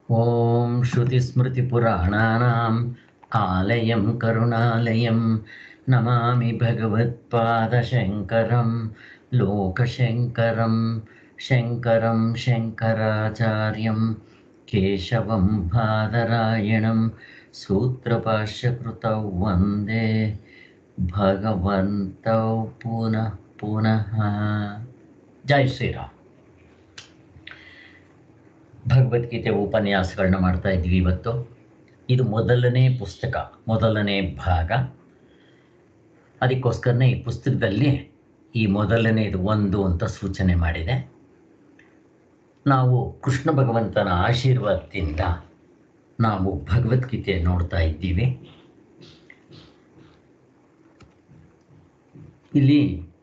ॐ श्रुतिस्मृतिपुराणानाम् आलयं करुणालयं नमामि भगवत्पादशङ्करं लोकशङ्करं शङ्करं शङ्कराचार्यं केशवं बादरायणं सूत्रभाष्यकृतौ वन्दे भगवन्तौ पुनः पुनः ಜೈ ಶ್ರೀರಾಮ್ ಭಗವದ್ಗೀತೆ ಉಪನ್ಯಾಸಗಳನ್ನ ಮಾಡ್ತಾ ಇದ್ವಿ ಇವತ್ತು ಇದು ಮೊದಲನೇ ಪುಸ್ತಕ ಮೊದಲನೇ ಭಾಗ ಅದಕ್ಕೋಸ್ಕರನೇ ಈ ಪುಸ್ತಕದಲ್ಲಿ ಈ ಮೊದಲನೇದು ಒಂದು ಅಂತ ಸೂಚನೆ ಮಾಡಿದೆ ನಾವು ಕೃಷ್ಣ ಭಗವಂತನ ಆಶೀರ್ವಾದದಿಂದ ನಾವು ಭಗವದ್ಗೀತೆ ನೋಡ್ತಾ ಇದ್ದೀವಿ ಇಲ್ಲಿ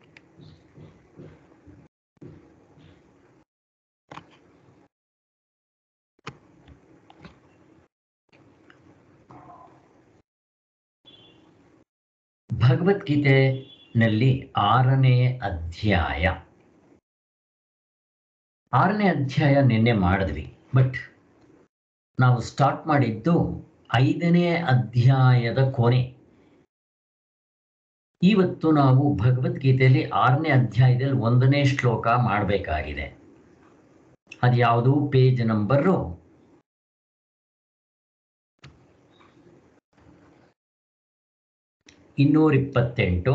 ಭಗವದ್ಗೀತೆನಲ್ಲಿ ಆರನೇ ಅಧ್ಯಾಯ ಆರನೇ ಅಧ್ಯಾಯ ನಿನ್ನೆ ಮಾಡಿದ್ವಿ ಬಟ್ ನಾವು ಸ್ಟಾರ್ಟ್ ಮಾಡಿದ್ದು ಐದನೇ ಅಧ್ಯಾಯದ ಕೊನೆ ಇವತ್ತು ನಾವು ಭಗವದ್ಗೀತೆಯಲ್ಲಿ ಆರನೇ ಅಧ್ಯಾಯದಲ್ಲಿ ಒಂದನೇ ಶ್ಲೋಕ ಮಾಡಬೇಕಾಗಿದೆ ಅದ್ಯಾವುದು ಪೇಜ್ ನಂಬರು ಇನ್ನೂರ ಇಪ್ಪತ್ತೆಂಟು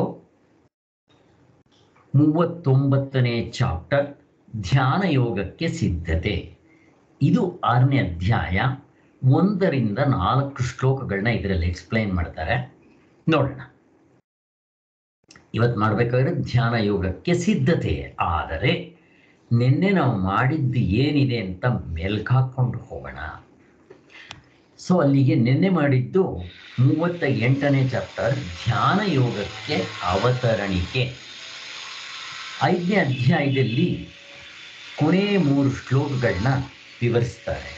ಮೂವತ್ತೊಂಬತ್ತನೇ ಚಾಪ್ಟರ್ ಧ್ಯಾನ ಯೋಗಕ್ಕೆ ಸಿದ್ಧತೆ ಇದು ಆರನೇ ಅಧ್ಯಾಯ ಒಂದರಿಂದ ನಾಲ್ಕು ಶ್ಲೋಕಗಳನ್ನ ಇದರಲ್ಲಿ ಎಕ್ಸ್ಪ್ಲೈನ್ ಮಾಡ್ತಾರೆ ನೋಡೋಣ ಇವತ್ತು ಮಾಡಬೇಕಾದ್ರೆ ಧ್ಯಾನ ಯೋಗಕ್ಕೆ ಸಿದ್ಧತೆ ಆದರೆ ನಿನ್ನೆ ನಾವು ಮಾಡಿದ್ದು ಏನಿದೆ ಅಂತ ಮೆಲ್ಕಾಕೊಂಡು ಹೋಗೋಣ ಸೊ ಅಲ್ಲಿಗೆ ನಿನ್ನೆ ಮಾಡಿದ್ದು ಮೂವತ್ತ ಎಂಟನೇ ಚಾಪ್ಟರ್ ಧ್ಯಾನ ಯೋಗಕ್ಕೆ ಅವತರಣಿಕೆ ಐದನೇ ಅಧ್ಯಾಯದಲ್ಲಿ ಕೊನೆ ಮೂರು ಶ್ಲೋಕಗಳನ್ನ ವಿವರಿಸ್ತಾರೆ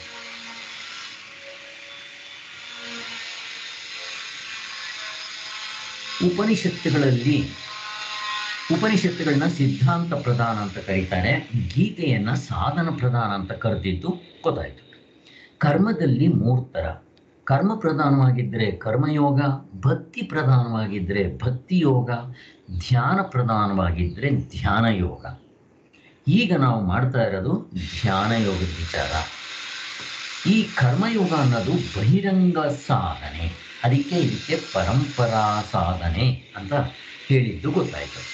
ಉಪನಿಷತ್ತುಗಳಲ್ಲಿ ಉಪನಿಷತ್ತುಗಳನ್ನ ಸಿದ್ಧಾಂತ ಪ್ರಧಾನ ಅಂತ ಕರೀತಾರೆ ಗೀತೆಯನ್ನ ಸಾಧನ ಪ್ರಧಾನ ಅಂತ ಕರೆದಿದ್ದು ಗೊತ್ತಾಯ್ತು ಕರ್ಮದಲ್ಲಿ ಮೂರು ಥರ ಕರ್ಮ ಪ್ರಧಾನವಾಗಿದ್ದರೆ ಕರ್ಮಯೋಗ ಭಕ್ತಿ ಪ್ರಧಾನವಾಗಿದ್ದರೆ ಭಕ್ತಿ ಯೋಗ ಧ್ಯಾನ ಪ್ರಧಾನವಾಗಿದ್ದರೆ ಧ್ಯಾನ ಯೋಗ ಈಗ ನಾವು ಮಾಡ್ತಾ ಇರೋದು ಧ್ಯಾನ ಯೋಗದ ವಿಚಾರ ಈ ಕರ್ಮಯೋಗ ಅನ್ನೋದು ಬಹಿರಂಗ ಸಾಧನೆ ಅದಕ್ಕೆ ಇದಕ್ಕೆ ಪರಂಪರಾ ಸಾಧನೆ ಅಂತ ಹೇಳಿದ್ದು ಗೊತ್ತಾಯಿತು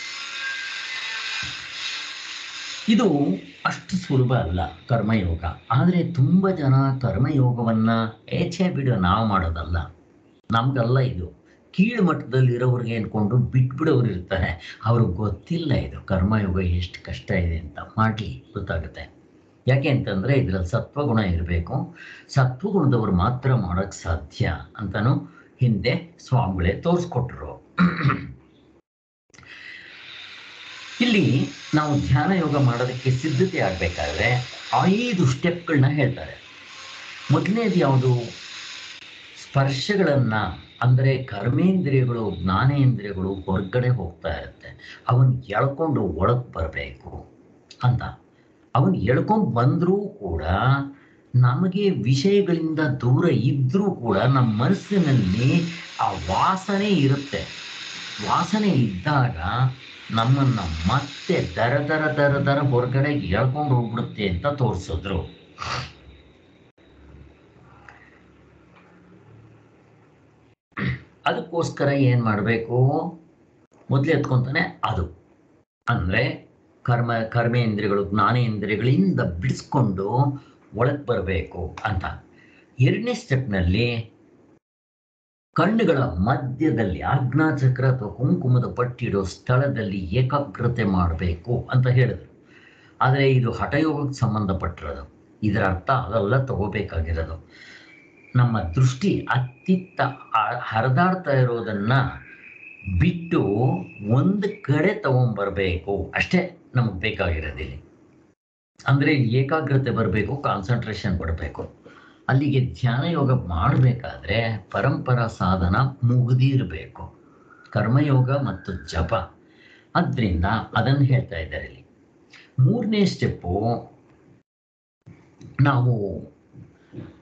ಇದು ಅಷ್ಟು ಸುಲಭ ಅಲ್ಲ ಕರ್ಮಯೋಗ ಆದರೆ ತುಂಬ ಜನ ಕರ್ಮಯೋಗವನ್ನು ಏಚೆ ಬಿಡು ನಾವು ಮಾಡೋದಲ್ಲ ನಮಗಲ್ಲ ಇದು ಕೀಳು ಮಟ್ಟದಲ್ಲಿ ಇರೋವ್ರಿಗೆ ಅಂದ್ಕೊಂಡು ಬಿಟ್ಬಿಡೋರು ಇರ್ತಾರೆ ಅವ್ರಿಗೆ ಗೊತ್ತಿಲ್ಲ ಇದು ಕರ್ಮಯೋಗ ಎಷ್ಟು ಕಷ್ಟ ಇದೆ ಅಂತ ಮಾಡಲಿ ಗೊತ್ತಾಗುತ್ತೆ ಯಾಕೆ ಅಂತಂದರೆ ಇದರಲ್ಲಿ ಸತ್ವಗುಣ ಇರಬೇಕು ಸತ್ವಗುಣದವ್ರು ಮಾತ್ರ ಮಾಡೋಕ್ಕೆ ಸಾಧ್ಯ ಅಂತಲೂ ಹಿಂದೆ ಸ್ವಾಮಿಗಳೇ ತೋರಿಸ್ಕೊಟ್ರು ಇಲ್ಲಿ ನಾವು ಧ್ಯಾನ ಯೋಗ ಮಾಡೋದಕ್ಕೆ ಸಿದ್ಧತೆ ಆಗಬೇಕಾದ್ರೆ ಐದು ಸ್ಟೆಪ್ಗಳನ್ನ ಹೇಳ್ತಾರೆ ಮೊದಲನೇದು ಯಾವುದು ಸ್ಪರ್ಶಗಳನ್ನು ಅಂದರೆ ಕರ್ಮೇಂದ್ರಿಯಗಳು ಜ್ಞಾನೇಂದ್ರಿಯಗಳು ಹೊರಗಡೆ ಹೋಗ್ತಾ ಇರುತ್ತೆ ಅವನ್ ಎಳ್ಕೊಂಡು ಒಳಗೆ ಬರಬೇಕು ಅಂತ ಅವನ್ ಎಳ್ಕೊಂಡು ಬಂದರೂ ಕೂಡ ನಮಗೆ ವಿಷಯಗಳಿಂದ ದೂರ ಇದ್ದರೂ ಕೂಡ ನಮ್ಮ ಮನಸ್ಸಿನಲ್ಲಿ ಆ ವಾಸನೆ ಇರುತ್ತೆ ವಾಸನೆ ಇದ್ದಾಗ ನಮ್ಮನ್ನು ಮತ್ತೆ ದರ ದರ ದರ ದರ ಹೊರಗಡೆ ಎಳ್ಕೊಂಡು ಹೋಗ್ಬಿಡುತ್ತೆ ಅಂತ ತೋರಿಸಿದ್ರು ಅದಕ್ಕೋಸ್ಕರ ಏನು ಮಾಡಬೇಕು ಮೊದಲು ಎತ್ಕೊಂತಾನೆ ಅದು ಅಂದರೆ ಕರ್ಮ ಕರ್ಮೇಂದ್ರಿಯಗಳು ಜ್ಞಾನೇಂದ್ರಿಯಗಳಿಂದ ಬಿಡಿಸ್ಕೊಂಡು ಒಳಗೆ ಬರಬೇಕು ಅಂತ ಎರಡನೇ ಸ್ಟೆಪ್ನಲ್ಲಿ ಕಣ್ಣುಗಳ ಮಧ್ಯದಲ್ಲಿ ಆಜ್ಞಾಚಕ್ರ ಅಥವಾ ಕುಂಕುಮದ ಪಟ್ಟಿಡೋ ಸ್ಥಳದಲ್ಲಿ ಏಕಾಗ್ರತೆ ಮಾಡಬೇಕು ಅಂತ ಹೇಳಿದ್ರು ಆದರೆ ಇದು ಹಠಯೋಗಕ್ಕೆ ಸಂಬಂಧಪಟ್ಟಿರೋದು ಇದರ ಅರ್ಥ ಅದೆಲ್ಲ ತಗೋಬೇಕಾಗಿರೋದು ನಮ್ಮ ದೃಷ್ಟಿ ಅತ್ತಿತ್ತ ಹರಿದಾಡ್ತಾ ಇರೋದನ್ನ ಬಿಟ್ಟು ಒಂದು ಕಡೆ ತಗೊಂಬರ್ಬೇಕು ಅಷ್ಟೇ ನಮಗೆ ಬೇಕಾಗಿರೋದಿಲ್ಲಿ ಅಂದರೆ ಏಕಾಗ್ರತೆ ಬರಬೇಕು ಕಾನ್ಸಂಟ್ರೇಷನ್ ಬರಬೇಕು ಅಲ್ಲಿಗೆ ಧ್ಯಾನ ಯೋಗ ಮಾಡಬೇಕಾದ್ರೆ ಪರಂಪರಾ ಸಾಧನ ಮುಗಿದಿರಬೇಕು ಕರ್ಮಯೋಗ ಮತ್ತು ಜಪ ಅದರಿಂದ ಅದನ್ನು ಹೇಳ್ತಾ ಇದ್ದಾರೆ ಇಲ್ಲಿ ಮೂರನೇ ಸ್ಟೆಪ್ಪು ನಾವು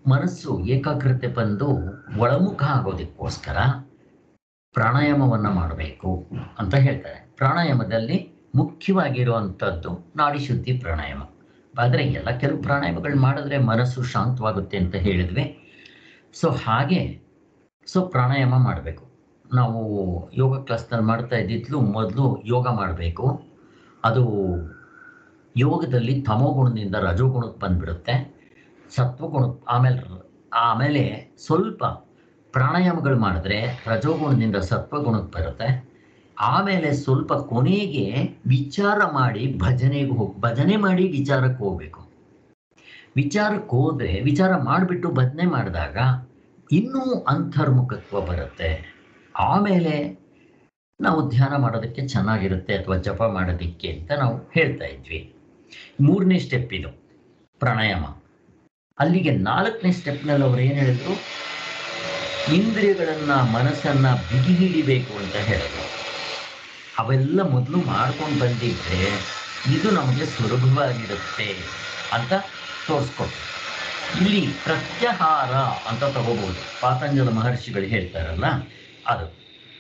ಮನಸ್ಸು ಏಕಾಗ್ರತೆ ಬಂದು ಒಳಮುಖ ಆಗೋದಕ್ಕೋಸ್ಕರ ಪ್ರಾಣಾಯಾಮವನ್ನು ಮಾಡಬೇಕು ಅಂತ ಹೇಳ್ತಾರೆ ಪ್ರಾಣಾಯಾಮದಲ್ಲಿ ಮುಖ್ಯವಾಗಿರುವಂಥದ್ದು ನಾಡಿ ಶುದ್ಧಿ ಪ್ರಾಣಾಯಾಮ ಆದರೆ ಎಲ್ಲ ಕೆಲವು ಪ್ರಾಣಾಯಾಮಗಳು ಮಾಡಿದ್ರೆ ಮನಸ್ಸು ಶಾಂತವಾಗುತ್ತೆ ಅಂತ ಹೇಳಿದ್ವಿ ಸೊ ಹಾಗೆ ಸೊ ಪ್ರಾಣಾಯಾಮ ಮಾಡಬೇಕು ನಾವು ಯೋಗ ಕ್ಲಾಸ್ನಲ್ಲಿ ಮಾಡ್ತಾ ಇದ್ದಿದ್ಲು ಮೊದಲು ಯೋಗ ಮಾಡಬೇಕು ಅದು ಯೋಗದಲ್ಲಿ ತಮೋಗುಣದಿಂದ ರಜೋಗುಣಕ್ಕೆ ಬಂದ್ಬಿಡುತ್ತೆ ಸತ್ವಗುಣ ಆಮೇಲೆ ಆಮೇಲೆ ಸ್ವಲ್ಪ ಪ್ರಾಣಾಯಾಮಗಳು ಮಾಡಿದ್ರೆ ರಜೋಗುಣದಿಂದ ಸತ್ವಗುಣಕ್ಕೆ ಬರುತ್ತೆ ಆಮೇಲೆ ಸ್ವಲ್ಪ ಕೊನೆಗೆ ವಿಚಾರ ಮಾಡಿ ಭಜನೆಗೆ ಹೋಗಿ ಭಜನೆ ಮಾಡಿ ವಿಚಾರಕ್ಕೆ ಹೋಗ್ಬೇಕು ವಿಚಾರಕ್ಕೆ ಹೋದ್ರೆ ವಿಚಾರ ಮಾಡಿಬಿಟ್ಟು ಭಜನೆ ಮಾಡಿದಾಗ ಇನ್ನೂ ಅಂತರ್ಮುಖತ್ವ ಬರುತ್ತೆ ಆಮೇಲೆ ನಾವು ಧ್ಯಾನ ಮಾಡೋದಕ್ಕೆ ಚೆನ್ನಾಗಿರುತ್ತೆ ಅಥವಾ ಜಪ ಮಾಡೋದಕ್ಕೆ ಅಂತ ನಾವು ಹೇಳ್ತಾ ಇದ್ವಿ ಮೂರನೇ ಸ್ಟೆಪ್ ಇದು ಪ್ರಾಣಾಯಾಮ ಅಲ್ಲಿಗೆ ನಾಲ್ಕನೇ ಸ್ಟೆಪ್ನಲ್ಲಿ ಅವ್ರು ಏನು ಹೇಳಿದ್ರು ಇಂದ್ರಿಯಗಳನ್ನ ಮನಸ್ಸನ್ನ ಬಿಗಿ ಹಿಡಿಬೇಕು ಅಂತ ಹೇಳಿದ್ರು ಅವೆಲ್ಲ ಮೊದಲು ಮಾಡ್ಕೊಂಡು ಬಂದಿದ್ರೆ ಇದು ನಮಗೆ ಸುಲಭವಾಗಿರುತ್ತೆ ಅಂತ ತೋರಿಸ್ಕೊಟ್ರು ಇಲ್ಲಿ ಪ್ರತ್ಯಾಹಾರ ಅಂತ ತಗೋಬಹುದು ಪಾತಂಜಲ ಮಹರ್ಷಿಗಳು ಹೇಳ್ತಾರಲ್ಲ ಅದು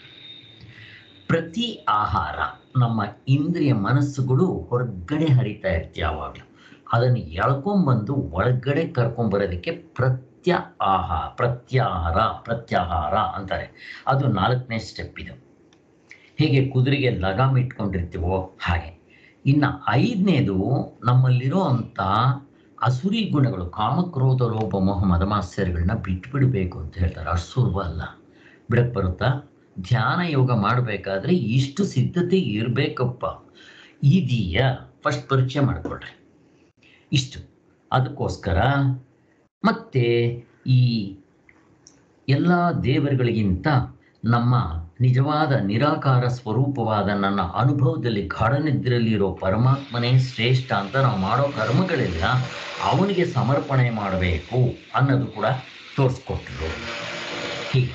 ಪ್ರತಿ ಆಹಾರ ನಮ್ಮ ಇಂದ್ರಿಯ ಮನಸ್ಸುಗಳು ಹೊರಗಡೆ ಹರಿತಾ ಇರ್ತೀವಿ ಯಾವಾಗಲೂ ಅದನ್ನು ಎಳ್ಕೊಂಬಂದು ಒಳಗಡೆ ಕರ್ಕೊಂಬರೋದಕ್ಕೆ ಪ್ರತ್ಯ ಆಹಾರ ಪ್ರತ್ಯಾಹಾರ ಪ್ರತ್ಯಾಹಾರ ಅಂತಾರೆ ಅದು ನಾಲ್ಕನೇ ಸ್ಟೆಪ್ ಇದು ಹೇಗೆ ಕುದುರೆಗೆ ಲಗಾಮ್ ಇಟ್ಕೊಂಡಿರ್ತೀವೋ ಹಾಗೆ ಇನ್ನು ಐದನೇದು ನಮ್ಮಲ್ಲಿರೋ ಅಂಥ ಅಸುರಿ ಗುಣಗಳು ಕಾಮಕ್ರೋಧ ಲೋಭ ಮೋಹ ಮದಮಾತ್ಸರ್ಯಗಳನ್ನ ಬಿಟ್ಬಿಡಬೇಕು ಅಂತ ಹೇಳ್ತಾರೆ ಅಷ್ಟು ಸುಲಭ ಅಲ್ಲ ಬಿಡಕ್ಕೆ ಬರುತ್ತಾ ಧ್ಯಾನ ಯೋಗ ಮಾಡಬೇಕಾದ್ರೆ ಇಷ್ಟು ಸಿದ್ಧತೆ ಇರಬೇಕಪ್ಪ ಇದೆಯಾ ಫಸ್ಟ್ ಪರೀಕ್ಷೆ ಮಾಡಿಕೊಳ್ರಿ ಇಷ್ಟು ಅದಕ್ಕೋಸ್ಕರ ಮತ್ತೆ ಈ ಎಲ್ಲ ದೇವರುಗಳಿಗಿಂತ ನಮ್ಮ ನಿಜವಾದ ನಿರಾಕಾರ ಸ್ವರೂಪವಾದ ನನ್ನ ಅನುಭವದಲ್ಲಿ ಗಾಢನಿದ್ರಲ್ಲಿರೋ ಪರಮಾತ್ಮನೇ ಶ್ರೇಷ್ಠ ಅಂತ ನಾವು ಮಾಡೋ ಕರ್ಮಗಳೆಲ್ಲ ಅವನಿಗೆ ಸಮರ್ಪಣೆ ಮಾಡಬೇಕು ಅನ್ನೋದು ಕೂಡ ತೋರಿಸ್ಕೊಟ್ರು ಹೀಗೆ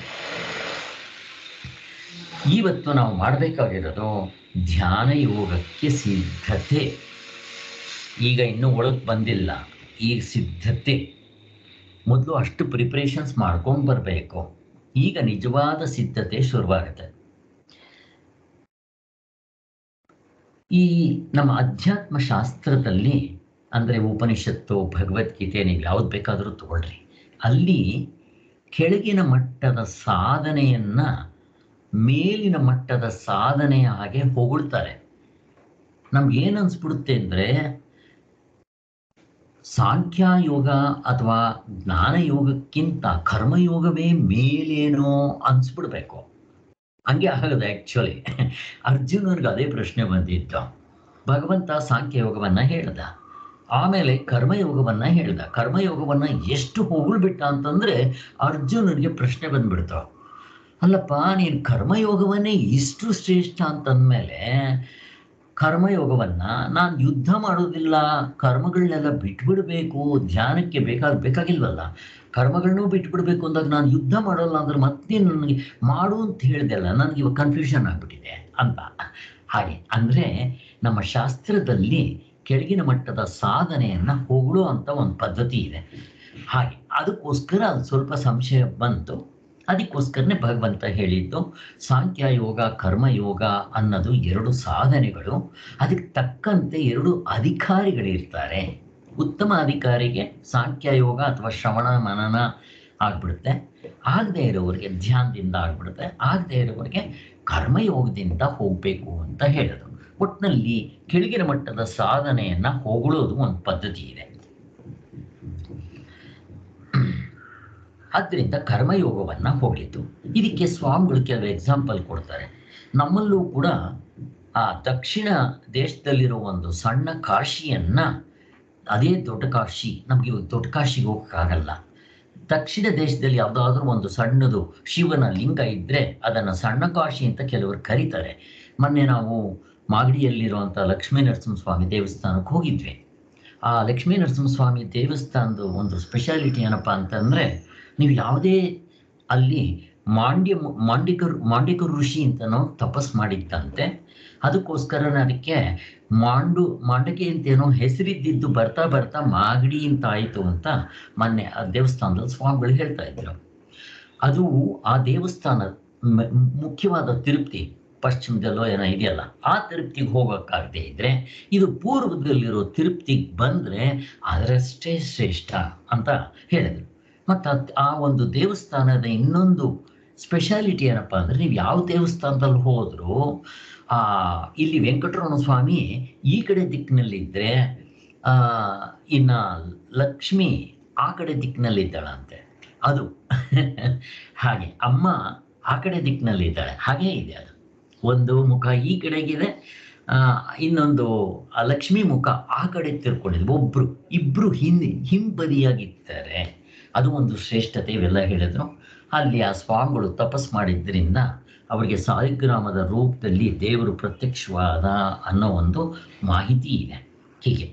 ಇವತ್ತು ನಾವು ಮಾಡಬೇಕಾಗಿರೋದು ಧ್ಯಾನ ಯೋಗಕ್ಕೆ ಸಿದ್ಧತೆ ಈಗ ಇನ್ನೂ ಒಳಗೆ ಬಂದಿಲ್ಲ ಈಗ ಸಿದ್ಧತೆ ಮೊದಲು ಅಷ್ಟು ಪ್ರಿಪ್ರೇಷನ್ಸ್ ಮಾಡ್ಕೊಂಡು ಬರಬೇಕು ಈಗ ನಿಜವಾದ ಸಿದ್ಧತೆ ಶುರುವಾಗುತ್ತೆ ಈ ನಮ್ಮ ಅಧ್ಯಾತ್ಮ ಶಾಸ್ತ್ರದಲ್ಲಿ ಅಂದರೆ ಉಪನಿಷತ್ತು ಭಗವದ್ಗೀತೆ ನೀವು ಯಾವ್ದು ಬೇಕಾದರೂ ತಗೊಳ್ರಿ ಅಲ್ಲಿ ಕೆಳಗಿನ ಮಟ್ಟದ ಸಾಧನೆಯನ್ನ ಮೇಲಿನ ಮಟ್ಟದ ಸಾಧನೆಯ ಹಾಗೆ ಹೊಗಳ್ತಾರೆ ನಮ್ಗೆ ಏನು ಅನ್ಸ್ಬಿಡುತ್ತೆ ಅಂದರೆ ಸಾಂಖ್ಯಯೋಗ ಅಥವಾ ಜ್ಞಾನಯೋಗಕ್ಕಿಂತ ಕರ್ಮಯೋಗವೇ ಮೇಲೇನೋ ಅನ್ಸ್ಬಿಡ್ಬೇಕು ಹಂಗೆ ಆಗದು ಆ್ಯಕ್ಚುಲಿ ಅರ್ಜುನನಿಗೆ ಅದೇ ಪ್ರಶ್ನೆ ಬಂದಿತ್ತು ಭಗವಂತ ಸಾಂಖ್ಯಯೋಗವನ್ನ ಹೇಳ್ದ ಆಮೇಲೆ ಕರ್ಮಯೋಗವನ್ನ ಹೇಳ್ದ ಕರ್ಮಯೋಗವನ್ನ ಎಷ್ಟು ಹೊಗಳ್ಬಿಟ್ಟ ಅಂತಂದ್ರೆ ಅರ್ಜುನನಿಗೆ ಪ್ರಶ್ನೆ ಬಂದ್ಬಿಡ್ತು ಅಲ್ಲಪ್ಪ ನೀನು ಕರ್ಮಯೋಗವನ್ನೇ ಇಷ್ಟು ಶ್ರೇಷ್ಠ ಅಂತಂದ್ಮೇಲೆ ಕರ್ಮಯೋಗವನ್ನ ನಾನು ಯುದ್ಧ ಮಾಡೋದಿಲ್ಲ ಕರ್ಮಗಳನ್ನೆಲ್ಲ ಬಿಟ್ಬಿಡ್ಬೇಕು ಧ್ಯಾನಕ್ಕೆ ಬೇಕಾದ ಬೇಕಾಗಿಲ್ವಲ್ಲ ಕರ್ಮಗಳನ್ನೂ ಬಿಟ್ಬಿಡ್ಬೇಕು ಅಂದಾಗ ನಾನು ಯುದ್ಧ ಮಾಡೋಲ್ಲ ಅಂದ್ರೆ ಮತ್ತೆ ನನಗೆ ಮಾಡು ಅಂತ ಹೇಳ್ದಲ್ಲ ನನಗೆ ಇವಾಗ ಕನ್ಫ್ಯೂಷನ್ ಆಗ್ಬಿಟ್ಟಿದೆ ಅಂತ ಹಾಗೆ ಅಂದ್ರೆ ನಮ್ಮ ಶಾಸ್ತ್ರದಲ್ಲಿ ಕೆಳಗಿನ ಮಟ್ಟದ ಸಾಧನೆಯನ್ನ ಹೊಗಳು ಅಂತ ಒಂದು ಪದ್ಧತಿ ಇದೆ ಹಾಗೆ ಅದಕ್ಕೋಸ್ಕರ ಅದು ಸ್ವಲ್ಪ ಸಂಶಯ ಬಂತು ಅದಕ್ಕೋಸ್ಕರನೇ ಭಗವಂತ ಹೇಳಿದ್ದು ಸಾಂಖ್ಯ ಯೋಗ ಕರ್ಮಯೋಗ ಅನ್ನೋದು ಎರಡು ಸಾಧನೆಗಳು ಅದಕ್ಕೆ ತಕ್ಕಂತೆ ಎರಡು ಅಧಿಕಾರಿಗಳಿರ್ತಾರೆ ಉತ್ತಮ ಅಧಿಕಾರಿಗೆ ಸಾಂಖ್ಯ ಯೋಗ ಅಥವಾ ಶ್ರವಣ ಮನನ ಆಗ್ಬಿಡುತ್ತೆ ಆಗದೆ ಇರೋರಿಗೆ ಧ್ಯಾನದಿಂದ ಆಗ್ಬಿಡುತ್ತೆ ಆಗದೆ ಇರೋರಿಗೆ ಕರ್ಮಯೋಗದಿಂದ ಹೋಗಬೇಕು ಅಂತ ಹೇಳೋದು ಒಟ್ಟಿನಲ್ಲಿ ಕೆಳಗಿನ ಮಟ್ಟದ ಸಾಧನೆಯನ್ನ ಹೊಗಳೋದು ಒಂದು ಪದ್ಧತಿ ಇದೆ ಆದ್ದರಿಂದ ಕರ್ಮಯೋಗವನ್ನ ಹೋಗ್ಲಿತ್ತು ಇದಕ್ಕೆ ಸ್ವಾಮಿಗಳು ಕೆಲವು ಎಕ್ಸಾಂಪಲ್ ಕೊಡ್ತಾರೆ ನಮ್ಮಲ್ಲೂ ಕೂಡ ಆ ದಕ್ಷಿಣ ದೇಶದಲ್ಲಿರೋ ಒಂದು ಸಣ್ಣ ಕಾಶಿಯನ್ನ ಅದೇ ದೊಡ್ಡ ಕಾಶಿ ನಮ್ಗೆ ಇವಾಗ ದೊಡ್ಡ ಕಾಶಿಗೆ ಹೋಗಕ್ಕಾಗಲ್ಲ ದಕ್ಷಿಣ ದೇಶದಲ್ಲಿ ಯಾವುದಾದ್ರೂ ಒಂದು ಸಣ್ಣದು ಶಿವನ ಲಿಂಗ ಇದ್ರೆ ಅದನ್ನ ಸಣ್ಣ ಕಾಶಿ ಅಂತ ಕೆಲವರು ಕರೀತಾರೆ ಮೊನ್ನೆ ನಾವು ಮಾಗಡಿಯಲ್ಲಿರುವಂಥ ಲಕ್ಷ್ಮೀ ನರಸಿಂಹಸ್ವಾಮಿ ದೇವಸ್ಥಾನಕ್ಕೆ ಹೋಗಿದ್ವಿ ಆ ಲಕ್ಷ್ಮೀ ನರಸಿಂಹಸ್ವಾಮಿ ದೇವಸ್ಥಾನದ ಒಂದು ಸ್ಪೆಷಾಲಿಟಿ ಏನಪ್ಪ ಅಂತಂದ್ರೆ ನೀವು ಯಾವುದೇ ಅಲ್ಲಿ ಮಾಂಡ್ಯ ಮಾಂಡಿಕರು ಮಾಂಡಿಕ ಋಷಿ ಅಂತನೋ ತಪಸ್ ಮಾಡಿದ್ದಂತೆ ಅದಕ್ಕೋಸ್ಕರನೇ ಅದಕ್ಕೆ ಮಾಂಡು ಮಾಂಡಕೆ ಅಂತೇನೋ ಹೆಸರಿದ್ದಿದ್ದು ಬರ್ತಾ ಬರ್ತಾ ಮಾಗಡಿ ಅಂತ ಆಯಿತು ಅಂತ ಮೊನ್ನೆ ಆ ದೇವಸ್ಥಾನದಲ್ಲಿ ಸ್ವಾಮಿಗಳು ಹೇಳ್ತಾ ಇದ್ರು ಅದು ಆ ದೇವಸ್ಥಾನ ಮ- ಮುಖ್ಯವಾದ ತಿರುಪ್ತಿ ಪಶ್ಚಿಮದಲ್ಲೋ ಏನೋ ಇದೆಯಲ್ಲ ಆ ತಿರುಪ್ತಿಗೆ ಹೋಗೋಕ್ಕಾಗದೆ ಇದ್ರೆ ಇದು ಪೂರ್ವದಲ್ಲಿರೋ ತಿರುಪ್ತಿಗೆ ಬಂದ್ರೆ ಅದರಷ್ಟೇ ಶ್ರೇಷ್ಠ ಅಂತ ಹೇಳಿದ್ರು ಮತ್ತು ಆ ಒಂದು ದೇವಸ್ಥಾನದ ಇನ್ನೊಂದು ಸ್ಪೆಷಾಲಿಟಿ ಏನಪ್ಪ ಅಂದ್ರೆ ನೀವು ಯಾವ ದೇವಸ್ಥಾನದಲ್ಲಿ ಹೋದರೂ ಆ ಇಲ್ಲಿ ವೆಂಕಟರಮಣ ಸ್ವಾಮಿ ಈ ಕಡೆ ದಿಕ್ಕಿನಲ್ಲಿದ್ದರೆ ಆ ಇನ್ನ ಲಕ್ಷ್ಮಿ ಆ ಕಡೆ ದಿಕ್ಕಿನಲ್ಲಿದ್ದಾಳಂತೆ ಅದು ಹಾಗೆ ಅಮ್ಮ ಆ ಕಡೆ ದಿಕ್ಕಿನಲ್ಲಿದ್ದಾಳೆ ಹಾಗೇ ಇದೆ ಅದು ಒಂದು ಮುಖ ಈ ಕಡೆಗಿದೆ ಆ, ಇನ್ನೊಂದು ಆ ಲಕ್ಷ್ಮಿ ಮುಖ ಆ ಕಡೆ ತಿರ್ಕೊಂಡಿದೆ ಒಬ್ರು ಇಬ್ರು ಹಿಂದೆ ಹಿಂಬದಿಯಾಗಿರ್ತಾರೆ ಅದು ಒಂದು ಶ್ರೇಷ್ಠತೆ ಇವೆಲ್ಲ ಹೇಳಿದ್ರು ಅಲ್ಲಿ ಆ ಸ್ವಾಮಿಗಳು ತಪಸ್ ಮಾಡಿದ್ರಿಂದ ಅವರಿಗೆ ಸಾಲಿಗ್ರಾಮದ ರೂಪದಲ್ಲಿ ದೇವರು ಪ್ರತ್ಯಕ್ಷವಾದ ಅನ್ನೋ ಒಂದು ಮಾಹಿತಿ ಇದೆ ಹೀಗೆ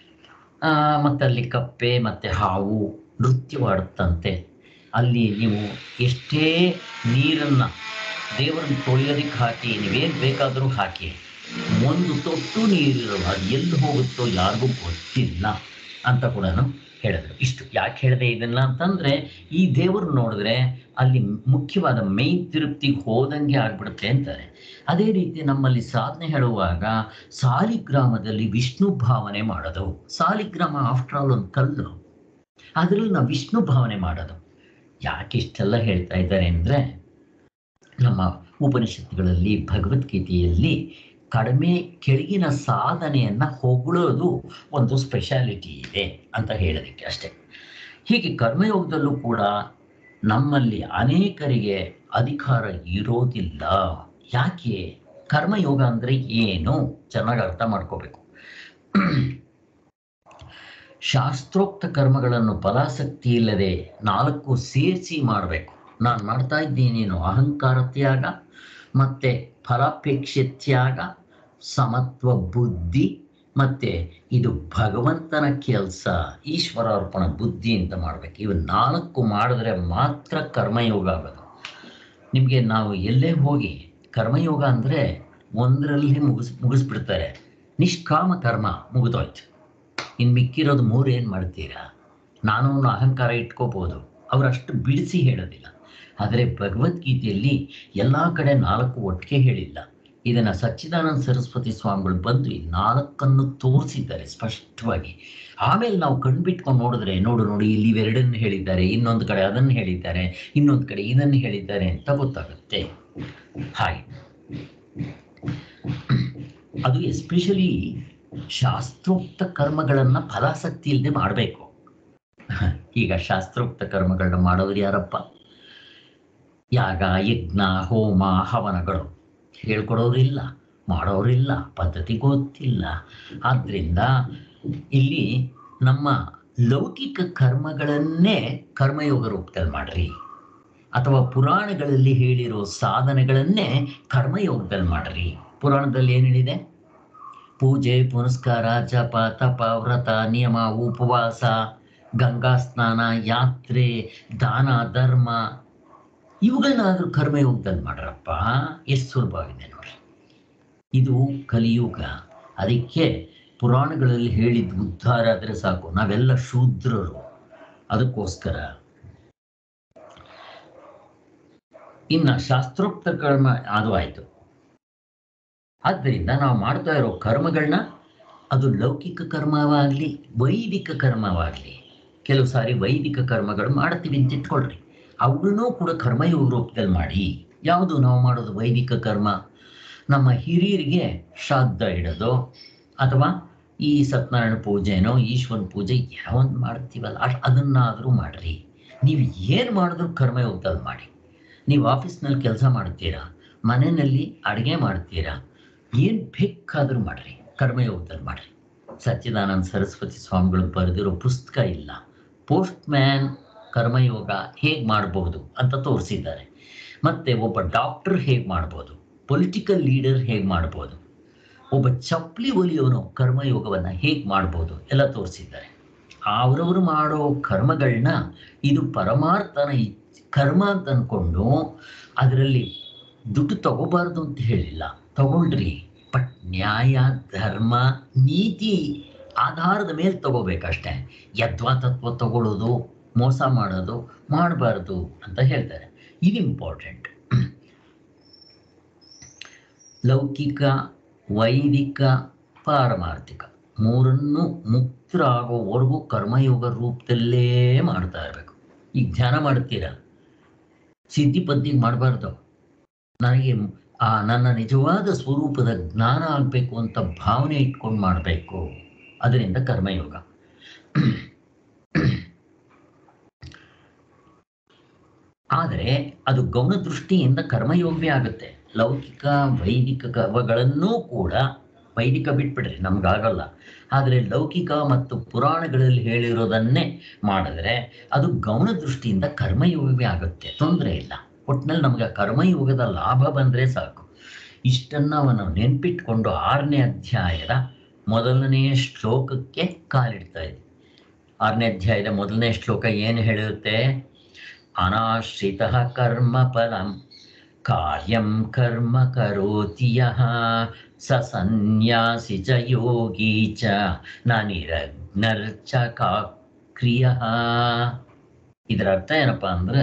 ಆ, ಮತ್ತೆ ಅಲ್ಲಿ ಕಪ್ಪೆ ಮತ್ತೆ ಹಾವು ನೃತ್ಯವಾಡುತ್ತಂತೆ ಅಲ್ಲಿ ನೀವು ಎಷ್ಟೇ ನೀರನ್ನು ದೇವರನ್ನು ತೊಳೆಯೋದಕ್ಕೆ ಹಾಕಿ ನೀವೇನು ಬೇಕಾದರೂ ಹಾಕಿ ಒಂದು ತೊಟ್ಟು ನೀರಿರಲ್ಲ ಅದು ಎಲ್ಲಿ ಹೋಗುತ್ತೋ ಯಾರಿಗೂ ಗೊತ್ತಿಲ್ಲ ಅಂತ ಕೂಡ ಹೇಳಿದ್ರು ಇಷ್ಟು ಯಾಕೆ ಹೇಳಿದೆ ಇದನ್ನ ಅಂತಂದ್ರೆ ಈ ದೇವರು ನೋಡಿದ್ರೆ ಅಲ್ಲಿ ಮುಖ್ಯವಾದ ಮೈನ್ ತಿರುಪ್ತಿಗೆ ಹೋದಂಗೆ ಆಗ್ಬಿಡುತ್ತೆ ಅಂತಾರೆ ಅದೇ ರೀತಿ ನಮ್ಮಲ್ಲಿ ಸಾಧನೆ ಹೇಳುವಾಗ ಸಾಲಿಗ್ರಾಮದಲ್ಲಿ ವಿಷ್ಣು ಭಾವನೆ ಮಾಡೋದು ಸಾಲಿಗ್ರಾಮ ಆಫ್ಟರ್ ಆಲ್ ಒಂದು ಕಲ್ಲು ಅದರಲ್ಲಿ ನಾವು ವಿಷ್ಣು ಭಾವನೆ ಮಾಡೋದು ಯಾಕೆ ಇಷ್ಟೆಲ್ಲ ಹೇಳ್ತಾ ಇದ್ದಾರೆ ಅಂದರೆ ನಮ್ಮ ಉಪನಿಷತ್ತುಗಳಲ್ಲಿ ಭಗವದ್ಗೀತೆಯಲ್ಲಿ ಕಡಿಮೆ ಕೆಳಗಿನ ಸಾಧನೆಯನ್ನ ಹೊಗಳೋದು ಒಂದು ಸ್ಪೆಷಾಲಿಟಿ ಇದೆ ಅಂತ ಹೇಳೋದಕ್ಕೆ ಅಷ್ಟೇ ಹೀಗೆ ಕರ್ಮಯೋಗದಲ್ಲೂ ಕೂಡ ನಮ್ಮಲ್ಲಿ ಅನೇಕರಿಗೆ ಅಧಿಕಾರ ಇರೋದಿಲ್ಲ ಯಾಕೆ ಕರ್ಮಯೋಗ ಅಂದರೆ ಏನು ಚೆನ್ನಾಗಿ ಅರ್ಥ ಮಾಡ್ಕೋಬೇಕು ಶಾಸ್ತ್ರೋಕ್ತ ಕರ್ಮಗಳನ್ನು ಫಲಾಸಕ್ತಿ ಇಲ್ಲದೆ ನಾಲ್ಕು ಸೇರಿಸಿ ಮಾಡಬೇಕು ನಾನು ಮಾಡ್ತಾ ಇದ್ದೀನಿ ನೀನು ಅಹಂಕಾರ ತ್ಯಾಗ ಮತ್ತೆ ಫಲಾಪೇಕ್ಷೆ ತ್ಯಾಗ ಸಮತ್ವ ಬುದ್ಧಿ ಮತ್ತೆ ಇದು ಭಗವಂತನ ಕೆಲಸ ಈಶ್ವರಾರ್ಪಣ ಬುದ್ಧಿ ಅಂತ ಮಾಡ್ಬೇಕು ಇವು ನಾಲ್ಕು ಮಾಡಿದ್ರೆ ಮಾತ್ರ ಕರ್ಮಯೋಗ ಆಗೋದು ನಿಮಗೆ ನಾವು ಎಲ್ಲೇ ಹೋಗಿ ಕರ್ಮಯೋಗ ಅಂದರೆ ಒಂದರಲ್ಲಿ ಮುಗಿಸ್ ಮುಗಿಸ್ಬಿಡ್ತಾರೆ ನಿಷ್ಕಾಮ ಕರ್ಮ ಮುಗಿದೋಯ್ತು ಇನ್ನು ಮಿಕ್ಕಿರೋದು ಮೂರು ಏನು ಮಾಡ್ತೀರಾ ನಾನು ಅನ್ನೋ ಅಹಂಕಾರ ಇಟ್ಕೋಬೋದು ಅವರಷ್ಟು ಬಿಡಿಸಿ ಹೇಳೋದಿಲ್ಲ ಆದರೆ ಭಗವದ್ಗೀತೆಯಲ್ಲಿ ಎಲ್ಲ ಕಡೆ ನಾಲ್ಕು ಒಟ್ಟಿಗೆ ಹೇಳಿಲ್ಲ ಇದನ್ನು ಸಚ್ಚಿದಾನಂದ ಸರಸ್ವತಿ ಸ್ವಾಮಿಗಳು ಬಂದು ಈ ನಾಲ್ಕನ್ನು ತೋರಿಸಿದ್ದಾರೆ ಸ್ಪಷ್ಟವಾಗಿ ಆಮೇಲೆ ನಾವು ಕಣ್ಬಿಟ್ಕೊಂಡು ನೋಡಿದ್ರೆ ನೋಡು ನೋಡಿ ಇಲ್ಲಿ ಇವೆರಡನ್ನು ಹೇಳಿದ್ದಾರೆ ಇನ್ನೊಂದು ಕಡೆ ಅದನ್ನು ಹೇಳಿದ್ದಾರೆ ಇನ್ನೊಂದು ಕಡೆ ಇದನ್ನು ಹೇಳಿದ್ದಾರೆ ಅಂತ ಗೊತ್ತಾಗುತ್ತೆ ಹಾಗೆ ಅದು ಎಸ್ಪೆಷಲಿ ಶಾಸ್ತ್ರೋಕ್ತ ಕರ್ಮಗಳನ್ನ ಫಲಾಸಕ್ತಿ ಇಲ್ಲದೆ ಮಾಡಬೇಕು ಈಗ ಶಾಸ್ತ್ರೋಕ್ತ ಕರ್ಮಗಳನ್ನ ಮಾಡೋರು ಯಾರಪ್ಪ ಯಾಗ ಯಜ್ಞ ಹೋಮ ಹವನಗಳು ಹೇಳ್ಕೊಡೋರಿಲ್ಲ ಮಾಡೋರಿಲ್ಲ ಪದ್ಧತಿ ಗೊತ್ತಿಲ್ಲ ಆದ್ರಿಂದ ಇಲ್ಲಿ ನಮ್ಮ ಲೌಕಿಕ ಕರ್ಮಗಳನ್ನೇ ಕರ್ಮಯೋಗ ರೂಪದಲ್ಲಿ ಮಾಡ್ರಿ ಅಥವಾ ಪುರಾಣಗಳಲ್ಲಿ ಹೇಳಿರೋ ಸಾಧನೆಗಳನ್ನೇ ಕರ್ಮಯೋಗದಲ್ಲಿ ಮಾಡ್ರಿ ಪುರಾಣದಲ್ಲಿ ಏನು ಹೇಳಿದೆ ಪೂಜೆ ಪುನಸ್ಕಾರ ಜಪ ತಪ ವ್ರತ ನಿಯಮ ಉಪವಾಸ ಗಂಗಾ ಸ್ನಾನ ಯಾತ್ರೆ ದಾನ ಧರ್ಮ ಇವುಗಳನ್ನಾದ್ರೂ ಕರ್ಮಯೋಗದಲ್ಲಿ ಮಾಡ್ರಪ್ಪ ಎಷ್ಟು ಸುಲಭವಾಗಿದೆ ನೋಡ್ರಿ ಇದು ಕಲಿಯುಗ ಅದಕ್ಕೆ ಪುರಾಣಗಳಲ್ಲಿ ಹೇಳಿದ ಉದ್ಧಾರ ಆದರೆ ಸಾಕು ನಾವೆಲ್ಲ ಶೂದ್ರರು ಅದಕ್ಕೋಸ್ಕರ ಇನ್ನ ಶಾಸ್ತ್ರೋಕ್ತ ಕರ್ಮ ಅದು ಆಯ್ತು ಆದ್ದರಿಂದ ನಾವು ಮಾಡ್ತಾ ಇರೋ ಕರ್ಮಗಳನ್ನ ಅದು ಲೌಕಿಕ ಕರ್ಮವಾಗಲಿ ವೈದಿಕ ಕರ್ಮವಾಗಲಿ ಕೆಲವು ಸಾರಿ ವೈದಿಕ ಕರ್ಮಗಳು ಮಾಡ್ತೀವಿ ಅಂತ ಇಟ್ಕೊಳ್ರಿ ಅವುಗಳನ್ನೂ ಕೂಡ ಕರ್ಮಯೋಗ ರೂಪದಲ್ಲಿ ಮಾಡಿ ಯಾವುದು ನಾವು ಮಾಡೋದು ವೈದಿಕ ಕರ್ಮ ನಮ್ಮ ಹಿರಿಯರಿಗೆ ಶ್ರಾದ್ದ ಇಡೋದು ಅಥವಾ ಈ ಸತ್ಯನಾರಾಯಣ ಪೂಜೆನೋ ಈಶ್ವರನ ಪೂಜೆ ಯಾವೊಂದು ಮಾಡ್ತೀವಲ್ಲ ಅಷ್ಟ್ ಅದನ್ನಾದರೂ ಮಾಡ್ರಿ ನೀವು ಏನು ಮಾಡಿದ್ರು ಕರ್ಮಯೋಗದಲ್ಲಿ ಮಾಡಿ ನೀವು ಆಫೀಸ್ನಲ್ಲಿ ಕೆಲಸ ಮಾಡ್ತೀರಾ ಮನೆಯಲ್ಲಿ ಅಡುಗೆ ಮಾಡ್ತೀರಾ ಏನು ಬೇಕಾದರೂ ಮಾಡ್ರಿ ಕರ್ಮಯೋಗದಲ್ಲಿ ಮಾಡ್ರಿ ಸಚ್ಚಿದಾನಂದ ಸರಸ್ವತಿ ಸ್ವಾಮಿಗಳು ಬರೆದಿರೋ ಪುಸ್ತಕ ಇಲ್ಲ ಪೋಸ್ಟ್ ಮ್ಯಾನ್ ಕರ್ಮಯೋಗ ಹೇಗೆ ಮಾಡಬಹುದು ಅಂತ ತೋರಿಸಿದ್ದಾರೆ ಮತ್ತೆ ಒಬ್ಬ ಡಾಕ್ಟರ್ ಹೇಗೆ ಮಾಡ್ಬೋದು ಪೊಲಿಟಿಕಲ್ ಲೀಡರ್ ಹೇಗೆ ಮಾಡ್ಬೋದು ಒಬ್ಬ ಚಪ್ಪಲಿ ಒಲಿಯೋನು ಕರ್ಮಯೋಗವನ್ನು ಹೇಗೆ ಮಾಡ್ಬೋದು ಎಲ್ಲ ತೋರಿಸಿದ್ದಾರೆ ಅವರವರು ಮಾಡೋ ಕರ್ಮಗಳನ್ನ ಇದು ಪರಮಾರ್ಥನ ಕರ್ಮ ಅಂತ ಅನ್ಕೊಂಡು ಅದರಲ್ಲಿ ದುಡ್ಡು ತಗೋಬಾರ್ದು ಅಂತ ಹೇಳಿಲ್ಲ ತಗೊಳ್ರಿ ಬಟ್ ನ್ಯಾಯ ಧರ್ಮ ನೀತಿ ಆಧಾರದ ಮೇಲೆ ತಗೋಬೇಕಷ್ಟೇ ಯದ್ವಾ ತತ್ವ ತಗೊಳ್ಳೋದು ಮೋಸ ಮಾಡೋದು ಮಾಡಬಾರ್ದು ಅಂತ ಹೇಳ್ತಾರೆ ಇದು ಇಂಪಾರ್ಟೆಂಟ್ ಲೌಕಿಕ ವೈದಿಕ ಪಾರಮಾರ್ಥಿಕ ಮೂರನ್ನು ಮುಕ್ತರಾಗೋವರೆಗೂ ಕರ್ಮಯೋಗ ರೂಪದಲ್ಲೇ ಮಾಡ್ತಾ ಇರಬೇಕು ಈಗ ಧ್ಯಾನ ಮಾಡ್ತೀರಾ ಸಿದ್ಧಿ ಪದ್ಧಿ ಮಾಡಬಾರ್ದು ನನಗೆ ಆ ನನ್ನ ನಿಜವಾದ ಸ್ವರೂಪದ ಜ್ಞಾನ ಆಗಬೇಕು ಅಂತ ಭಾವನೆ ಇಟ್ಕೊಂಡು ಮಾಡಬೇಕು ಅದರಿಂದ ಕರ್ಮಯೋಗ ಆದರೆ ಅದು ಗೌಣ ದೃಷ್ಟಿಯಿಂದ ಕರ್ಮಯೋಗವೇ ಆಗುತ್ತೆ ಲೌಕಿಕ ವೈದಿಕ ಕರ್ಮಗಳನ್ನೂ ಕೂಡ ವೈದಿಕ ಬಿಟ್ಬಿಡ್ರಿ ನಮ್ಗಾಗಲ್ಲ ಆದರೆ ಲೌಕಿಕ ಮತ್ತು ಪುರಾಣಗಳಲ್ಲಿ ಹೇಳಿರೋದನ್ನೇ ಮಾಡಿದ್ರೆ ಅದು ಗೌಣ ದೃಷ್ಟಿಯಿಂದ ಕರ್ಮಯೋಗವೇ ಆಗುತ್ತೆ ತೊಂದರೆ ಇಲ್ಲ ಒಟ್ಟಿನಲ್ಲಿ ನಮಗೆ ಕರ್ಮಯೋಗದ ಲಾಭ ಬಂದರೆ ಸಾಕು ಇಷ್ಟನ್ನು ಅವನು ನೆನ್ಪಿಟ್ಕೊಂಡು ಆರನೇ ಅಧ್ಯಾಯದ ಮೊದಲನೇ ಶ್ಲೋಕಕ್ಕೆ ಕಾಲಿಡ್ತಾ ಇದೆ ಆರನೇ ಅಧ್ಯಾಯದ ಮೊದಲನೇ ಶ್ಲೋಕ ಏನು ಹೇಳುತ್ತೆ ಅನಾಶ್ರಿತ ಕರ್ಮ ಫಲಂ ಕಾರ್ಯಂ ಕರ್ಮ ಕರೋತಿ ಯಃ ಸ ಸನ್ಯಾಸಿ ಚ ಯೋಗಿ ಚ ನ ನಿರಗ್ನರ್ಚ ಕಾಕ್ರಿಯ ಇದರ ಅರ್ಥ ಏನಪ್ಪ ಅಂದ್ರೆ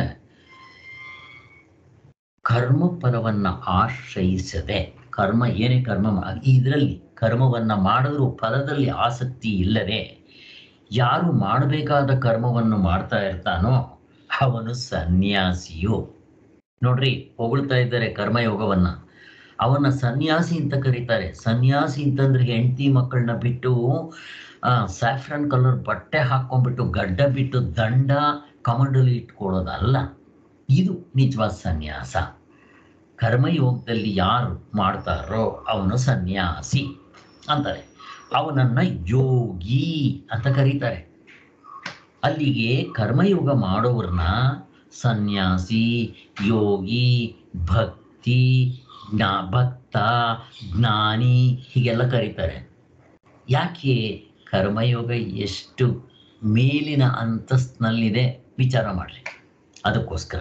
ಕರ್ಮ ಫಲವನ್ನ ಆಶ್ರಯಿಸದೆ ಕರ್ಮ ಏನೇ ಕರ್ಮ ಇದರಲ್ಲಿ ಕರ್ಮವನ್ನ ಮಾಡಿದ್ರು ಫಲದಲ್ಲಿ ಆಸಕ್ತಿ ಇಲ್ಲದೆ ಯಾರು ಮಾಡಬೇಕಾದ ಕರ್ಮವನ್ನು ಮಾಡ್ತಾ ಇರ್ತಾನೋ ಅವನು ಸನ್ಯಾಸಿಯು ನೋಡ್ರಿ ಹೊಗಳ್ತಾ ಇದ್ದಾರೆ ಕರ್ಮಯೋಗವನ್ನ ಅವನ ಸನ್ಯಾಸಿ ಅಂತ ಕರೀತಾರೆ ಸನ್ಯಾಸಿ ಅಂತಂದ್ರೆ ಹೆಂಡತಿ ಮಕ್ಕಳನ್ನ ಬಿಟ್ಟು ಸ್ಯಾಫ್ರನ್ ಕಲರ್ ಬಟ್ಟೆ ಹಾಕೊಂಡ್ಬಿಟ್ಟು ಗಡ್ಡ ಬಿಟ್ಟು ದಂಡ ಕಮಂಡಲಿ ಇಟ್ಕೊಳ್ಳೋದಲ್ಲ ಇದು ನಿಜವಾದ ಸನ್ಯಾಸ ಕರ್ಮಯೋಗದಲ್ಲಿ ಯಾರು ಮಾಡ್ತಾರೋ ಅವನು ಸನ್ಯಾಸಿ ಅಂತಾರೆ ಅವನನ್ನ ಯೋಗಿ ಅಂತ ಕರೀತಾರೆ ಅಲ್ಲಿಗೆ ಕರ್ಮಯೋಗ ಮಾಡೋವ್ರನ್ನ ಸನ್ಯಾಸಿ ಯೋಗಿ ಭಕ್ತಿ ಜ್ಞಾ ಭಕ್ತ ಜ್ಞಾನಿ ಹೀಗೆಲ್ಲ ಕರೀತಾರೆ ಯಾಕೆ ಕರ್ಮಯೋಗ ಎಷ್ಟು ಮೇಲಿನ ಅಂತಸ್ತಿನಲ್ಲಿದೆ ವಿಚಾರ ಮಾಡಲಿ ಅದಕ್ಕೋಸ್ಕರ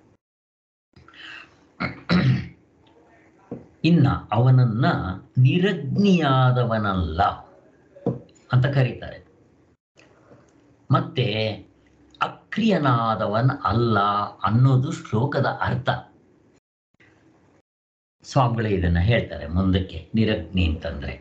ಇನ್ನ ಅವನನ್ನ ನಿರಗ್ನಿಯಾದವನಲ್ಲ ಅಂತ ಕರೀತಾರೆ ಮತ್ತೆ ಅಕ್ರಿಯನಾದವನ್ ಅಲ್ಲ ಅನ್ನೋದು ಶ್ಲೋಕದ ಅರ್ಥ ಸ್ವಾಮಿಗಳೇ ಇದನ್ನ ಹೇಳ್ತಾರೆ ಮುಂದಕ್ಕೆ ನಿರಗ್ನಿ ಅಂತಂದ್ರೆ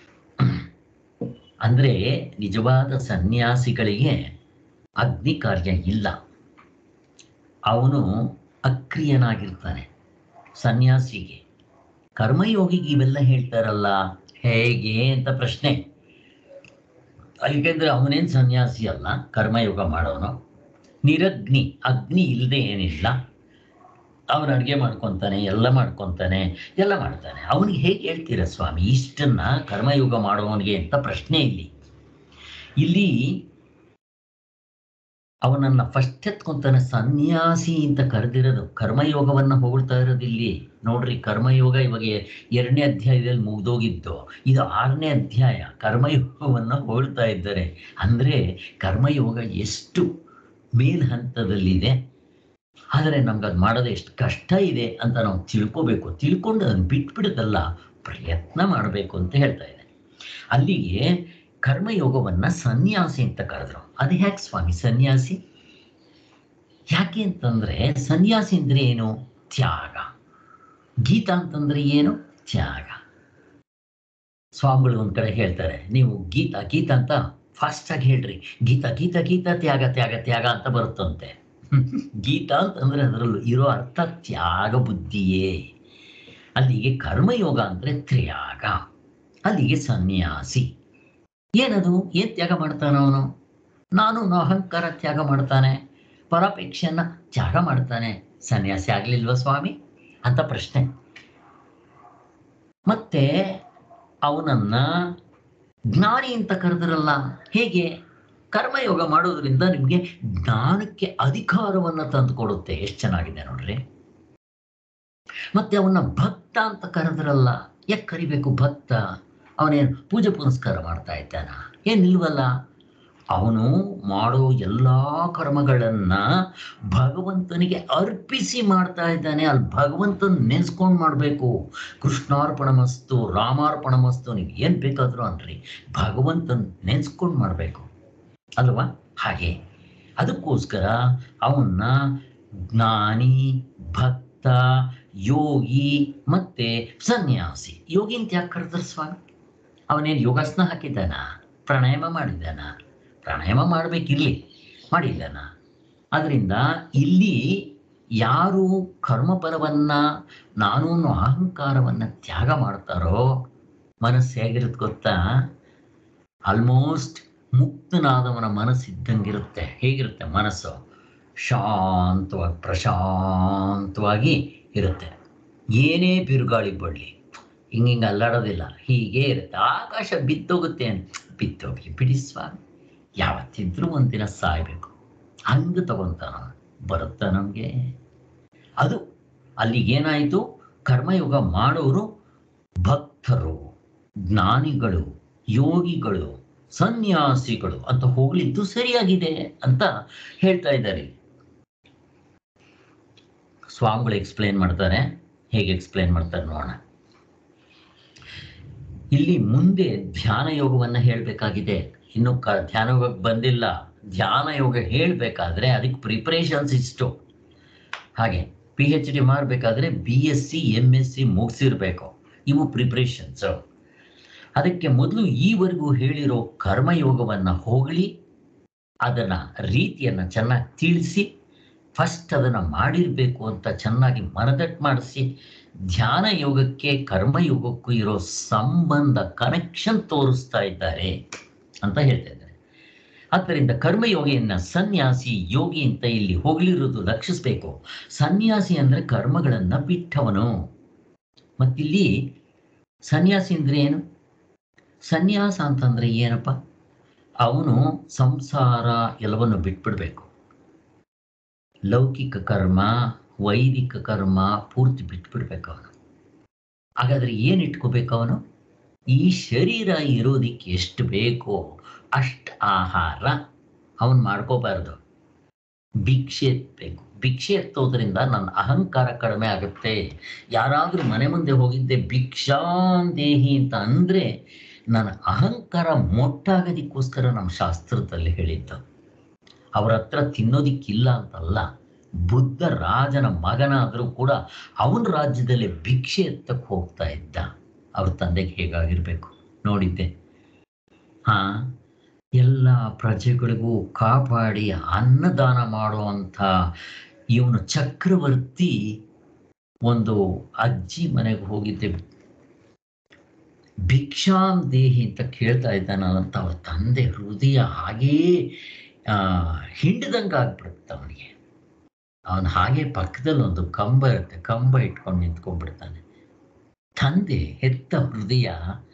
ಅಂದ್ರೆ ನಿಜವಾದ ಸನ್ಯಾಸಿಗಳಿಗೆ ಅಗ್ನಿ ಕಾರ್ಯ ಇಲ್ಲ ಅವನು ಅಕ್ರಿಯನಾಗಿರ್ತಾನೆ ಸನ್ಯಾಸಿಗೆ ಕರ್ಮಯೋಗಿಗೆ ಇವೆಲ್ಲ ಹೇಳ್ತಾರಲ್ಲ ಹೇಗೆ ಅಂತ ಪ್ರಶ್ನೆ ಯಾಕೆಂದ್ರೆ ಅವನೇನು ಸನ್ಯಾಸಿ ಅಲ್ಲ ಕರ್ಮಯೋಗ ಮಾಡೋನು ನಿರಗ್ನಿ ಅಗ್ನಿ ಇಲ್ಲದೆ ಏನಿಲ್ಲ ಅವನು ಅಡುಗೆ ಮಾಡ್ಕೊತಾನೆ ಎಲ್ಲ ಮಾಡ್ಕೊತಾನೆ ಎಲ್ಲ ಮಾಡ್ತಾನೆ ಅವನಿಗೆ ಹೇಗೆ ಹೇಳ್ತೀರ ಸ್ವಾಮಿ ಇಷ್ಟನ್ನ ಕರ್ಮಯೋಗ ಮಾಡುವವನಿಗೆ ಅಂತ ಪ್ರಶ್ನೆ ಇಲ್ಲಿ ಇಲ್ಲಿ ಅವನನ್ನ ಫಸ್ಟ್ ಎತ್ಕೊಂತಾನೆ ಸನ್ಯಾಸಿ ಅಂತ ಕರೆದಿರೋದು ಕರ್ಮಯೋಗವನ್ನ ಹೊಗಳ್ತಾ ಇರೋದು ಇಲ್ಲಿ ನೋಡ್ರಿ ಕರ್ಮಯೋಗ ಇವಾಗ ಎರಡನೇ ಅಧ್ಯಾಯದಲ್ಲಿ ಮುಗ್ದೋಗಿದ್ದು ಇದು ಆರನೇ ಅಧ್ಯಾಯ ಕರ್ಮಯೋಗವನ್ನ ಹೊಗಳ್ತಾ ಇದ್ದಾರೆ ಅಂದ್ರೆ ಕರ್ಮಯೋಗ ಎಷ್ಟು ಮೇಲ್ ಹಂತದಲ್ಲಿದೆ ಆದರೆ ನಮ್ಗೆ ಅದು ಮಾಡೋದು ಎಷ್ಟು ಕಷ್ಟ ಇದೆ ಅಂತ ನಾವು ತಿಳ್ಕೋಬೇಕು ತಿಳ್ಕೊಂಡು ಅದನ್ನು ಬಿಟ್ಬಿಡೋದಲ್ಲ ಪ್ರಯತ್ನ ಮಾಡಬೇಕು ಅಂತ ಹೇಳ್ತಾ ಇದೆ ಅಲ್ಲಿಗೆ ಕರ್ಮಯೋಗವನ್ನ ಸನ್ಯಾಸಿ ಅಂತ ಕರೆದ್ರು ಅದು ಯಾಕೆ ಸ್ವಾಮಿ ಸನ್ಯಾಸಿ ಯಾಕೆ ಅಂತಂದ್ರೆ ಸನ್ಯಾಸಿ ಅಂದ್ರೆ ಏನು ತ್ಯಾಗ ಗೀತಾ ಅಂತಂದ್ರೆ ಏನು ತ್ಯಾಗ ಸ್ವಾಮಿಗಳು ಒಂದ್ ಕಡೆ ಹೇಳ್ತಾರೆ ನೀವು ಗೀತಾ ಗೀತಾ ಅಂತ ಫಾಸ್ಟ್ ಆಗಿ ಹೇಳ್ರಿ ಗೀತಾ ಗೀತಾ ಗೀತಾ ತ್ಯಾಗ ತ್ಯಾಗ ತ್ಯಾಗ ಅಂತ ಬರುತ್ತಂತೆ ಗೀತಾ ಅಂತಂದ್ರೆ ಅದರಲ್ಲೂ ಇರೋ ಅರ್ಥ ತ್ಯಾಗ ಬುದ್ಧಿಯೇ ಅಲ್ಲಿಗೆ ಕರ್ಮಯೋಗ ಅಂದ್ರೆ ತ್ಯಾಗ ಅಲ್ಲಿಗೆ ಸನ್ಯಾಸಿ ಏನದು ಏನ್ ತ್ಯಾಗ ಮಾಡ್ತಾನ ಅವನು ನಾನು ಅಹಂಕಾರ ತ್ಯಾಗ ಮಾಡ್ತಾನೆ ಪರಾಪೇಕ್ಷೆಯನ್ನ ತ್ಯಾಗ ಮಾಡ್ತಾನೆ ಸನ್ಯಾಸಿ ಆಗ್ಲಿಲ್ವಾ ಸ್ವಾಮಿ ಅಂತ ಪ್ರಶ್ನೆ ಮತ್ತೆ ಅವನನ್ನ ಜ್ಞಾನಿ ಅಂತ ಕರೆದ್ರಲ್ಲ ಹೇಗೆ ಕರ್ಮಯೋಗ ಮಾಡೋದ್ರಿಂದ ನಿಮಗೆ ಜ್ಞಾನಕ್ಕೆ ಅಧಿಕಾರವನ್ನ ತಂದು ಕೊಡುತ್ತೆ ಎಷ್ಟು ಚೆನ್ನಾಗಿದೆ ನೋಡ್ರಿ ಮತ್ತೆ ಅವನ್ನ ಭಕ್ತ ಅಂತ ಕರೆದ್ರಲ್ಲ ಯಾಕೆ ಕರಿಬೇಕು ಭಕ್ತ ಅವನೇನು ಪೂಜೆ ಪುನಸ್ಕಾರ ಮಾಡ್ತಾ ಇದ್ದಾನ ಏನಿಲ್ವಲ್ಲ ಅವನು ಮಾಡೋ ಎಲ್ಲ ಕರ್ಮಗಳನ್ನ ಭಗವಂತನಿಗೆ ಅರ್ಪಿಸಿ ಮಾಡ್ತಾ ಇದ್ದಾನೆ ಅಲ್ಲಿ ಭಗವಂತನ ನೆನೆಸ್ಕೊಂಡು ಮಾಡಬೇಕು ಕೃಷ್ಣಾರ್ಪಣಮಸ್ತು ರಾಮಾರ್ಪಣಮಸ್ತು ನೀವು ಏನು ಬೇಕಾದರೂ ಅನ್ರಿ ಭಗವಂತನ ನೆನೆಸ್ಕೊಂಡು ಮಾಡಬೇಕು ಅಲ್ವಾ ಹಾಗೆ ಅದಕ್ಕೋಸ್ಕರ ಅವನ್ನ ಜ್ಞಾನಿ ಭಕ್ತ ಯೋಗಿ ಮತ್ತೆ ಸನ್ಯಾಸಿ ಯೋಗಿ ಅಂತ ಯಾಕೆ ಕರೆದ್ರೆ ಸ್ವಾಮಿ ಅವನೇನು ಯೋಗಾಸನ ಹಾಕಿದ್ದಾನ ಪ್ರಾಣಾಯಾಮ ಮಾಡಿದ್ದಾನ ಪ್ರಾಣಾಯಾಮ ಮಾಡಬೇಕಿರ್ಲಿ ಮಾಡಿದ್ದಾನ ಅದರಿಂದ ಇಲ್ಲಿ ಯಾರು ಕರ್ಮಫಲವನ್ನ ನಾನು ಅನ್ನೋ ಅಹಂಕಾರವನ್ನ ತ್ಯಾಗ ಮಾಡ್ತಾರೋ ಮನಸ್ಸು ಹೇಗಿರುತ್ತೆ ಗೊತ್ತಾ ಆಲ್ಮೋಸ್ಟ್ ಮುಕ್ತನಾದವನ ಮನಸ್ಸಿದ್ದಂಗಿರುತ್ತೆ ಹೇಗಿರುತ್ತೆ ಮನಸ್ಸು ಶಾಂತವಾಗಿ ಪ್ರಶಾಂತವಾಗಿ ಇರುತ್ತೆ ಏನೇ ಬಿರುಗಾಳಿ ಬಡ್ಲಿ ಹಿಂಗೆ ಹಿಂಗೆ ಅಲ್ಲಾಡೋದಿಲ್ಲ ಹೀಗೆ ಇರುತ್ತೆ ಆಕಾಶ ಬಿತ್ತೋಗುತ್ತೆ ಅಂತ ಬಿತ್ತೋಗ್ಲಿ ಬಿಡಿ ಸ್ವಾಮಿ ಯಾವತ್ತಿದ್ರೂ ಒಂದಿನ ಸಾಯ್ಬೇಕು ಹಂಗೆ ತಗೊಂತಾನ ಬರುತ್ತಾ ನಮಗೆ ಅದು ಅಲ್ಲಿಗೇನಾಯಿತು ಕರ್ಮಯೋಗ ಮಾಡೋರು ಭಕ್ತರು ಜ್ಞಾನಿಗಳು ಯೋಗಿಗಳು ಸನ್ಯಾಸಿಗಳು ಅಂತ ಹೋಗ್ಲಿದ್ದು ಸರಿಯಾಗಿದೆ ಅಂತ ಹೇಳ್ತಾ ಇದ್ದಾರೆ ಸ್ವಾಮಿಗಳು ಎಕ್ಸ್ಪ್ಲೇನ್ ಮಾಡ್ತಾರೆ ಹೇಗೆ ಎಕ್ಸ್ಪ್ಲೇನ್ ಮಾಡ್ತಾರೆ ನೋಡೋಣ ಇಲ್ಲಿ ಮುಂದೆ ಧ್ಯಾನ ಯೋಗವನ್ನ ಹೇಳಬೇಕಾಗಿದೆ ಇನ್ನು ಕ ಧ್ಯಾನ ಯೋಗಕ್ಕೆ ಬಂದಿಲ್ಲ ಧ್ಯಾನ ಯೋಗ ಹೇಳಬೇಕಾದ್ರೆ ಅದಕ್ಕೆ ಪ್ರಿಪರೇಷನ್ಸ್ ಇಷ್ಟು ಹಾಗೆ ಪಿ ಎಚ್ ಡಿ ಮಾಡಬೇಕಾದ್ರೆ B S C M S C ಮುಗಿಸಿರ್ಬೇಕು ಇವು ಪ್ರಿಪ್ರೇಷನ್ಸ್ ಅದಕ್ಕೆ ಮೊದಲು ಈವರೆಗೂ ಹೇಳಿರೋ ಕರ್ಮಯೋಗವನ್ನ ಹೊಗಳಿ ಅದನ್ನ ರೀತಿಯನ್ನ ಚೆನ್ನಾಗಿ ತಿಳಿಸಿ ಫಸ್ಟ್ ಅದನ್ನ ಮಾಡಿರ್ಬೇಕು ಅಂತ ಚೆನ್ನಾಗಿ ಮನದಟ್ಟು ಮಾಡಿಸಿ ಧ್ಯಾನ ಯೋಗಕ್ಕೆ ಕರ್ಮಯೋಗಕ್ಕೂ ಇರೋ ಸಂಬಂಧ ಕನೆಕ್ಷನ್ ತೋರಿಸ್ತಾ ಇದ್ದಾರೆ ಅಂತ ಹೇಳ್ತಾ ಇದ್ದಾರೆ ಆದ್ದರಿಂದ ಕರ್ಮಯೋಗಿಯನ್ನ ಸನ್ಯಾಸಿ ಯೋಗಿ ಅಂತ ಇಲ್ಲಿ ಹೋಗ್ಲಿರೋದು ಲಕ್ಷಿಸ್ಬೇಕು ಸನ್ಯಾಸಿ ಅಂದ್ರೆ ಕರ್ಮಗಳನ್ನ ಬಿಟ್ಟವನು ಮತ್ತಿಲ್ಲಿ ಸನ್ಯಾಸಿ ಅಂದ್ರೆ ಏನು ಸನ್ಯಾಸ ಅಂತಂದ್ರೆ ಏನಪ್ಪ ಅವನು ಸಂಸಾರ ಎಲ್ಲವನ್ನು ಬಿಟ್ಬಿಡ್ಬೇಕು ಲೌಕಿಕ ಕರ್ಮ ವೈದಿಕ ಕರ್ಮ ಪೂರ್ತಿ ಬಿಟ್ಬಿಡ್ಬೇಕು ಅವನು ಹಾಗಾದ್ರೆ ಏನು ಇಟ್ಕೋಬೇಕು ಅವನು ಈ ಶರೀರ ಇರೋದಿಕ್ಕೆ ಎಷ್ಟು ಬೇಕೋ ಅಷ್ಟು ಆಹಾರ ಅವನು ಮಾಡ್ಕೋಬಾರ್ದು ಭಿಕ್ಷೆ ಎತ್ತಬೇಕು ಭಿಕ್ಷೆ ಎತ್ತೋದ್ರಿಂದ ನನ್ನ ಅಹಂಕಾರ ಕಡಿಮೆ ಆಗುತ್ತೆ ಯಾರಾದರೂ ಮನೆ ಮುಂದೆ ಹೋಗಿದ್ದೆ ಭಿಕ್ಷಾಂದೇಹಿ ಅಂತ ಅಂದರೆ ನನ್ನ ಅಹಂಕಾರ ಮೊಟ್ಟಾಗೋದಕ್ಕೋಸ್ಕರ ನಮ್ಮ ಶಾಸ್ತ್ರದಲ್ಲಿ ಹೇಳಿದ್ದು ಅವ್ರ ಹತ್ರ ತಿನ್ನೋದಿಕ್ಕಿಲ್ಲ ಅಂತಲ್ಲ ಬುದ್ಧ ರಾಜನ ಮಗನಾದರೂ ಕೂಡ ಅವನ ರಾಜ್ಯದಲ್ಲಿ ಭಿಕ್ಷೆ ಎತ್ತಕ್ಕೆ ಹೋಗ್ತಾ ಇದ್ದ ಅವ್ರ ತಂದೆಗೆ ಹೇಗಾಗಿರ್ಬೇಕು ನೋಡಿದ್ದೆ ಹಾ ಎಲ್ಲ ಪ್ರಜೆಗಳಿಗೂ ಕಾಪಾಡಿ ಅನ್ನದಾನ ಮಾಡುವಂಥ ಇವನು ಚಕ್ರವರ್ತಿ ಒಂದು ಅಜ್ಜಿ ಮನೆಗೆ ಹೋಗಿದ್ದೆ ಭಿಕ್ಷಾಂ ದೇಹಿ ಅಂತ ಕೇಳ್ತಾ ಇದ್ದಾನಂತ ಅವ್ರ ತಂದೆ ಹೃದಯ ಹಾಗೇ ಆ ಹಿಂಡ್ದಂಗೆ ಆಗ್ಬಿಡುತ್ತೆ ಅವನಿಗೆ ಅವನು ಹಾಗೆ ಪಕ್ಕದಲ್ಲಿ ಒಂದು ಕಂಬ ಇರುತ್ತೆ ಕಂಬ ಇಟ್ಕೊಂಡು ನಿಂತ್ಕೊಂಡ್ಬಿಡ್ತಾನೆ ತಂದೆ ಹೆತ್ತ ಹೃದಯ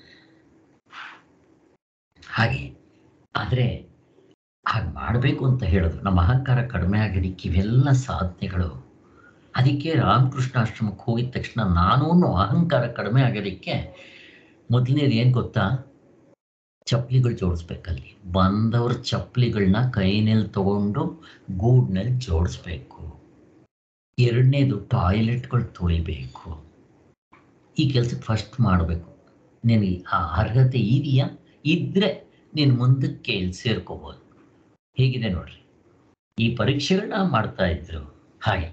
ಹಾಗೆ ಆದರೆ ಹಾಗೆ ಮಾಡಬೇಕು ಅಂತ ಹೇಳೋದು ನಮ್ಮ ಅಹಂಕಾರ ಕಡಿಮೆ ಆಗೋದಕ್ಕೆ ಇವೆಲ್ಲ ಸಾಧನೆಗಳು ಅದಕ್ಕೆ ರಾಮಕೃಷ್ಣಾಶ್ರಮಕ್ಕೆ ಹೋಗಿದ ತಕ್ಷಣ ನಾನು ಅನ್ನೋ ಅಹಂಕಾರ ಕಡಿಮೆ ಆಗೋದಕ್ಕೆ ಮೊದಲನೇದು ಏನು ಗೊತ್ತಾ ಚಪ್ಪಲಿಗಳು ಜೋಡಿಸ್ಬೇಕಲ್ಲಿ ಬಂದವ್ರ ಚಪ್ಪಲಿಗಳನ್ನ ಕೈನಲ್ಲಿ ತಗೊಂಡು ಗೂಡ್ನಲ್ಲಿ ಜೋಡಿಸ್ಬೇಕು ಎರಡನೇದು ಟಾಯ್ಲೆಟ್ಗಳು ತೊಳಿಬೇಕು ಈ ಕೆಲಸಕ್ಕೆ ಫಸ್ಟ್ ಮಾಡಬೇಕು ನಿನಗೆ ಆ ಅರ್ಹತೆ ಇದೆಯಾ ಇದ್ರೆ ನೀನು ಮುಂದಕ್ಕೆ ಇಲ್ಲಿ ಸೇರ್ಕೋಬೋದು ಹೇಗಿದೆ ನೋಡ್ರಿ ಈ ಪರೀಕ್ಷೆಗಳನ್ನ ಮಾಡ್ತಾ ಇದ್ರು ಹಾಗೆ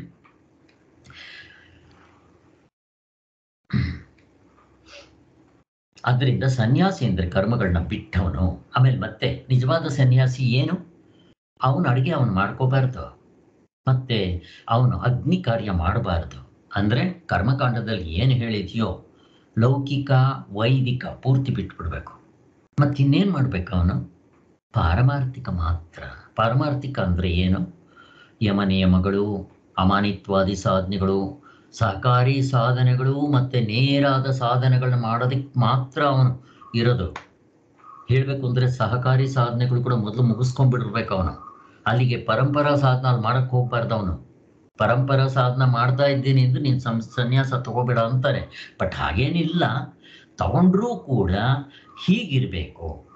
ಅದರಿಂದ ಸನ್ಯಾಸಿ ಅಂದರೆ ಕರ್ಮಗಳನ್ನ ಬಿಟ್ಟವನು ಆಮೇಲೆ ಮತ್ತೆ ನಿಜವಾದ ಸನ್ಯಾಸಿ ಏನು ಅವನು ಅಡುಗೆ ಅವನು ಮಾಡ್ಕೋಬಾರ್ದು ಮತ್ತೆ ಅವನು ಅಗ್ನಿ ಕಾರ್ಯ ಮಾಡಬಾರ್ದು ಅಂದರೆ ಕರ್ಮಕಾಂಡದಲ್ಲಿ ಏನು ಹೇಳಿದೆಯೋ ಲೌಕಿಕ ವೈದಿಕ ಪೂರ್ತಿ ಬಿಟ್ಬಿಡ್ಬೇಕು ಮತ್ತಿನ್ನೇನು ಮಾಡ್ಬೇಕು ಅವನು ಪಾರಮಾರ್ಥಿಕ ಮಾತ್ರ ಪಾರಮಾರ್ಥಿಕ ಅಂದರೆ ಏನು ಯಮ ನಿಯಮಗಳು ಅಮಾನಿತ್ವಾದಿ ಸಾಧನೆಗಳು ಸಹಕಾರಿ ಸಾಧನೆಗಳು ಮತ್ತು ನೇರಾದ ಸಾಧನೆಗಳನ್ನ ಮಾಡೋದಕ್ಕೆ ಮಾತ್ರ ಅವನು ಇರೋದು ಹೇಳಬೇಕು ಅಂದರೆ ಸಹಕಾರಿ ಸಾಧನೆಗಳು ಕೂಡ ಮೊದಲು ಮುಗಿಸ್ಕೊಂಡ್ಬಿಟ್ಟಿರ್ಬೇಕು ಅವನು ಅಲ್ಲಿಗೆ ಪರಂಪರಾ ಸಾಧನ ಅಲ್ಲಿ ಮಾಡಕ್ಕೆ ಹೋಗ್ಬಾರ್ದು ಅವನು ಪರಂಪರಾ ಸಾಧನ ಮಾಡ್ತಾ ಇದ್ದೀನಿ ಎಂದು ನೀನು ಸಂ ಸನ್ಯಾಸ ತಗೋಬೇಡ ಅಂತಾರೆ ಬಟ್ ಹಾಗೇನಿಲ್ಲ ತಗೊಂಡ್ರೂ ಕೂಡ ಹೀಗಿರಬೇಕು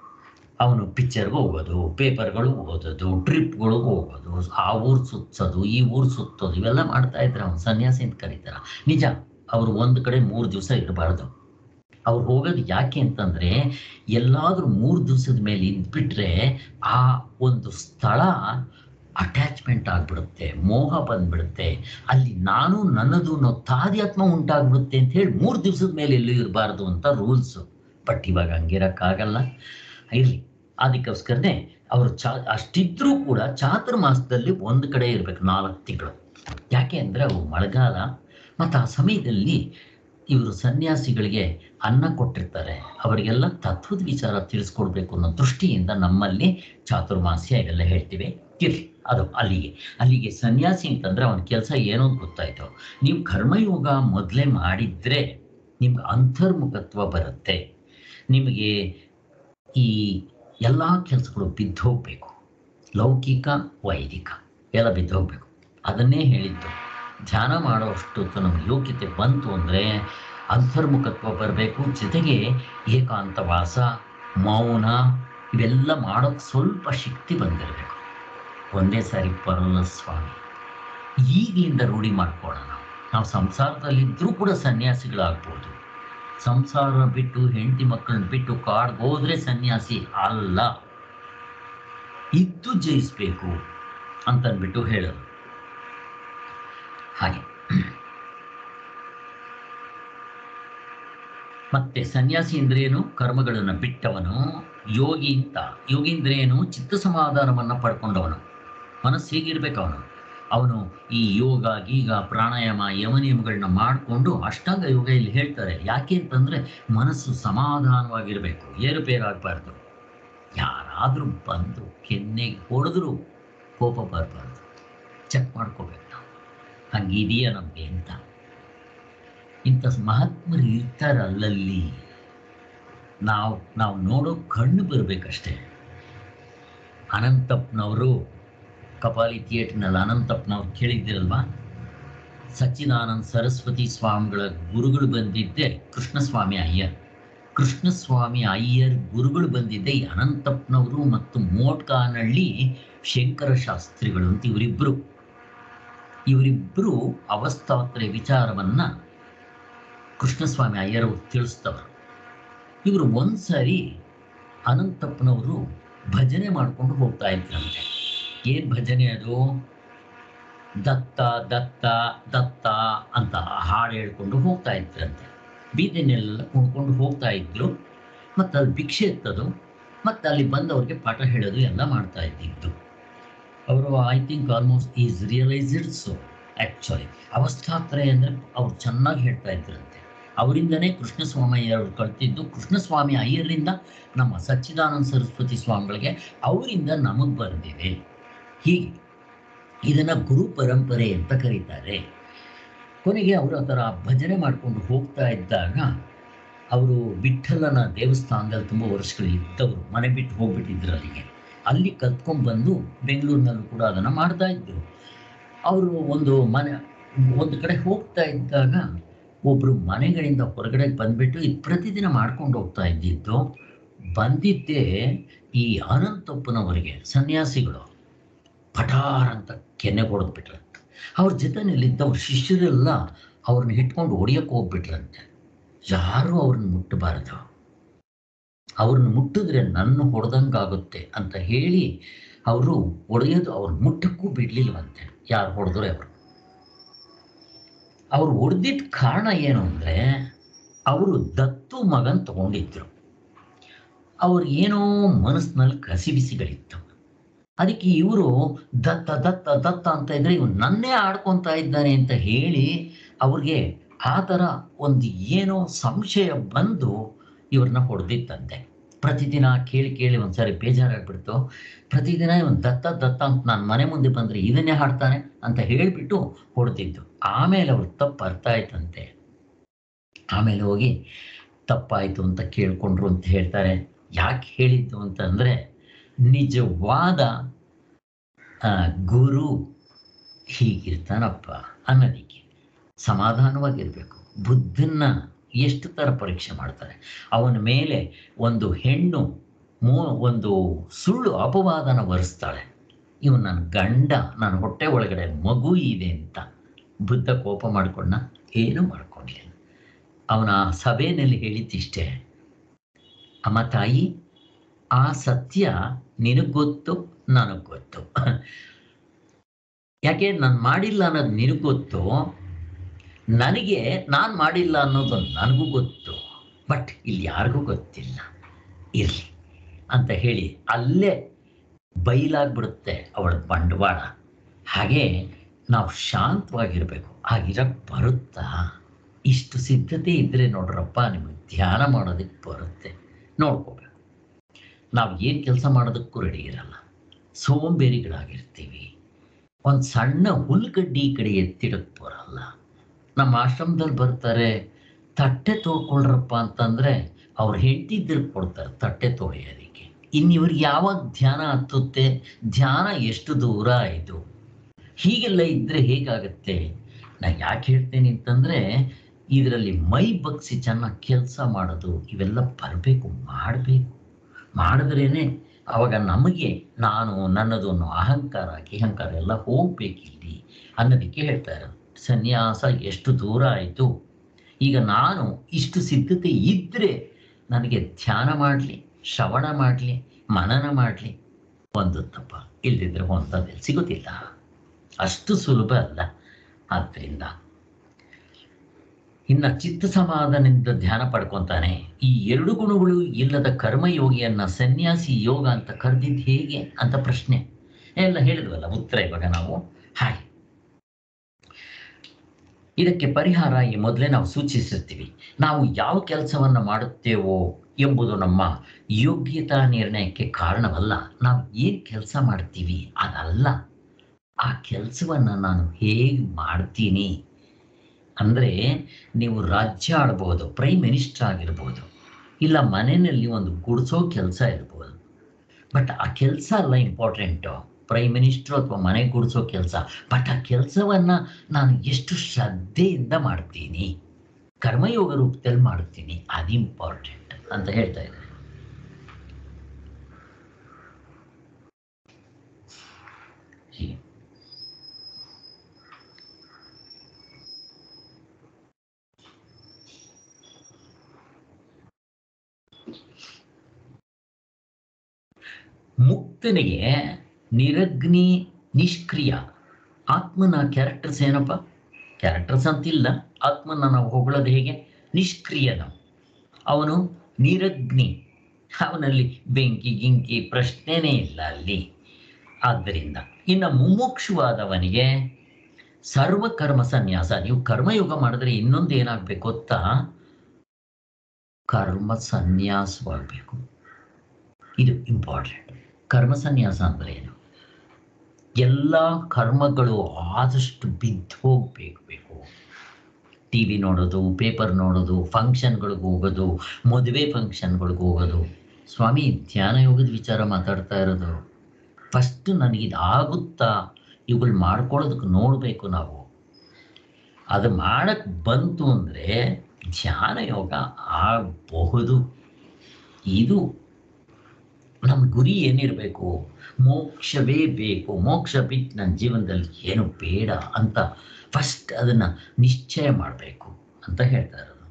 ಅವನು ಪಿಕ್ಚರ್ಗೆ ಹೋಗೋದು ಪೇಪರ್ಗಳು ಓದೋದು ಟ್ರಿಪ್ಗಳು ಹೋಗೋದು ಆ ಊರು ಸುತ್ತೋದು ಈ ಊರು ಸುತ್ತೋದು ಇವೆಲ್ಲ ಮಾಡ್ತಾ ಇದ್ರೆ ಅವನು ಸನ್ಯಾಸಿ ಅಂತ ಕರೀತಾರ ನಿಜ ಅವರು ಒಂದು ಕಡೆ ಮೂರು ದಿವಸ ಇರಬಾರ್ದು ಅವ್ರು ಹೋಗೋದು ಯಾಕೆ ಅಂತಂದ್ರೆ ಎಲ್ಲಾದ್ರೂ ಮೂರು ದಿವಸದ ಮೇಲೆ ಇದ್ಬಿಟ್ರೆ ಆ ಒಂದು ಸ್ಥಳ ಅಟ್ಯಾಚ್ಮೆಂಟ್ ಆಗ್ಬಿಡುತ್ತೆ ಮೋಹ ಬಂದ್ಬಿಡುತ್ತೆ ಅಲ್ಲಿ ನಾನು ನನ್ನದು ಅನ್ನೋ ತಾದ್ಯಾತ್ಮ ಉಂಟಾಗ್ಬಿಡುತ್ತೆ ಅಂತ ಹೇಳಿ ಮೂರು ದಿವಸದ ಮೇಲೆ ಎಲ್ಲೂ ಇರಬಾರ್ದು ಅಂತ ರೂಲ್ಸ್ ಬಟ್ ಇವಾಗ ಹಂಗಿರಕ್ಕಾಗಲ್ಲ ಇರಲಿ ಅದಕ್ಕೋಸ್ಕರನೇ ಅವರು ಚಾ ಅಷ್ಟಿದ್ರೂ ಕೂಡ ಚಾತುರ್ಮಾಸದಲ್ಲಿ ಒಂದು ಕಡೆ ಇರ್ಬೇಕು ನಾಲ್ಕು ತಿಂಗಳು ಯಾಕೆ ಅಂದರೆ ಅವು ಮಳೆಗಾಲ ಮತ್ತು ಆ ಸಮಯದಲ್ಲಿ ಇವರು ಸನ್ಯಾಸಿಗಳಿಗೆ ಅನ್ನ ಕೊಟ್ಟಿರ್ತಾರೆ ಅವರಿಗೆಲ್ಲ ತತ್ವದ ವಿಚಾರ ತಿಳಿಸ್ಕೊಡ್ಬೇಕು ಅನ್ನೋ ದೃಷ್ಟಿಯಿಂದ ನಮ್ಮಲ್ಲಿ ಚಾತುರ್ಮಾಸ್ಯ ಇವೆಲ್ಲ ಹೇಳ್ತೀವಿ ಇರಲಿ ಅದು ಅಲ್ಲಿಗೆ ಅಲ್ಲಿಗೆ ಸನ್ಯಾಸಿ ಅಂತಂದ್ರೆ ಅವನ ಕೆಲಸ ಏನೋ ಅಂತ ಗೊತ್ತಾಯ್ತು ನೀವು ಕರ್ಮಯೋಗ ಮೊದಲೇ ಮಾಡಿದ್ರೆ ನಿಮ್ಗೆ ಅಂತರ್ಮುಖತ್ವ ಬರುತ್ತೆ ನಿಮಗೆ ಈ ಎಲ್ಲ ಕೆಲಸಗಳು ಬಿದ್ದು ಹೋಗ್ಬೇಕು ಲೌಕಿಕ ವೈದಿಕ ಎಲ್ಲ ಬಿದ್ದು ಹೋಗ್ಬೇಕು ಅದನ್ನೇ ಹೇಳಿದ್ದು ಧ್ಯಾನ ಮಾಡೋಷ್ಟು ನಮ್ಗೆ ಯೋಗ್ಯತೆ ಬಂತು ಅಂದರೆ ಅಂತರ್ಮುಖತ್ವ ಬರಬೇಕು ಜೊತೆಗೆ ಏಕಾಂತವಾಸ ಮೌನ ಇವೆಲ್ಲ ಮಾಡೋಕ್ಕೆ ಸ್ವಲ್ಪ ಶಕ್ತಿ ಬಂದಿರಬೇಕು ಒಂದೇ ಸಾರಿ ಬರೋಲ್ಲ ಸ್ವಾಮಿ ಈಗಲಿಂದ ರೂಢಿ ಮಾಡ್ಕೊಳ್ಳೋಣ ನಾವು ನಾವು ಸಂಸಾರದಲ್ಲಿದ್ದರೂ ಕೂಡ ಸನ್ಯಾಸಿಗಳಾಗ್ಬೋದು ಸಂಸಾರ ಬಿಟ್ಟು ಹೆಂಡತಿ ಮಕ್ಕಳನ್ನ ಬಿಟ್ಟು ಕಾಡ್ಗೆ ಹೋದ್ರೆ ಸನ್ಯಾಸಿ ಅಲ್ಲ ಇದ್ದು ಜಯಿಸ್ಬೇಕು ಅಂತನ್ಬಿಟ್ಟು ಹೇಳೋದು ಹಾಗೆ ಮತ್ತೆ ಸನ್ಯಾಸಿ ಅಂದ್ರೇನು ಕರ್ಮಗಳನ್ನು ಬಿಟ್ಟವನು ಯೋಗಿ ಅಂತ ಯೋಗಿ ಅಂದ್ರೇನು ಚಿತ್ತ ಸಮಾಧಾನವನ್ನ ಪಡ್ಕೊಂಡವನು ಮನಸ್ಸು ಹೀಗಿರ್ಬೇಕು ಅವನು ಅವನು ಈ ಯೋಗ ಗೀಗ ಪ್ರಾಣಾಯಾಮ ಯಮನಿಯಮಗಳನ್ನ ಮಾಡಿಕೊಂಡು ಅಷ್ಟಾಂಗ ಯೋಗ ಇಲ್ಲಿ ಹೇಳ್ತಾರೆ ಯಾಕೆ ಅಂತಂದ್ರೆ ಮನಸ್ಸು ಸಮಾಧಾನವಾಗಿರ್ಬೇಕು ಏರುಪೇರಾಗಬಾರ್ದು ಯಾರಾದರೂ ಬಂದು ಕೆನ್ನೆಗೆ ಹೊಡೆದ್ರು ಕೋಪ ಬರಬಾರ್ದು ಚೆಕ್ ಮಾಡ್ಕೋಬೇಕು ನಾವು ಹಂಗಿದೆಯಾ ನಮಗೆ ಅಂತ ಇಂಥ ಮಹಾತ್ಮರು ಇರ್ತಾರೆ ಅಲ್ಲಲ್ಲಿ ನಾವು ನಾವು ನೋಡೋ ಕಣ್ಣು ಬರಬೇಕಷ್ಟೇ ಅನಂತಪ್ಪನವರು ಕಪಾಲಿ ಥಿಯೇಟರ್ನಲ್ಲಿ ಅನಂತಪ್ಪನವ್ರು ಕೇಳಿದ್ದಿರಲ್ವಾ ಸಚ್ಚಿದಾನಂದ ಸರಸ್ವತಿ ಸ್ವಾಮಿಗಳ ಗುರುಗಳು ಬಂದಿದ್ದೆ ಕೃಷ್ಣಸ್ವಾಮಿ ಅಯ್ಯರ್ ಕೃಷ್ಣಸ್ವಾಮಿ ಅಯ್ಯರ್ ಗುರುಗಳು ಬಂದಿದ್ದೆ ಈ ಅನಂತಪ್ಪನವರು ಮತ್ತು ಮೋಟ್ಕಾನಹಳ್ಳಿ ಶಂಕರ ಶಾಸ್ತ್ರಿಗಳು ಅಂತ ಇವರಿಬ್ಬರು ಇವರಿಬ್ಬರು ಅವಸ್ಥಾತ್ರೆ ವಿಚಾರವನ್ನ ಕೃಷ್ಣಸ್ವಾಮಿ ಅಯ್ಯರ್ ಅವ್ರು ತಿಳಿಸ್ತವರು ಇವರು ಒಂದ್ಸರಿ ಅನಂತಪ್ಪನವರು ಭಜನೆ ಮಾಡ್ಕೊಂಡು ಹೋಗ್ತಾ ಇದ್ರಂತೆ ಏನ್ ಭಜನೆ ಅದು ದತ್ತ ದತ್ತ ದತ್ತ ಅಂತ ಹಾಡು ಹೇಳ್ಕೊಂಡು ಹೋಗ್ತಾ ಇದ್ರಂತೆ ಬೀದಿನೆಲ್ಲ ಕುಣ್ಕೊಂಡು ಹೋಗ್ತಾ ಇದ್ರು ಮತ್ತು ಅಲ್ಲಿ ಭಿಕ್ಷೆ ಎತ್ತದು ಮತ್ತು ಅಲ್ಲಿ ಬಂದವ್ರಿಗೆ ಪಾಠ ಹೇಳೋದು ಎಲ್ಲ ಮಾಡ್ತಾ ಇದ್ದಿದ್ದು ಅವರು I think almost is realized so actually ಅವಸ್ಥಾತ್ರಯ ಅಂದರೆ ಅವ್ರು ಚೆನ್ನಾಗಿ ಹೇಳ್ತಾ ಇದ್ರಂತೆ ಅವರಿಂದನೇ ಕೃಷ್ಣಸ್ವಾಮಿ ಅಯ್ಯರು ಕಲ್ತಿದ್ದು ಕೃಷ್ಣಸ್ವಾಮಿ ಅಯ್ಯರಿಂದ ನಮ್ಮ ಸಚ್ಚಿದಾನಂದ ಸರಸ್ವತಿ ಸ್ವಾಮಿಗಳಿಗೆ ಅವರಿಂದ ನಮಗೆ ಬಂದಿದೆ ಹೀಗೆ ಇದನ್ನ ಗುರು ಪರಂಪರೆ ಅಂತ ಕರೀತಾರೆ ಕೊನೆಗೆ ಅವರು ಆ ಥರ ಭಜನೆ ಮಾಡಿಕೊಂಡು ಹೋಗ್ತಾ ಇದ್ದಾಗ ಅವರು ವಿಠ್ಠಲನ ದೇವಸ್ಥಾನದಲ್ಲಿ ತುಂಬ ವರ್ಷಗಳು ಇದ್ದವರು ಮನೆ ಬಿಟ್ಟು ಹೋಗ್ಬಿಟ್ಟಿದ್ರು ಅಲ್ಲಿಗೆ ಅಲ್ಲಿ ಕಲ್ತ್ಕೊಂಡ್ಬಂದು ಬೆಂಗಳೂರಿನಲ್ಲೂ ಕೂಡ ಅದನ್ನು ಮಾಡ್ತಾ ಇದ್ರು ಅವರು ಒಂದು ಮನೆ ಒಂದು ಕಡೆ ಹೋಗ್ತಾ ಇದ್ದಾಗ ಒಬ್ರು ಮನೆಗಳಿಂದ ಹೊರಗಡೆ ಬಂದ್ಬಿಟ್ಟು ಇದು ಪ್ರತಿದಿನ ಮಾಡ್ಕೊಂಡು ಹೋಗ್ತಾ ಇದ್ದಿದ್ದು ಬಂದಿದ್ದೇ ಈ ಅನಂತಪ್ಪನವರಿಗೆ ಸನ್ಯಾಸಿಗಳು ಪಟಾರ್ ಅಂತ ಕೆನ್ನೆ ಹೊಡೆದ್ಬಿಟ್ರಂತೆ ಅವ್ರ ಜೊತೆನಲ್ಲಿದ್ದವ್ರ ಶಿಷ್ಯರೆಲ್ಲ ಅವ್ರನ್ನ ಹಿಟ್ಕೊಂಡು ಹೊಡಿಯಕ್ಕೆ ಹೋಗ್ಬಿಟ್ರಂತೆ ಯಾರು ಅವ್ರನ್ನ ಮುಟ್ಟಬಾರದು ಅವ್ರನ್ನ ಮುಟ್ಟಿದ್ರೆ ನನ್ನ ಹೊಡೆದಂಗಾಗುತ್ತೆ ಅಂತ ಹೇಳಿ ಅವರು ಹೊಡೆಯೋದು ಅವ್ರ ಮುಟ್ಟಕ್ಕೂ ಬಿಡ್ಲಿಲ್ವಂತೆ ಯಾರು ಹೊಡೆದ್ರೆ ಅವರು ಅವ್ರು ಹೊಡೆದಿದ್ದ ಕಾರಣ ಏನು ಅಂದರೆ ಅವರು ದತ್ತು ಮಗನ್ ತಗೊಂಡಿದ್ರು ಅವ್ರಿಗೆ ಏನೋ ಮನಸ್ಸಿನಲ್ಲಿ ಕಸಿಬಿಸಿಗಳಿತ್ತು ಅದಕ್ಕೆ ಇವರು ದತ್ತ ದತ್ತ ದತ್ತ ಅಂತ ಇದ್ರೆ ಇವ್ನು ನನ್ನೇ ಆಡ್ಕೊತಾ ಇದ್ದಾನೆ ಅಂತ ಹೇಳಿ ಅವ್ರಿಗೆ ಆ ಥರ ಒಂದು ಏನೋ ಸಂಶಯ ಬಂದು ಇವ್ರನ್ನ ಹೊಡೆದಿತ್ತಂತೆ ಪ್ರತಿದಿನ ಕೇಳಿ ಕೇಳಿ ಒಂದ್ಸರಿ ಬೇಜಾರಾಗ್ಬಿಡ್ತು ಪ್ರತಿದಿನ ಇವನು ದತ್ತ ದತ್ತ ಅಂತ ನಾನು ಮನೆ ಮುಂದೆ ಬಂದರೆ ಇದನ್ನೇ ಹಾಡ್ತಾನೆ ಅಂತ ಹೇಳಿಬಿಟ್ಟು ಹೊಡೆದಿದ್ದು ಆಮೇಲೆ ಅವ್ರು ತಪ್ಪು ಅರ್ಥ ಆಯ್ತಂತೆ ಆಮೇಲೆ ಹೋಗಿ ತಪ್ಪಾಯಿತು ಅಂತ ಕೇಳ್ಕೊಂಡ್ರು ಅಂತ ಹೇಳ್ತಾರೆ ಯಾಕೆ ಹೇಳಿದ್ದು ಅಂತಂದರೆ ನಿಜವಾದ ಆ, ಗುರು ಹೀಗಿರ್ತಾನಪ್ಪ ಅನ್ನೋದಕ್ಕೆ ಸಮಾಧಾನವಾಗಿರಬೇಕು ಬುದ್ಧನ್ನ ಎಷ್ಟು ಥರ ಪರೀಕ್ಷೆ ಮಾಡ್ತಾರೆ ಅವನ ಮೇಲೆ ಒಂದು ಹೆಣ್ಣು ಮೂ ಒಂದು ಸುಳ್ಳು ಅಪವಾದನ ಒರೆಸ್ತಾಳೆ ಇವನು ನನ್ನ ಗಂಡ ನನ್ನ ಹೊಟ್ಟೆ ಒಳಗಡೆ ಮಗು ಇದೆ ಅಂತ ಬುದ್ಧ ಕೋಪ ಮಾಡ್ಕೊಂಡ ಏನೂ ಮಾಡ್ಕೊಂಡಿಲ್ಲ ಅವನ ಸಭೆಯಲ್ಲಿ ಹೇಳಿದ್ದಿಷ್ಟೇ ಅಮ್ಮ ತಾಯಿ ಆ ಸತ್ಯ ನಿನಗೆ ಗೊತ್ತು ನನಗೆ ಗೊತ್ತು ಯಾಕೆ ನಾನು ಮಾಡಿಲ್ಲ ಅನ್ನೋದು ನಿನಗೆ ಗೊತ್ತು ನನಗೆ ನಾನು ಮಾಡಿಲ್ಲ ಅನ್ನೋದು ನನಗೂ ಗೊತ್ತು ಬಟ್ ಇಲ್ಲಿ ಯಾರಿಗೂ ಗೊತ್ತಿಲ್ಲ ಇರಲಿ ಅಂತ ಹೇಳಿ ಅಲ್ಲೇ ಬಯಲಾಗ್ಬಿಡುತ್ತೆ ಅವಳ ಬಂಡವಾಳ ಹಾಗೆ ನಾವು ಶಾಂತವಾಗಿರಬೇಕು ಹಾಗಿರಕ್ಕೆ ಬರುತ್ತಾ ಇಷ್ಟು ಸಿದ್ಧತೆ ಇದ್ದರೆ ನೋಡ್ರಪ್ಪ ನಿಮಗೆ ಧ್ಯಾನ ಮಾಡೋದಕ್ಕೆ ಬರುತ್ತೆ ನೋಡ್ಕೋಬೇಕು ನಾವು ಏನು ಕೆಲಸ ಮಾಡೋದಕ್ಕೂ ರೆಡಿ ಇರಲ್ಲ ಸೋಂಬೇರಿಗಳಾಗಿರ್ತೀವಿ ಒಂದು ಸಣ್ಣ ಹುಲ್ಗಡ್ಡಿ ಈ ಕಡೆ ಎತ್ತಿಡಕ್ಕೆ ಬರಲ್ಲ ನಮ್ಮ ಆಶ್ರಮದಲ್ಲಿ ಬರ್ತಾರೆ ತಟ್ಟೆ ತೊಳ್ಕೊಳ್ರಪ್ಪ ಅಂತಂದರೆ ಅವ್ರು ಹೆಂಡತಿದ್ದರು ಕೊಡ್ತಾರೆ ತಟ್ಟೆ ತೊಳೆಯೋದಕ್ಕೆ ಇನ್ನು ಇವ್ರಿಗೆ ಯಾವಾಗ ಧ್ಯಾನ ಹತ್ತುತ್ತೆ ಧ್ಯಾನ ಎಷ್ಟು ದೂರ ಆಯಿತು ಹೀಗೆಲ್ಲ ಇದ್ದರೆ ಹೇಗಾಗತ್ತೆ ನಾ ಯಾಕೆ ಹೇಳ್ತೇನೆ ಅಂತಂದರೆ ಇದರಲ್ಲಿ ಮೈ ಬಗ್ಸಿ ಚೆನ್ನಾಗಿ ಕೆಲಸ ಮಾಡೋದು ಇವೆಲ್ಲ ಬರಬೇಕು ಮಾಡಬೇಕು ಮಾಡಿದ್ರೇ ಆವಾಗ ನಮಗೆ ನಾನು ನನ್ನದು ಅನ್ನೋ ಅಹಂಕಾರ ಅಹಂಕಾರ ಎಲ್ಲ ಹೋಗ್ಬೇಕಿಲ್ಲಿ ಅನ್ನೋದಕ್ಕೆ ಹೇಳ್ತಾ ಇರೋದು ಸನ್ಯಾಸ ಎಷ್ಟು ದೂರ ಆಯಿತು ಈಗ ನಾನು ಇಷ್ಟು ಸಿದ್ಧತೆ ಇದ್ದರೆ ನನಗೆ ಧ್ಯಾನ ಮಾಡಲಿ ಶ್ರವಣ ಮಾಡಲಿ ಮನನ ಮಾಡಲಿ ಹೊಂದುತ್ತಪ್ಪ ಇಲ್ಲದಿದ್ದರೆ ಹೊಂದೋದಿಲ್ಲ ಸಿಗೋದಿಲ್ಲ ಅಷ್ಟು ಸುಲಭ ಅಲ್ಲ ಆದ್ದರಿಂದ ಇನ್ನು ಚಿತ್ತ ಸಮಾಧಾನದಿಂದ ಧ್ಯಾನ ಪಡ್ಕೊತಾನೆ ಈ ಎರಡು ಗುಣಗಳು ಇಲ್ಲದ ಕರ್ಮಯೋಗಿಯನ್ನ ಸನ್ಯಾಸಿ ಯೋಗ ಅಂತ ಕರೆದಿದ್ದು ಹೇಗೆ ಅಂತ ಪ್ರಶ್ನೆ ಎಲ್ಲ ಹೇಳಿದ್ವಲ್ಲ ಉತ್ತರ ಇವಾಗ ನಾವು ಹಾಗೆ ಇದಕ್ಕೆ ಪರಿಹಾರ ಈ ಮೊದಲೇ ನಾವು ಸೂಚಿಸಿರ್ತೀವಿ ನಾವು ಯಾವ ಕೆಲಸವನ್ನ ಮಾಡುತ್ತೇವೋ ಎಂಬುದು ನಮ್ಮ ಯೋಗ್ಯತಾ ನಿರ್ಣಯಕ್ಕೆ ಕಾರಣವಲ್ಲ ನಾವು ಏನು ಕೆಲಸ ಮಾಡ್ತೀವಿ ಅದಲ್ಲ ಆ ಕೆಲಸವನ್ನು ನಾನು ಹೇಗೆ ಮಾಡ್ತೀನಿ ಅಂದರೆ ನೀವು ರಾಜ್ಯ ಆಳ್ಬೋದು ಪ್ರೈಮ್ ಮಿನಿಸ್ಟರ್ ಆಗಿರ್ಬೋದು ಇಲ್ಲ ಮನೆಯಲ್ಲಿ ಒಂದು ಗುಡಿಸೋ ಕೆಲಸ ಇರ್ಬೋದು ಬಟ್ ಆ ಕೆಲಸ ಅಲ್ಲ ಇಂಪಾರ್ಟೆಂಟು ಪ್ರೈಮ್ ಮಿನಿಸ್ಟ್ರು ಅಥವಾ ಮನೆ ಗುಡಿಸೋ ಕೆಲಸ ಬಟ್ ಆ ಕೆಲಸವನ್ನು ನಾನು ಎಷ್ಟು ಶ್ರದ್ಧೆಯಿಂದ ಮಾಡ್ತೀನಿ ಕರ್ಮಯೋಗ ರೂಪದಲ್ಲಿ ಮಾಡ್ತೀನಿ ಅದು ಇಂಪಾರ್ಟೆಂಟ್ ಅಂತ ಹೇಳ್ತಾ ಇದ್ದಾರೆ ಹೀಗೆ ಮುಕ್ತನಿಗೆ ನಿರಗ್ನಿ ನಿಷ್ಕ್ರಿಯ ಆತ್ಮನ ಕ್ಯಾರೆಕ್ಟರ್ಸ್ ಏನಪ್ಪ ಕ್ಯಾರೆಕ್ಟರ್ಸ್ ಅಂತಿಲ್ಲ ಆತ್ಮನ ನಾವು ಹೊಗಳೋದು ಹೇಗೆ ನಿಷ್ಕ್ರಿಯನ ಅವನು ನಿರಗ್ನಿ ಅವನಲ್ಲಿ ಬೆಂಕಿ ಗಿಂಕಿ ಪ್ರಶ್ನೆನೇ ಇಲ್ಲ ಅಲ್ಲಿ ಆದ್ದರಿಂದ ಇನ್ನು ಮುಮುಕ್ಷುವಾದವನಿಗೆ ಸರ್ವ ಕರ್ಮ ಸನ್ಯಾಸ ನೀವು ಕರ್ಮಯೋಗ ಮಾಡಿದ್ರೆ ಇನ್ನೊಂದು ಏನಾಗಬೇಕು ಗೊತ್ತಾ ಕರ್ಮ ಸನ್ಯಾಸವಾಗಬೇಕು ಇದು ಇಂಪಾರ್ಟೆಂಟ್ ಕರ್ಮ ಸನ್ಯಾಸ ಅಂದ್ರೆ ಏನು ಎಲ್ಲ ಕರ್ಮಗಳು ಆದಷ್ಟು ಬಿದ್ದು ಹೋಗ್ಬೇಕು ಬೇಕು ಟಿ ವಿ ನೋಡೋದು ಪೇಪರ್ ನೋಡೋದು ಫಂಕ್ಷನ್ಗಳಿಗೆ ಹೋಗೋದು ಮದುವೆ ಫಂಕ್ಷನ್ಗಳಿಗೆ ಹೋಗೋದು ಸ್ವಾಮಿ ಧ್ಯಾನ ಯೋಗದ ವಿಚಾರ ಮಾತಾಡ್ತಾ ಇರೋದು ಫಸ್ಟ್ ನನಗಿದು ಆಗುತ್ತಾ ಇವುಗಳು ಮಾಡ್ಕೊಳ್ಳೋದಕ್ಕೆ ನೋಡಬೇಕು ನಾವು ಅದು ಮಾಡಕ್ಕೆ ಬಂತು ಅಂದರೆ ಧ್ಯಾನ ಯೋಗ ಆಗಬಹುದು ಇದು ನಮ್ಮ ಗುರಿ ಏನಿರಬೇಕು ಮೋಕ್ಷವೇ ಬೇಕು ಮೋಕ್ಷ ಬಿಟ್ಟು ನನ್ನ ಜೀವನದಲ್ಲಿ ಏನು ಬೇಡ ಅಂತ ಫಸ್ಟ್ ಅದನ್ನು ನಿಶ್ಚಯ ಮಾಡಬೇಕು ಅಂತ ಹೇಳ್ತಾ ಇರೋದು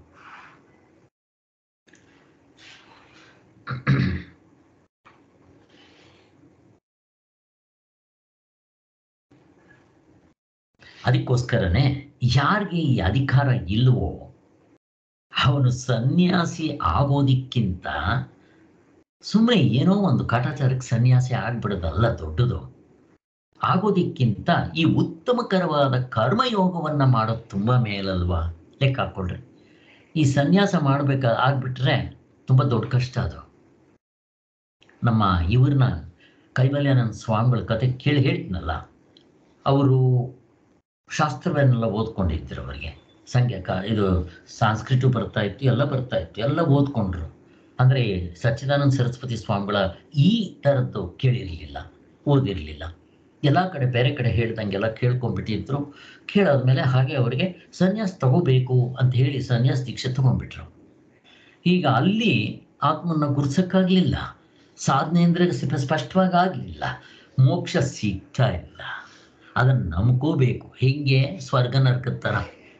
ಅದಕ್ಕೋಸ್ಕರನೇ ಯಾರಿಗೆ ಈ ಅಧಿಕಾರ ಇಲ್ಲವೋ ಅವನು ಸನ್ಯಾಸಿ ಆಗೋದಿಕ್ಕಿಂತ ಸುಮ್ಮನೆ ಏನೋ ಒಂದು ಕಾಟಾಚಾರಕ್ಕೆ ಸನ್ಯಾಸಿ ಆಗ್ಬಿಡೋದಲ್ಲ ದೊಡ್ಡದು ಆಗೋದಿಕ್ಕಿಂತ ಈ ಉತ್ತಮಕರವಾದ ಕರ್ಮಯೋಗವನ್ನ ಮಾಡೋದು ತುಂಬ ಮೇಲಲ್ವಾ ಲೆಕ್ಕ ಹಾಕ್ಕೊಳ್ರಿ ಈ ಸನ್ಯಾಸ ಮಾಡ್ಬೇಕ ಆಗ್ಬಿಟ್ರೆ ತುಂಬ ದೊಡ್ಡ ಕಷ್ಟ ಅದು ನಮ್ಮ ಇವ್ರನ್ನ ಕೈವಲ್ಯಾನಂದ ಸ್ವಾಮಿಗಳ ಕತೆ ಕೇಳಿ ಹೇಳ್ತೀನಲ್ಲ ಅವರು ಶಾಸ್ತ್ರವನ್ನೆಲ್ಲ ಓದ್ಕೊಂಡಿದ್ರು ಅವರಿಗೆ ಸಂಖ್ಯಾ ಕ- ಇದು ಸಾಂಸ್ಕೃತ ಬರ್ತಾ ಇತ್ತು ಎಲ್ಲ ಬರ್ತಾ ಇತ್ತು ಎಲ್ಲ ಓದ್ಕೊಂಡ್ರು ಅಂದರೆ ಸಚ್ಚಿದಾನಂದ ಸರಸ್ವತಿ ಸ್ವಾಮಿಗಳ ಈ ಥರದ್ದು ಕೇಳಿರಲಿಲ್ಲ ಓದಿರಲಿಲ್ಲ ಎಲ್ಲ ಕಡೆ ಬೇರೆ ಕಡೆ ಹೇಳ್ದಂಗೆಲ್ಲ ಕೇಳ್ಕೊಂಡ್ಬಿಟ್ಟಿದ್ರು ಕೇಳಾದ್ಮೇಲೆ ಹಾಗೆ ಅವರಿಗೆ ಸನ್ಯಾಸ ತಗೋಬೇಕು ಅಂತ ಹೇಳಿ ಸನ್ಯಾಸ ದೀಕ್ಷೆ ತಗೊಂಡ್ಬಿಟ್ರು ಈಗ ಅಲ್ಲಿ ಆತ್ಮನ್ನ ಗುರ್ಸಕ್ಕಾಗಲಿಲ್ಲ ಸಾಧನೆ ಅಂದರೆ ಸ್ಪ- ಸ್ಪಷ್ಟವಾಗಿ ಆಗಲಿಲ್ಲ ಮೋಕ್ಷ ಸಿಗ್ತಾ ಇಲ್ಲ ಅದನ್ನು ನಂಬ್ಕೋಬೇಕು ಹೆಂಗೆ ಸ್ವರ್ಗ ನರಕದ ಥರ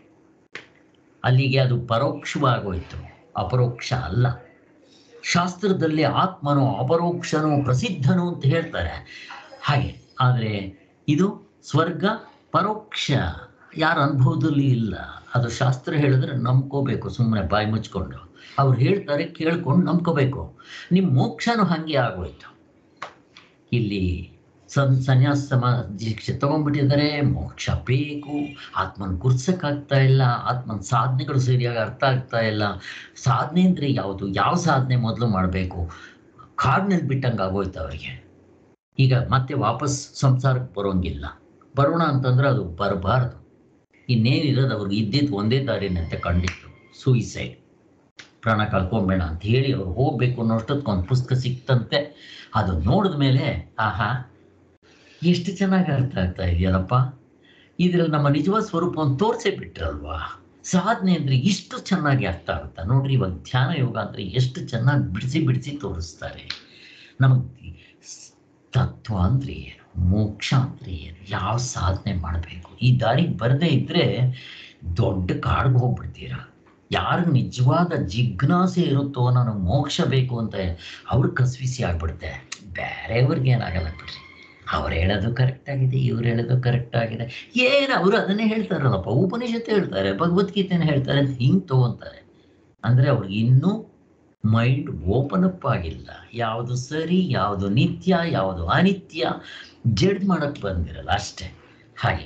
ಅಲ್ಲಿಗೆ ಅದು ಪರೋಕ್ಷವಾಗೋಯ್ತು ಅಪರೋಕ್ಷ ಅಲ್ಲ ಶಾಸ್ತ್ರದಲ್ಲಿ ಆತ್ಮನು ಅಪರೋಕ್ಷನು ಪ್ರಸಿದ್ಧನು ಅಂತ ಹೇಳ್ತಾರೆ ಹಾಗೆ ಆದರೆ ಇದು ಸ್ವರ್ಗ ಪರೋಕ್ಷ ಯಾರ ಅನುಭವದಲ್ಲಿ ಇಲ್ಲ ಅದು ಶಾಸ್ತ್ರ ಹೇಳಿದ್ರೆ ನಂಬ್ಕೋಬೇಕು ಸುಮ್ಮನೆ ಬಾಯಿ ಮುಚ್ಕೊಂಡು ಅವ್ರು ಹೇಳ್ತಾರೆ ಕೇಳ್ಕೊಂಡು ನಂಬ್ಕೋಬೇಕು ನಿಮ್ಮ ಮೋಕ್ಷನೂ ಹಾಗೆ ಆಗೋಯ್ತು ಇಲ್ಲಿ ಸನ್ ಸನ್ಯಾಸ ಸಮ ದೀಕ್ಷೆ ತಗೊಂಡ್ಬಿಟ್ಟಿದ್ದಾರೆ ಮೋಕ್ಷ ಬೇಕು ಆತ್ಮನ ಗುರ್ಸಕ್ಕಾಗ್ತಾ ಇಲ್ಲ ಆತ್ಮನ ಸಾಧನೆಗಳು ಸರಿಯಾಗಿ ಅರ್ಥ ಆಗ್ತಾ ಇಲ್ಲ ಸಾಧನೆ ಅಂದರೆ ಯಾವುದು ಯಾವ ಸಾಧನೆ ಮೊದಲು ಮಾಡಬೇಕು ಕಾಡಿನಲ್ಲಿ ಬಿಟ್ಟಂಗೆ ಆಗೋಯ್ತು ಅವರಿಗೆ ಈಗ ಮತ್ತೆ ವಾಪಸ್ ಸಂಸಾರಕ್ಕೆ ಬರೋಂಗಿಲ್ಲ ಬರೋಣ ಅಂತಂದ್ರೆ ಅದು ಬರಬಾರ್ದು ಇನ್ನೇನಿರೋದು ಅವ್ರಿಗೆ ಇದ್ದಿದ್ದು ಒಂದೇ ದಾರಿನಂತೆ ಕಂಡಿತ್ತು ಸೂಯಿಸೈಡ್ ಪ್ರಾಣ ಕಳ್ಕೊಂಬೇಡ ಅಂತ ಹೇಳಿ ಅವ್ರು ಹೋಗ್ಬೇಕು ಅನ್ನೋಷ್ಟೊತ್ತಿಗೆ ಒಂದು ಪುಸ್ತಕ ಸಿಕ್ತಂತೆ ಅದು ನೋಡಿದ ಮೇಲೆ ಆಹಾ ಎಷ್ಟು ಚೆನ್ನಾಗಿ ಅರ್ಥ ಆಗ್ತಾ ಇದೆಯಲ್ಲಪ್ಪ ಇದ್ರಲ್ಲಿ ನಮ್ಮ ನಿಜವಾದ ಸ್ವರೂಪವನ್ನು ತೋರಿಸೇ ಬಿಟ್ರಲ್ವಾ ಸಾಧನೆ ಅಂದ್ರೆ ಇಷ್ಟು ಚೆನ್ನಾಗಿ ಅರ್ಥ ಆಗುತ್ತಾ ನೋಡ್ರಿ ಇವಾಗ ಧ್ಯಾನ ಯೋಗ ಅಂದ್ರೆ ಎಷ್ಟು ಚೆನ್ನಾಗಿ ಬಿಡಿಸಿ ಬಿಡಿಸಿ ತೋರಿಸ್ತಾರೆ ನಮಗೆ ತತ್ವ ಅಂದ್ರೆ ಏನು ಮೋಕ್ಷ ಅಂದ್ರೆ ಏನು ಯಾವ ಸಾಧನೆ ಮಾಡಬೇಕು ಈ ದಾರಿಗೆ ಬರದೇ ಇದ್ರೆ ದೊಡ್ಡ ಕಾಡ್ಗೆ ಹೋಗ್ಬಿಡ್ತೀರಾ ಯಾರಿಗೆ ನಿಜವಾದ ಜಿಜ್ಞಾಸೆ ಇರುತ್ತೋ ನನಗೆ ಮೋಕ್ಷ ಬೇಕು ಅಂತ ಅವ್ರು ಕಸ್ವಿಸಿ ಆಗ್ಬಿಡುತ್ತೆ ಬೇರೆಯವ್ರಿಗೆ ಏನಾಗಲ್ಲ ಬಿಡ್ರಿ ಅವ್ರು ಹೇಳೋದು ಕರೆಕ್ಟ್ ಆಗಿದೆ ಇವ್ರು ಹೇಳೋದು ಕರೆಕ್ಟ್ ಆಗಿದೆ ಏನು ಅವರು ಅದನ್ನೇ ಹೇಳ್ತಾರಲ್ಲಪ್ಪ ಉಪನಿಷತ್ತು ಹೇಳ್ತಾರೆ ಭಗವದ್ಗೀತೆನ ಹೇಳ್ತಾರೆ ಅಂತ ಹಿಂಗೆ ತಗೊಂತಾರೆ ಅಂದರೆ ಅವ್ರಿಗೆ ಇನ್ನೂ ಮೈಂಡ್ ಓಪನ್ ಅಪ್ ಆಗಿಲ್ಲ ಯಾವುದು ಸರಿ ಯಾವುದು ನಿತ್ಯ ಯಾವುದು ಅನಿತ್ಯ ಜಡ್ಜ್ ಮಾಡಕ್ಕೆ ಬಂದಿರಲ್ಲ ಅಷ್ಟೇ ಹಾಗೆ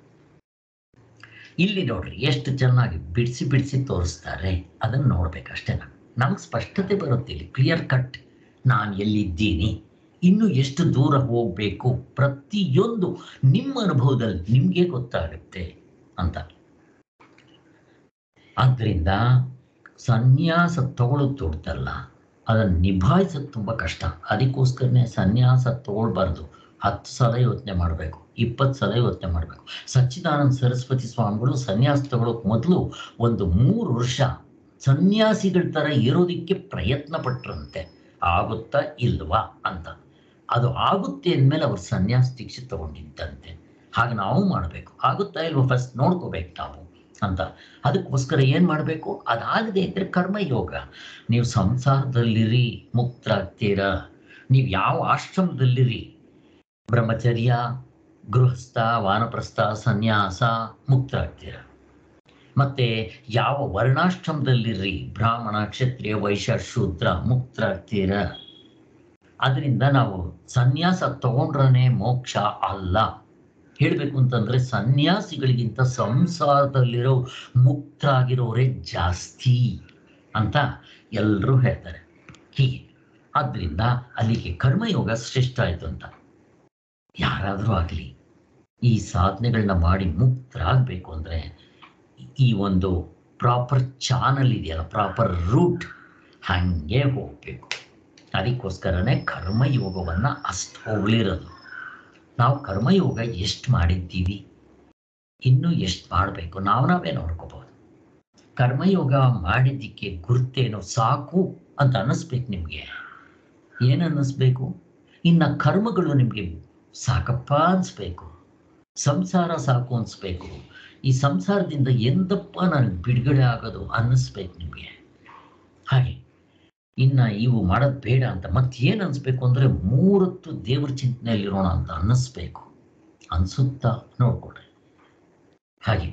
ಇಲ್ಲಿ ನೋಡ್ರಿ ಎಷ್ಟು ಚೆನ್ನಾಗಿ ಬಿಡಿಸಿ ಬಿಡಿಸಿ ತೋರಿಸ್ತಾರೆ ಅದನ್ನು ನೋಡ್ಬೇಕಷ್ಟೇ ನಾವು ನಮ್ಗೆ ಸ್ಪಷ್ಟತೆ ಬರುತ್ತೆ ಇಲ್ಲಿ ಕ್ಲಿಯರ್ ಕಟ್ ನಾನು ಎಲ್ಲಿದ್ದೀನಿ ಇನ್ನು ಎಷ್ಟು ದೂರ ಹೋಗಬೇಕು ಪ್ರತಿಯೊಂದು ನಿಮ್ಮ ಅನುಭವದಲ್ಲಿ ನಿಮಗೆ ಗೊತ್ತಾಗುತ್ತೆ ಅಂತ ಆದ್ದರಿಂದ ಸನ್ಯಾಸ ತಗೊಳ್ಳೋದು ದೊಡ್ಡದಲ್ಲ ಅದನ್ನು ನಿಭಾಯಿಸೋದು ತುಂಬ ಕಷ್ಟ ಅದಕ್ಕೋಸ್ಕರನೇ ಸನ್ಯಾಸ ತಗೊಳ್ಬಾರ್ದು ಹತ್ತು ಸಲ ಯೋಚನೆ ಮಾಡಬೇಕು ಇಪ್ಪತ್ತು ಸಲ ಯೋಚನೆ ಮಾಡಬೇಕು ಸಚ್ಚಿದಾನಂದ ಸರಸ್ವತಿ ಸ್ವಾಮಿಗಳು ಸನ್ಯಾಸ ತಗೊಳ್ಳೋಕೆ ಮೊದಲು ಒಂದು ಮೂರು ವರ್ಷ ಸನ್ಯಾಸಿಗಳ ಥರ ಇರೋದಕ್ಕೆ ಪ್ರಯತ್ನ ಪಟ್ರಂತೆ ಆಗುತ್ತಾ ಇಲ್ವಾ ಅಂತ ಅದು ಆಗುತ್ತೆ ಅಂದಮೇಲೆ ಅವ್ರು ಸನ್ಯಾಸ ದೀಕ್ಷೆ ತಗೊಂಡಿದ್ದಂತೆ ಹಾಗೆ ನಾವು ಮಾಡಬೇಕು ಆಗುತ್ತಾ ಇಲ್ವಾ ಫಸ್ಟ್ ನೋಡ್ಕೋಬೇಕು ನಾವು ಅಂತ ಅದಕ್ಕೋಸ್ಕರ ಏನು ಮಾಡಬೇಕು ಅದಾಗದೆ ಇದ್ರೆ ಕರ್ಮಯೋಗ ನೀವು ಸಂಸಾರದಲ್ಲಿರಿ ಮುಕ್ತರಾಗ್ತೀರಾ ನೀವು ಯಾವ ಆಶ್ರಮದಲ್ಲಿರಿ ಬ್ರಹ್ಮಚರ್ಯ ಗೃಹಸ್ಥ ವಾನಪ್ರಸ್ಥ ಸನ್ಯಾಸ ಮುಕ್ತರಾಗ್ತೀರ ಮತ್ತೆ ಯಾವ ವರ್ಣಾಶ್ರಮದಲ್ಲಿರ್ರಿ ಬ್ರಾಹ್ಮಣ ಕ್ಷತ್ರಿಯ ವೈಶ್ಯ ಶೂದ್ರ ಮುಕ್ತರಾಗ್ತೀರ ಅದರಿಂದ ನಾವು ಸನ್ಯಾಸ ತಗೊಂಡ್ರನೆ ಮೋಕ್ಷ ಅಲ್ಲ ಹೇಳಬೇಕು ಅಂತಂದ್ರೆ ಸನ್ಯಾಸಿಗಳಿಗಿಂತ ಸಂಸಾರದಲ್ಲಿರೋ ಮುಕ್ತರಾಗಿರೋರೇ ಜಾಸ್ತಿ ಅಂತ ಎಲ್ಲರೂ ಹೇಳ್ತಾರೆ ಹೀಗೆ ಆದ್ದರಿಂದ ಅಲ್ಲಿಗೆ ಕರ್ಮಯೋಗ ಶ್ರೇಷ್ಠ ಆಯಿತು ಅಂತ ಯಾರಾದರೂ ಆಗಲಿ ಈ ಸಾಧನೆಗಳನ್ನ ಮಾಡಿ ಮುಕ್ತರಾಗಬೇಕು ಅಂದರೆ ಈ ಒಂದು ಪ್ರಾಪರ್ ಚಾನಲ್ ಇದೆಯಲ್ಲ ಪ್ರಾಪರ್ ರೂಟ್ ಹಾಗೆ ಹೋಗಬೇಕು ಅದಕ್ಕೋಸ್ಕರನೇ ಕರ್ಮಯೋಗವನ್ನು ಅಷ್ಟು ಹೊಗಳಿರೋದು ನಾವು ಕರ್ಮಯೋಗ ಎಷ್ಟು ಮಾಡಿದ್ದೀವಿ ಇನ್ನೂ ಎಷ್ಟು ಮಾಡಬೇಕು ನಾವು ನಾವೇ ನೋಡ್ಕೋಬಹುದು ಕರ್ಮಯೋಗ ಮಾಡಿದ್ದಕ್ಕೆ ಗುರ್ತೇನೋ ಸಾಕು ಅಂತ ಅನ್ನಿಸ್ಬೇಕು ನಿಮಗೆ ಏನು ಅನ್ನಿಸ್ಬೇಕು ಇನ್ನು ಕರ್ಮಗಳು ನಿಮಗೆ ಸಾಕಪ್ಪ ಅನ್ಸ್ಬೇಕು ಸಂಸಾರ ಸಾಕು ಅನ್ಸ್ಬೇಕು ಈ ಸಂಸಾರದಿಂದ ಎಂದಪ್ಪ ನನಗೆ ಬಿಡುಗಡೆ ಆಗೋದು ಅನ್ನಿಸ್ಬೇಕು ನಿಮಗೆ ಹಾಗೆ ಇನ್ನ ಇವು ಮಾಡೋದು ಬೇಡ ಅಂತ ಮತ್ತೇನು ಅನ್ಸ್ಬೇಕು ಅಂದ್ರೆ ಮೂರತ್ತು ದೇವ್ರ ಚಿಂತನೆಯಲ್ಲಿರೋಣ ಅಂತ ಅನ್ನಿಸ್ಬೇಕು ಅನ್ಸುತ್ತಾ ನೋಡ್ಕೊಡ್ರಿ ಹಾಗೆ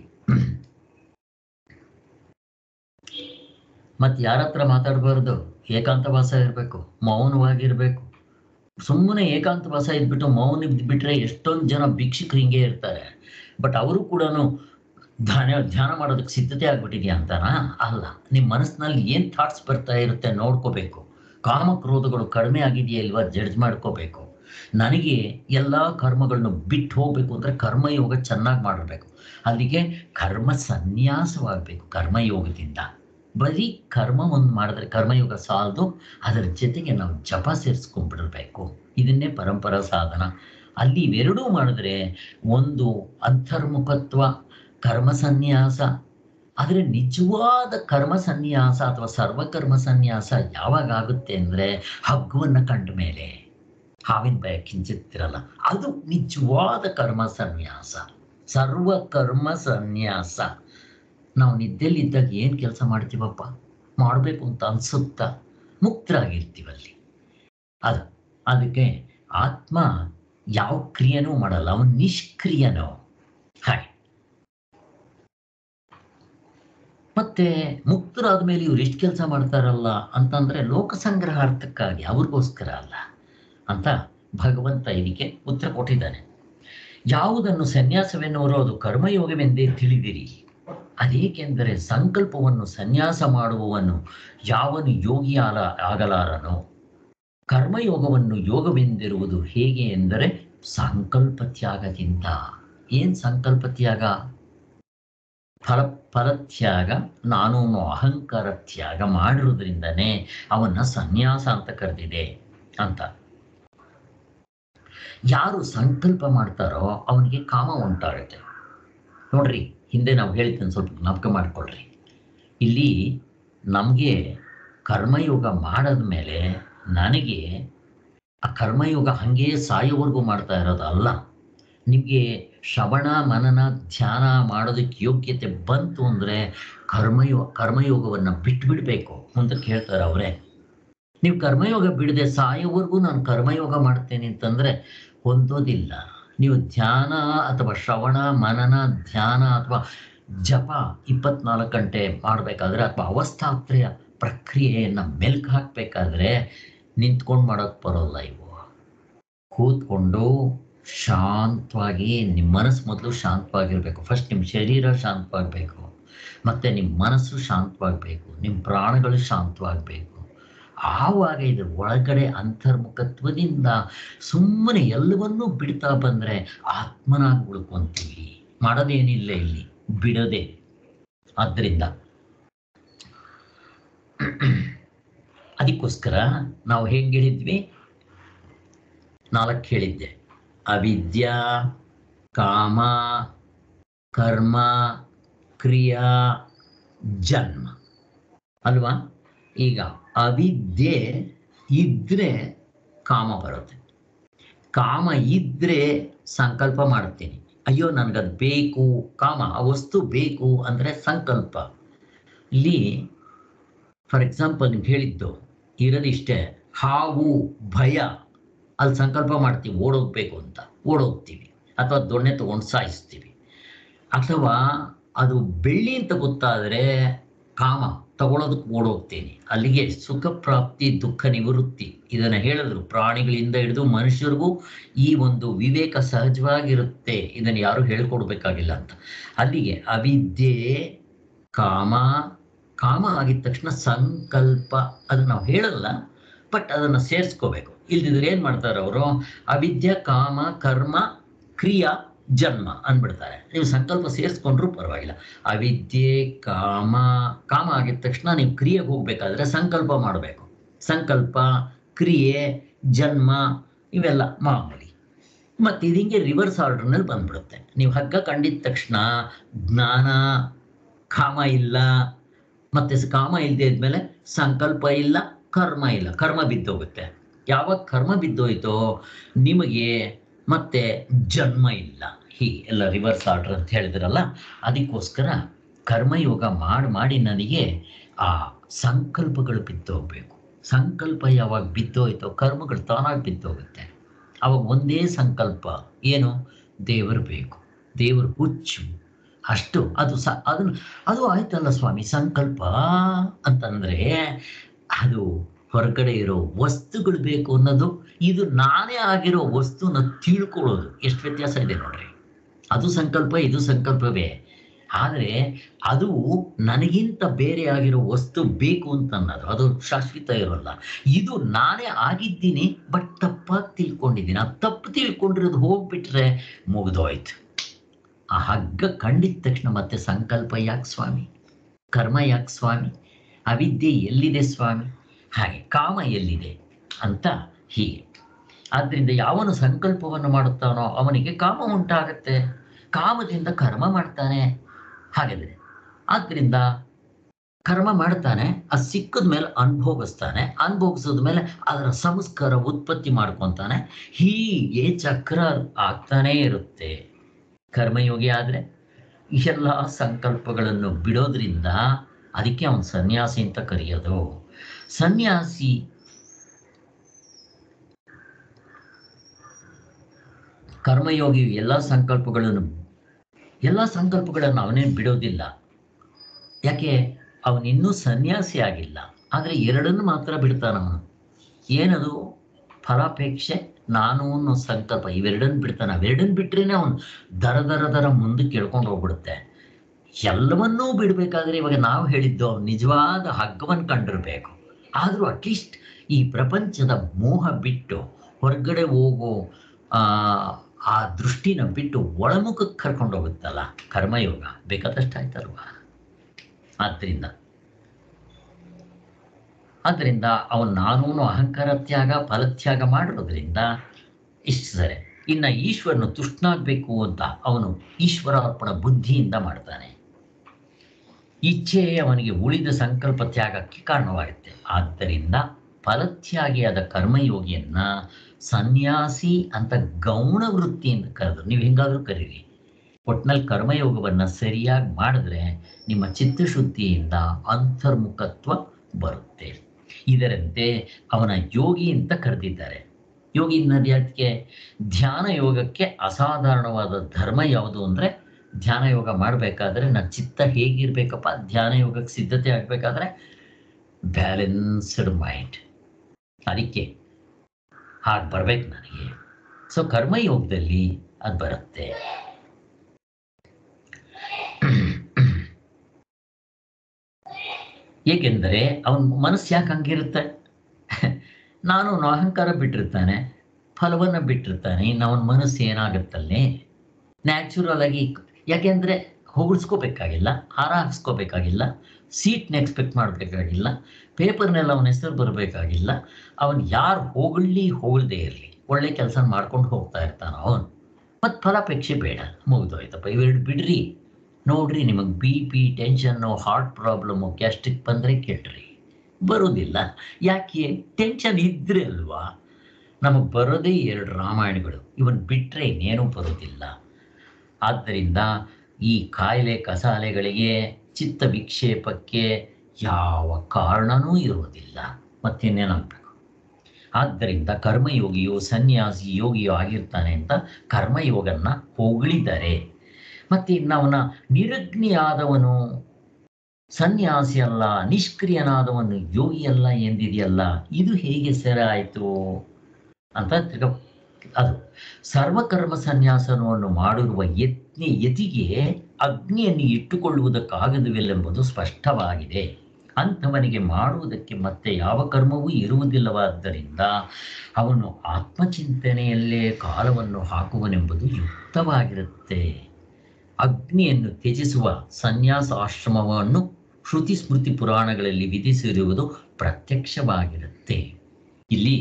ಮತ್ತೆ ಯಾರ ಹತ್ರ ಮಾತಾಡಬಾರ್ದು ಏಕಾಂತವಾಸ ಇರಬೇಕು ಮೌನವಾಗಿರ್ಬೇಕು ಸುಮ್ಮನೆ ಏಕಾಂತವಾಸ ಇದ್ಬಿಟ್ಟು ಮೌನ ಇದ್ಬಿಟ್ರೆ ಎಷ್ಟೊಂದು ಜನ ಭಿಕ್ಷುಕರು ಹಿಂಗೆ ಇರ್ತಾರೆ ಬಟ್ ಅವರು ಕೂಡ ಧ್ಯಾನ ಧ್ಯಾನ ಮಾಡೋದಕ್ಕೆ ಸಿದ್ಧತೆ ಆಗ್ಬಿಟ್ಟಿದ್ಯಾ ಅಂತಾನ ಅಲ್ಲ ನಿಮ್ಮ ಮನಸ್ಸಿನಲ್ಲಿ ಏನು ಥಾಟ್ಸ್ ಬರ್ತಾ ಇರುತ್ತೆ ನೋಡ್ಕೋಬೇಕು ಕಾಮಕ್ರೋಧಗಳು ಕಡಿಮೆ ಆಗಿದೆಯಾ ಇಲ್ವಾ ಜಡ್ಜ್ ಮಾಡ್ಕೋಬೇಕು ನನಗೆ ಎಲ್ಲ ಕರ್ಮಗಳನ್ನು ಬಿಟ್ಟು ಹೋಗ್ಬೇಕು ಅಂದರೆ ಕರ್ಮಯೋಗ ಚೆನ್ನಾಗಿ ಮಾಡಬೇಕು ಅಲ್ಲಿಗೆ ಕರ್ಮ ಸನ್ಯಾಸವಾಗಬೇಕು ಕರ್ಮಯೋಗದಿಂದ ಬರೀ ಕರ್ಮ ಒಂದು ಮಾಡಿದ್ರೆ ಕರ್ಮಯೋಗ ಸಾಲದು ಅದರ ಜೊತೆಗೆ ನಾವು ಜಪ ಸೇರಿಸ್ಕೊಂಡ್ಬಿಡ್ಬೇಕು ಇದನ್ನೇ ಪರಂಪರಾ ಸಾಧನ ಅಲ್ಲಿ ಇವೆರಡೂ ಮಾಡಿದ್ರೆ ಒಂದು ಅಂತರ್ಮುಖತ್ವ ಕರ್ಮ ಸನ್ಯಾಸ ಆದರೆ ನಿಜವಾದ ಕರ್ಮ ಸನ್ಯಾಸ ಅಥವಾ ಸರ್ವಕರ್ಮ ಸನ್ಯಾಸ ಯಾವಾಗ ಆಗುತ್ತೆ ಅಂದರೆ ಹಗ್ಗವನ್ನು ಕಂಡ ಮೇಲೆ ಹಾವಿನ ಭಯ ಕಿಂಚಿತ್ತಿರಲ್ಲ ಅದು ನಿಜವಾದ ಕರ್ಮ ಸನ್ಯಾಸ ಸರ್ವಕರ್ಮ ಸನ್ಯಾಸ ನಾವು ನಿದ್ದೆಲಿದ್ದಾಗ ಏನು ಕೆಲಸ ಮಾಡ್ತೀವಪ್ಪ ಮಾಡಬೇಕು ಅಂತ ಅನ್ಸುತ್ತಾ ಮುಕ್ತರಾಗಿರ್ತೀವಲ್ಲಿ ಅದು ಅದಕ್ಕೆ ಆತ್ಮ ಯಾವ ಕ್ರಿಯೆನೂ ಮಾಡಲ್ಲ ಅವನು ನಿಷ್ಕ್ರಿಯನೋ ಹಾಗೆ ಮತ್ತೆ ಮುಕ್ತರಾದ ಮೇಲೆ ಇವ್ರು ಎಷ್ಟು ಕೆಲಸ ಮಾಡ್ತಾರಲ್ಲ ಅಂತಂದ್ರೆ ಲೋಕ ಸಂಗ್ರಹಾರ್ಥಕ್ಕಾಗಿ ಅವ್ರಿಗೋಸ್ಕರ ಅಲ್ಲ ಅಂತ ಭಗವಂತ ಇದಕ್ಕೆ ಉತ್ತರ ಕೊಟ್ಟಿದ್ದಾನೆ ಯಾವುದನ್ನು ಸನ್ಯಾಸವೆನ್ನುವರು ಅದು ಕರ್ಮಯೋಗವೆಂದೇ ತಿಳಿದಿರಿ ಅದೇಕೆಂದರೆ ಸಂಕಲ್ಪವನ್ನು ಸನ್ಯಾಸ ಮಾಡುವವನು ಯಾವನು ಯೋಗಿ ಆಲ ಆಗಲಾರನೋ ಕರ್ಮಯೋಗವನ್ನು ಯೋಗವೆಂದಿರುವುದು ಹೇಗೆ ಎಂದರೆ ಸಂಕಲ್ಪ ತ್ಯಾಗದಿಂದ ಏನ್ ಸಂಕಲ್ಪ ತ್ಯಾಗ ಫಲ ಫಲತ್ಯಾಗ ನಾನು ಅನ್ನೋ ಅಹಂಕಾರ ತ್ಯಾಗ ಮಾಡಿರೋದ್ರಿಂದನೇ ಅವನ್ನ ಸನ್ಯಾಸ ಅಂತ ಕರೆದಿದೆ ಅಂತ ಯಾರು ಸಂಕಲ್ಪ ಮಾಡ್ತಾರೋ ಅವನಿಗೆ ಕಾಮ ಉಂಟಾಗುತ್ತೆ ನೋಡ್ರಿ ಹಿಂದೆ ನಾವು ಹೇಳಿದ್ದನ್ನು ಸ್ವಲ್ಪ ಜ್ಞಾಪಕ ಮಾಡ್ಕೊಳ್ರಿ ಇಲ್ಲಿ ನಮಗೆ ಕರ್ಮಯೋಗ ಮಾಡದ ಮೇಲೆ ನನಗೆ ಆ ಕರ್ಮಯೋಗ ಹಂಗೆ ಸಾಯೋವರೆಗೂ ಮಾಡ್ತಾ ಇರೋದಲ್ಲ ನಿಮಗೆ ಶ್ರವಣ ಮನನ ಧ್ಯಾನ ಮಾಡೋದಕ್ಕೆ ಯೋಗ್ಯತೆ ಬಂತು ಅಂದರೆ ಕರ್ಮಯೋ ಕರ್ಮಯೋಗವನ್ನು ಬಿಟ್ಬಿಡ್ಬೇಕು ಮುಂದಕ್ಕೆ ಹೇಳ್ತಾರೆ ಅವರೇ ನೀವು ಕರ್ಮಯೋಗ ಬಿಡದೆ ಸಾಯೋವರೆಗೂ ನಾನು ಕರ್ಮಯೋಗ ಮಾಡ್ತೇನೆ ಅಂತಂದರೆ ಹೊಂದೋದಿಲ್ಲ ನೀವು ಧ್ಯಾನ ಅಥವಾ ಶ್ರವಣ ಮನನ ಧ್ಯಾನ ಅಥವಾ ಜಪ ಇಪ್ಪತ್ನಾಲ್ಕು ಗಂಟೆ ಮಾಡಬೇಕಾದ್ರೆ ಅಥವಾ ಅವಸ್ಥಾತ್ರಯ ಪ್ರಕ್ರಿಯೆಯನ್ನು ಮೆಲ್ಕು ಹಾಕಬೇಕಾದ್ರೆ ನಿಂತ್ಕೊಂಡು ಮಾಡೋಕ್ಕೆ ಬರೋಲ್ಲ ಇವು ಕೂತ್ಕೊಂಡು ಶಾಂತವಾಗಿ ನಿಮ್ಮ ಮನಸ್ಸು ಮೊದಲು ಶಾಂತವಾಗಿರಬೇಕು ಫಸ್ಟ್ ನಿಮ್ಮ ಶರೀರ ಶಾಂತವಾಗಬೇಕು ಮತ್ತು ನಿಮ್ಮ ಮನಸ್ಸು ಶಾಂತವಾಗಬೇಕು ನಿಮ್ಮ ಪ್ರಾಣಗಳು ಶಾಂತವಾಗಬೇಕು ಆವಾಗ ಇದ್ರ ಒಳಗಡೆ ಅಂತರ್ಮುಖತ್ವದಿಂದ ಸುಮ್ಮನೆ ಎಲ್ಲವನ್ನೂ ಬಿಡ್ತಾ ಬಂದರೆ ಆತ್ಮನಾಗಿ ಉಳ್ಕೊಂತೀವಿ ಮಾಡೋದೇನಿಲ್ಲ ಇಲ್ಲಿ ಬಿಡದೆ ಆದ್ದರಿಂದ ಅದಕ್ಕೋಸ್ಕರ ನಾವು ಹೆಂಗೆ ಹೇಳಿದ್ವಿ ನಾಲ್ಕು ಹೇಳಿದ್ದೆ ಅವಿದ್ಯಾ ಕಾಮ ಕರ್ಮ ಕ್ರಿಯಾ ಜನ್ಮ ಅಲ್ವಾ ಈಗ ಅವಿದ್ಯೆ ಇದ್ರೆ ಕಾಮ ಬರುತ್ತೆ ಕಾಮ ಇದ್ರೆ ಸಂಕಲ್ಪ ಮಾಡ್ತೀನಿ ಅಯ್ಯೋ ನನಗದು ಬೇಕು ಕಾಮ ಆ ವಸ್ತು ಬೇಕು ಅಂದರೆ ಸಂಕಲ್ಪ ಇಲ್ಲಿ ಫಾರ್ ಎಕ್ಸಾಂಪಲ್ ನಿಮ್ಗೆ ಹೇಳಿದ್ದು ಇರೋದಿಷ್ಟೇ ಹಾವು ಭಯ ಅಲ್ಲಿ ಸಂಕಲ್ಪ ಮಾಡ್ತೀವಿ ಓಡೋಗ್ಬೇಕು ಅಂತ ಓಡೋಗ್ತೀವಿ ಅಥವಾ ದೊಣ್ಣೆ ತಗೊಂಡು ಸಾಯಿಸ್ತೀವಿ ಅಥವಾ ಅದು ಬೆಳ್ಳಿ ಅಂತ ಗೊತ್ತಾದರೆ ಕಾಮ ತಗೊಳ್ಳೋದಕ್ಕೆ ಓಡೋಗ್ತೀನಿ ಅಲ್ಲಿಗೆ ಸುಖ ಪ್ರಾಪ್ತಿ ದುಃಖ ನಿವೃತ್ತಿ ಇದನ್ನು ಹೇಳಿದ್ರು ಪ್ರಾಣಿಗಳಿಂದ ಹಿಡಿದು ಮನುಷ್ಯರಿಗೂ ಈ ಒಂದು ವಿವೇಕ ಸಹಜವಾಗಿರುತ್ತೆ ಇದನ್ನು ಯಾರು ಹೇಳ್ಕೊಡ್ಬೇಕಾಗಿಲ್ಲ ಅಂತ ಅಲ್ಲಿಗೆ ಅವಿದ್ಯೆ ಕಾಮ ಕಾಮ ಆಗಿದ ತಕ್ಷಣ ಸಂಕಲ್ಪ ಅದನ್ನ ನಾವು ಹೇಳಲ್ಲ ಬಟ್ ಅದನ್ನು ಸೇರಿಸ್ಕೋಬೇಕು ಇಲ್ದಿದ್ರೆ ಏನು ಮಾಡ್ತಾರೆ ಅವರು ಅವಿದ್ಯೆ ಕಾಮ ಕರ್ಮ ಕ್ರಿಯಾ ಜನ್ಮ ಅಂದ್ಬಿಡ್ತಾರೆ ನೀವು ಸಂಕಲ್ಪ ಸೇರಿಸ್ಕೊಂಡ್ರೂ ಪರವಾಗಿಲ್ಲ ಅವಿದ್ಯೆ ಕಾಮ ಕಾಮ ಆಗಿದ ತಕ್ಷಣ ನೀವು ಕ್ರಿಯೆಗೆ ಹೋಗ್ಬೇಕಾದ್ರೆ ಸಂಕಲ್ಪ ಮಾಡಬೇಕು ಸಂಕಲ್ಪ ಕ್ರಿಯೆ ಜನ್ಮ ಇವೆಲ್ಲ ಮಾಮೂಲಿ ಮತ್ತು ಇದು ಹಿಂಗೆ ರಿವರ್ಸ್ ಆರ್ಡರ್ನಲ್ಲಿ ಬಂದ್ಬಿಡುತ್ತೆ ನೀವು ಹಗ್ಗ ಕಂಡಿದ ತಕ್ಷಣ ಜ್ಞಾನ ಕಾಮ ಇಲ್ಲ ಮತ್ತೆ ಸ- ಕಾಮ ಇಲ್ಲದೆ ಇದ್ಮೇಲೆ ಸಂಕಲ್ಪ ಇಲ್ಲ ಕರ್ಮ ಇಲ್ಲ ಕರ್ಮ ಬಿದ್ದೋಗುತ್ತೆ ಯಾವಾಗ ಕರ್ಮ ಬಿದ್ದೋಯ್ತೋ ನಿಮಗೆ ಮತ್ತೆ ಜನ್ಮ ಇಲ್ಲ ಹೀಗೆ ಎಲ್ಲ ರಿವರ್ಸ್ ಆರ್ಡರ್ ಅಂತ ಹೇಳಿದ್ರಲ್ಲ ಅದಕ್ಕೋಸ್ಕರ ಕರ್ಮಯೋಗ ಮಾಡಿ ಮಾಡಿ ನನಗೆ ಆ ಸಂಕಲ್ಪಗಳು ಬಿದ್ದೋಗ್ಬೇಕು ಸಂಕಲ್ಪ ಯಾವಾಗ ಬಿದ್ದೋಯ್ತೋ ಕರ್ಮಗಳು ತಾನಾಗಿ ಬಿದ್ದೋಗುತ್ತೆ ಅವಾಗ ಒಂದೇ ಸಂಕಲ್ಪ ಏನು ದೇವರು ಬೇಕು ದೇವರು ಹುಚ್ಚು ಅಷ್ಟು ಅದು ಸ ಅದನ್ನು ಅದು ಆಯ್ತಲ್ಲ ಸ್ವಾಮಿ ಸಂಕಲ್ಪ ಅಂತಂದ್ರೆ ಅದು ಹೊರಗಡೆ ಇರೋ ವಸ್ತುಗಳು ಬೇಕು ಅನ್ನೋದು ಇದು ನಾನೇ ಆಗಿರೋ ವಸ್ತುನ ತಿಳ್ಕೊಳ್ಳೋದು ಎಷ್ಟು ವ್ಯತ್ಯಾಸ ಇದೆ ನೋಡ್ರಿ ಅದು ಸಂಕಲ್ಪ ಇದು ಸಂಕಲ್ಪವೇ ಆದರೆ ಅದು ನನಗಿಂತ ಬೇರೆ ಆಗಿರೋ ವಸ್ತು ಬೇಕು ಅಂತ ಅನ್ನೋದು ಅದು ಶಾಶ್ವತ ಇರೋಲ್ಲ ಇದು ನಾನೇ ಆಗಿದ್ದೀನಿ ಬಟ್ ತಪ್ಪಾಗಿ ತಿಳ್ಕೊಂಡಿದ್ದೀನಿ ಆ ತಪ್ಪು ತಿಳ್ಕೊಂಡಿರೋದು ಹೋಗ್ಬಿಟ್ರೆ ಮುಗಿದೋಯ್ತು ಆ ಹಗ್ಗ ಕಂಡಿದ ತಕ್ಷಣ ಮತ್ತೆ ಸಂಕಲ್ಪ ಯಾಕೆ ಸ್ವಾಮಿ ಕರ್ಮ ಯಾಕೆ ಸ್ವಾಮಿ ಅವಿದ್ಯೆ ಎಲ್ಲಿದೆ ಸ್ವಾಮಿ ಹಾಗೆ ಕಾಮ ಎಲ್ಲಿದೆ ಅಂತ ಹೀಗೆ ಆದ್ದರಿಂದ ಯಾವನು ಸಂಕಲ್ಪವನ್ನು ಮಾಡುತ್ತಾನೋ ಅವನಿಗೆ ಕಾಮ ಉಂಟಾಗತ್ತೆ ಕಾಮದಿಂದ ಕರ್ಮ ಮಾಡ್ತಾನೆ ಹಾಗಾದರೆ ಆದ್ರಿಂದ ಕರ್ಮ ಮಾಡ್ತಾನೆ ಅದು ಸಿಕ್ಕದ ಮೇಲೆ ಅನುಭವಿಸ್ತಾನೆ ಅನುಭವಿಸಿದ ಮೇಲೆ ಅದರ ಸಂಸ್ಕಾರ ಉತ್ಪತ್ತಿ ಮಾಡ್ಕೊತಾನೆ ಹೀಗೆ ಚಕ್ರ ಆಗ್ತಾನೇ ಇರುತ್ತೆ ಕರ್ಮಯೋಗಿ ಆದ್ರೆ ಎಲ್ಲ ಸಂಕಲ್ಪಗಳನ್ನು ಬಿಡೋದ್ರಿಂದ ಅದಕ್ಕೆ ಅವನು ಸನ್ಯಾಸಿ ಅಂತ ಕರೆಯೋದು ಸನ್ಯಾಸಿ ಕರ್ಮಯೋಗಿ ಎಲ್ಲ ಸಂಕಲ್ಪಗಳನ್ನು ಎಲ್ಲ ಸಂಕಲ್ಪಗಳನ್ನು ಅವನೇನು ಬಿಡೋದಿಲ್ಲ ಯಾಕೆ ಅವನಿನ್ನೂ ಸನ್ಯಾಸಿ ಆಗಿಲ್ಲ ಆದರೆ ಎರಡನ್ನು ಮಾತ್ರ ಬಿಡ್ತಾನ ಅವನು ಏನದು ಫಲಾಪೇಕ್ಷೆ ನಾನು ಅನ್ನೋ ಸಂಕಲ್ಪ ಇವೆರಡನ್ನು ಬಿಡ್ತಾನೆ ಅವೆರಡನ್ನು ಬಿಟ್ರೇನೆ ಅವನು ದರ ದರ ದರ ಮುಂದಕ್ಕೆ ಕೇಳ್ಕೊಂಡು ಹೋಗ್ಬಿಡುತ್ತೆ ಎಲ್ಲವನ್ನೂ ಬಿಡಬೇಕಾದ್ರೆ ಇವಾಗ ನಾವು ಹೇಳಿದ್ದು ಅವ್ನು ನಿಜವಾದ ಹಗ್ಗವನ್ನು ಕಂಡಿರ್ಬೇಕು ಆದರೂ ಅಟ್ಲೀಸ್ಟ್ ಈ ಪ್ರಪಂಚದ ಮೋಹ ಬಿಟ್ಟು ಹೊರಗಡೆ ಹೋಗೋ ಆ ಆ ದೃಷ್ಟಿನ ಬಿಟ್ಟು ಒಳಮುಖಕ್ಕೆ ಕರ್ಕೊಂಡು ಹೋಗುತ್ತಲ್ಲ ಕರ್ಮಯೋಗ ಬೇಕಾದಷ್ಟು ಆಯ್ತಲ್ವಾ ಆದ್ದರಿಂದ ಆದ್ದರಿಂದ ಅವನು ನಾನೂನು ಅಹಂಕಾರ ತ್ಯಾಗ ಫಲತ್ಯಾಗ ಮಾಡಿರೋದ್ರಿಂದ ಇಷ್ಟು ಸರಿ ಇನ್ನು ಈಶ್ವರನು ತುಷ್ಟನಾಗಬೇಕು ಅಂತ ಅವನು ಈಶ್ವರಾರ್ಪಣ ಬುದ್ಧಿಯಿಂದ ಮಾಡ್ತಾನೆ ಇಚ್ಛೆ ಅವನಿಗೆ ಉಳಿದ ಸಂಕಲ್ಪ ತ್ಯಾಗಕ್ಕೆ ಕಾರಣವಾಗುತ್ತೆ ಆದ್ದರಿಂದ ಫಲತ್ಯಾಗಿಯಾದ ಕರ್ಮಯೋಗಿಯನ್ನ ಸನ್ಯಾಸಿ ಅಂತ ಗೌಣ ವೃತ್ತಿಯಿಂದ ಕರೆದ್ರು ನೀವು ಹೆಂಗಾದ್ರೂ ಕರೀರಿ ಒಟ್ನಲ್ಲಿ ಕರ್ಮಯೋಗವನ್ನು ಸರಿಯಾಗಿ ಮಾಡಿದ್ರೆ ನಿಮ್ಮ ಚಿತ್ತಶುದ್ಧಿಯಿಂದ ಅಂತರ್ಮುಖತ್ವ ಬರುತ್ತೆ ಇದರಂತೆ ಅವನ ಯೋಗಿ ಅಂತ ಕರೆದಿದ್ದಾರೆ ಯೋಗಿ ಅನ್ನೋದು ಯಾಕೆ ಧ್ಯಾನ ಯೋಗಕ್ಕೆ ಅಸಾಧಾರಣವಾದ ಧರ್ಮ ಯಾವುದು ಅಂದರೆ ಧ್ಯಾನ ಯೋಗ ಮಾಡಬೇಕಾದ್ರೆ ನನ್ನ ಚಿತ್ತ ಹೇಗಿರ್ಬೇಕಪ್ಪ ಧ್ಯಾನ ಯೋಗಕ್ಕೆ ಸಿದ್ಧತೆ ಆಗಬೇಕಾದ್ರೆ ಬ್ಯಾಲೆನ್ಸ್ಡ್ ಮೈಂಡ್ ಅದಕ್ಕೆ ಹಾಗೆ ಬರ್ಬೇಕು ನನಗೆ ಸೊ ಕರ್ಮಯೋಗದಲ್ಲಿ ಅದು ಬರುತ್ತೆ ಏಕೆಂದರೆ ಅವನ ಮನಸ್ಸು ಯಾಕೆ ಹಂಗಿರುತ್ತೆ ನಾನು ಅವ್ನು ಅಹಂಕಾರ ಬಿಟ್ಟಿರ್ತಾನೆ ಫಲವನ್ನು ಬಿಟ್ಟಿರ್ತಾನೆ ಇನ್ನು ಅವನ ಮನಸ್ಸು ಏನಾಗುತ್ತಲ್ಲೇ ನ್ಯಾಚುರಲ್ ಆಗಿ ಯಾಕೆಂದರೆ ಹೊಗಳಿಸ್ಕೋಬೇಕಾಗಿಲ್ಲ ಹಾರ ಹಾಕ್ಸ್ಕೋಬೇಕಾಗಿಲ್ಲ ಸೀಟ್ನ ಎಕ್ಸ್ಪೆಕ್ಟ್ ಮಾಡಬೇಕಾಗಿಲ್ಲ ಪೇಪರ್ನೆಲ್ಲ ಅವನ ಹೆಸರು ಬರಬೇಕಾಗಿಲ್ಲ ಅವನು ಯಾರು ಹೊಗಳ್ಳಿ ಹೊಗಳ್ದೇ ಇರಲಿ ಒಳ್ಳೆ ಕೆಲಸ ಮಾಡ್ಕೊಂಡು ಹೋಗ್ತಾ ಇರ್ತಾನ ಅವನು ಮತ್ತು ಫಲಾಪೇಕ್ಷೆ ಬೇಡ ಮುಗಿದೋಯ್ತಪ್ಪ ಇವೆರಡು ಬಿಡ್ರಿ ನೋಡ್ರಿ ನಿಮಗೆ B P tension heart problem gastric ಬಂದರೆ ಕೆಟ್ರಿ ಬರೋದಿಲ್ಲ ಯಾಕೆ ಟೆನ್ಷನ್ ಇದ್ರೆ ಅಲ್ವಾ ನಮಗೆ ಬರೋದೇ ಎರಡು ರಾಮಾಯಣಗಳು ಇವನ್ ಬಿಟ್ಟರೆ ಇನ್ನೇನೂ ಬರೋದಿಲ್ಲ ಆದ್ದರಿಂದ ಈ ಕಾಯಿಲೆ ಕಸಾಲೆಗಳಿಗೆ ಚಿತ್ತ ವಿಕ್ಷೇಪಕ್ಕೆ ಯಾವ ಕಾರಣನೂ ಇರುವುದಿಲ್ಲ ಮತ್ತಿನ್ನೇನಾಗಬೇಕು ಆದ್ದರಿಂದ ಕರ್ಮಯೋಗಿಯು ಸನ್ಯಾಸಿ ಯೋಗಿಯೋ ಆಗಿರ್ತಾನೆ ಅಂತ ಕರ್ಮಯೋಗನ್ನ ಹೊಗಳಿದ್ದಾರೆ ಮತ್ತೆ ಇನ್ನು ಅವನ ನಿರಗ್ನಿಯಾದವನು ಸನ್ಯಾಸಿ ಅಲ್ಲ ನಿಷ್ಕ್ರಿಯನಾದವನು ಯೋಗಿ ಅಲ್ಲ ಎಂದಿದೆಯಲ್ಲ ಇದು ಹೇಗೆ ಸೆರ ಆಯಿತು ಅಂತ ತಿರ್ಗ ಅದು ಸರ್ವಕರ್ಮ ಸನ್ಯಾಸನವನ್ನು ಮಾಡಿರುವ ಯತ್ನಿ ಯತಿಗೆ ಅಗ್ನಿಯನ್ನು ಇಟ್ಟುಕೊಳ್ಳುವುದಕ್ಕಾಗದುವಿಲ್ಲೆಂಬುದು ಸ್ಪಷ್ಟವಾಗಿದೆ ಅಂಥವನಿಗೆ ಮಾಡುವುದಕ್ಕೆ ಮತ್ತೆ ಯಾವ ಕರ್ಮವೂ ಇರುವುದಿಲ್ಲವಾದ್ದರಿಂದ ಅವನು ಆತ್ಮಚಿಂತನೆಯಲ್ಲೇ ಕಾಲವನ್ನು ಹಾಕುವನೆಂಬುದು ಯುಕ್ತವಾಗಿರುತ್ತೆ ಅಗ್ನಿಯನ್ನು ತ್ಯಜಿಸುವ ಸನ್ಯಾಸ ಆಶ್ರಮವನ್ನು ಶ್ರುತಿ ಸ್ಮೃತಿ ಪುರಾಣಗಳಲ್ಲಿ ವಿಧಿಸಿರುವುದು ಪ್ರತ್ಯಕ್ಷವಾಗಿರುತ್ತೆ ಇಲ್ಲಿ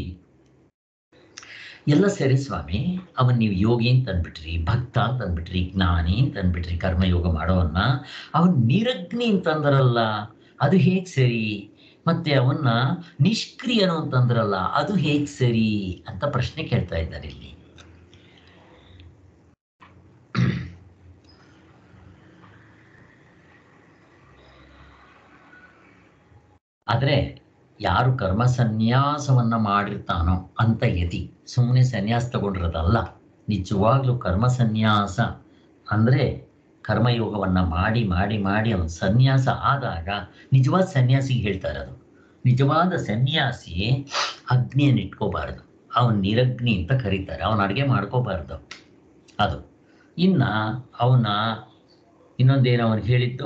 ಎಲ್ಲ ಸರಿ ಸ್ವಾಮಿ ಅವನ್ ನೀವು ಯೋಗಿ ಅಂತ ಅಂದ್ಬಿಟ್ರಿ ಭಕ್ತ ಅಂತ ಅಂದ್ಬಿಟ್ರಿ ಜ್ಞಾನಿ ಅಂತ ಅಂದ್ಬಿಟ್ರಿ ಕರ್ಮಯೋಗ ಮಾಡೋವನ್ನ ಅವನ್ ನಿರಗ್ನಿ ಅಂತಂದ್ರಲ್ಲ ಅದು ಹೇಗ್ ಸರಿ ಮತ್ತೆ ಅವನ್ನ ನಿಷ್ಕ್ರಿಯನು ಅಂತಂದ್ರಲ್ಲ ಅದು ಹೇಗ್ ಸರಿ ಅಂತ ಪ್ರಶ್ನೆ ಕೇಳ್ತಾ ಇದ್ದಾರೆ ಇಲ್ಲಿ ಆದರೆ ಯಾರು ಕರ್ಮ ಸನ್ಯಾಸವನ್ನ ಮಾಡಿರ್ತಾನೋ ಅಂತ ಯತಿ ಸುಮ್ಮನೆ ಸನ್ಯಾಸ ತಗೊಂಡಿರೋದಲ್ಲ ನಿಜವಾಗ್ಲೂ ಕರ್ಮ ಸನ್ಯಾಸ ಅಂದರೆ ಕರ್ಮಯೋಗವನ್ನ ಮಾಡಿ ಮಾಡಿ ಮಾಡಿ ಅವನು ಸನ್ಯಾಸ ಆದಾಗ ನಿಜವಾದ ಸನ್ಯಾಸಿಗೆ ಹೇಳ್ತಾ ಇರೋದು ನಿಜವಾದ ಸನ್ಯಾಸಿ ಅಗ್ನಿಯನ್ನು ಇಟ್ಕೋಬಾರದು ಅವನ್ ನಿರಗ್ನಿ ಅಂತ ಕರೀತಾರೆ ಅವನ ಅಡುಗೆ ಮಾಡ್ಕೋಬಾರ್ದು ಅದು ಇನ್ನ ಅವನ ಇನ್ನೊಂದೇನು ಅವನು ಹೇಳಿದ್ದು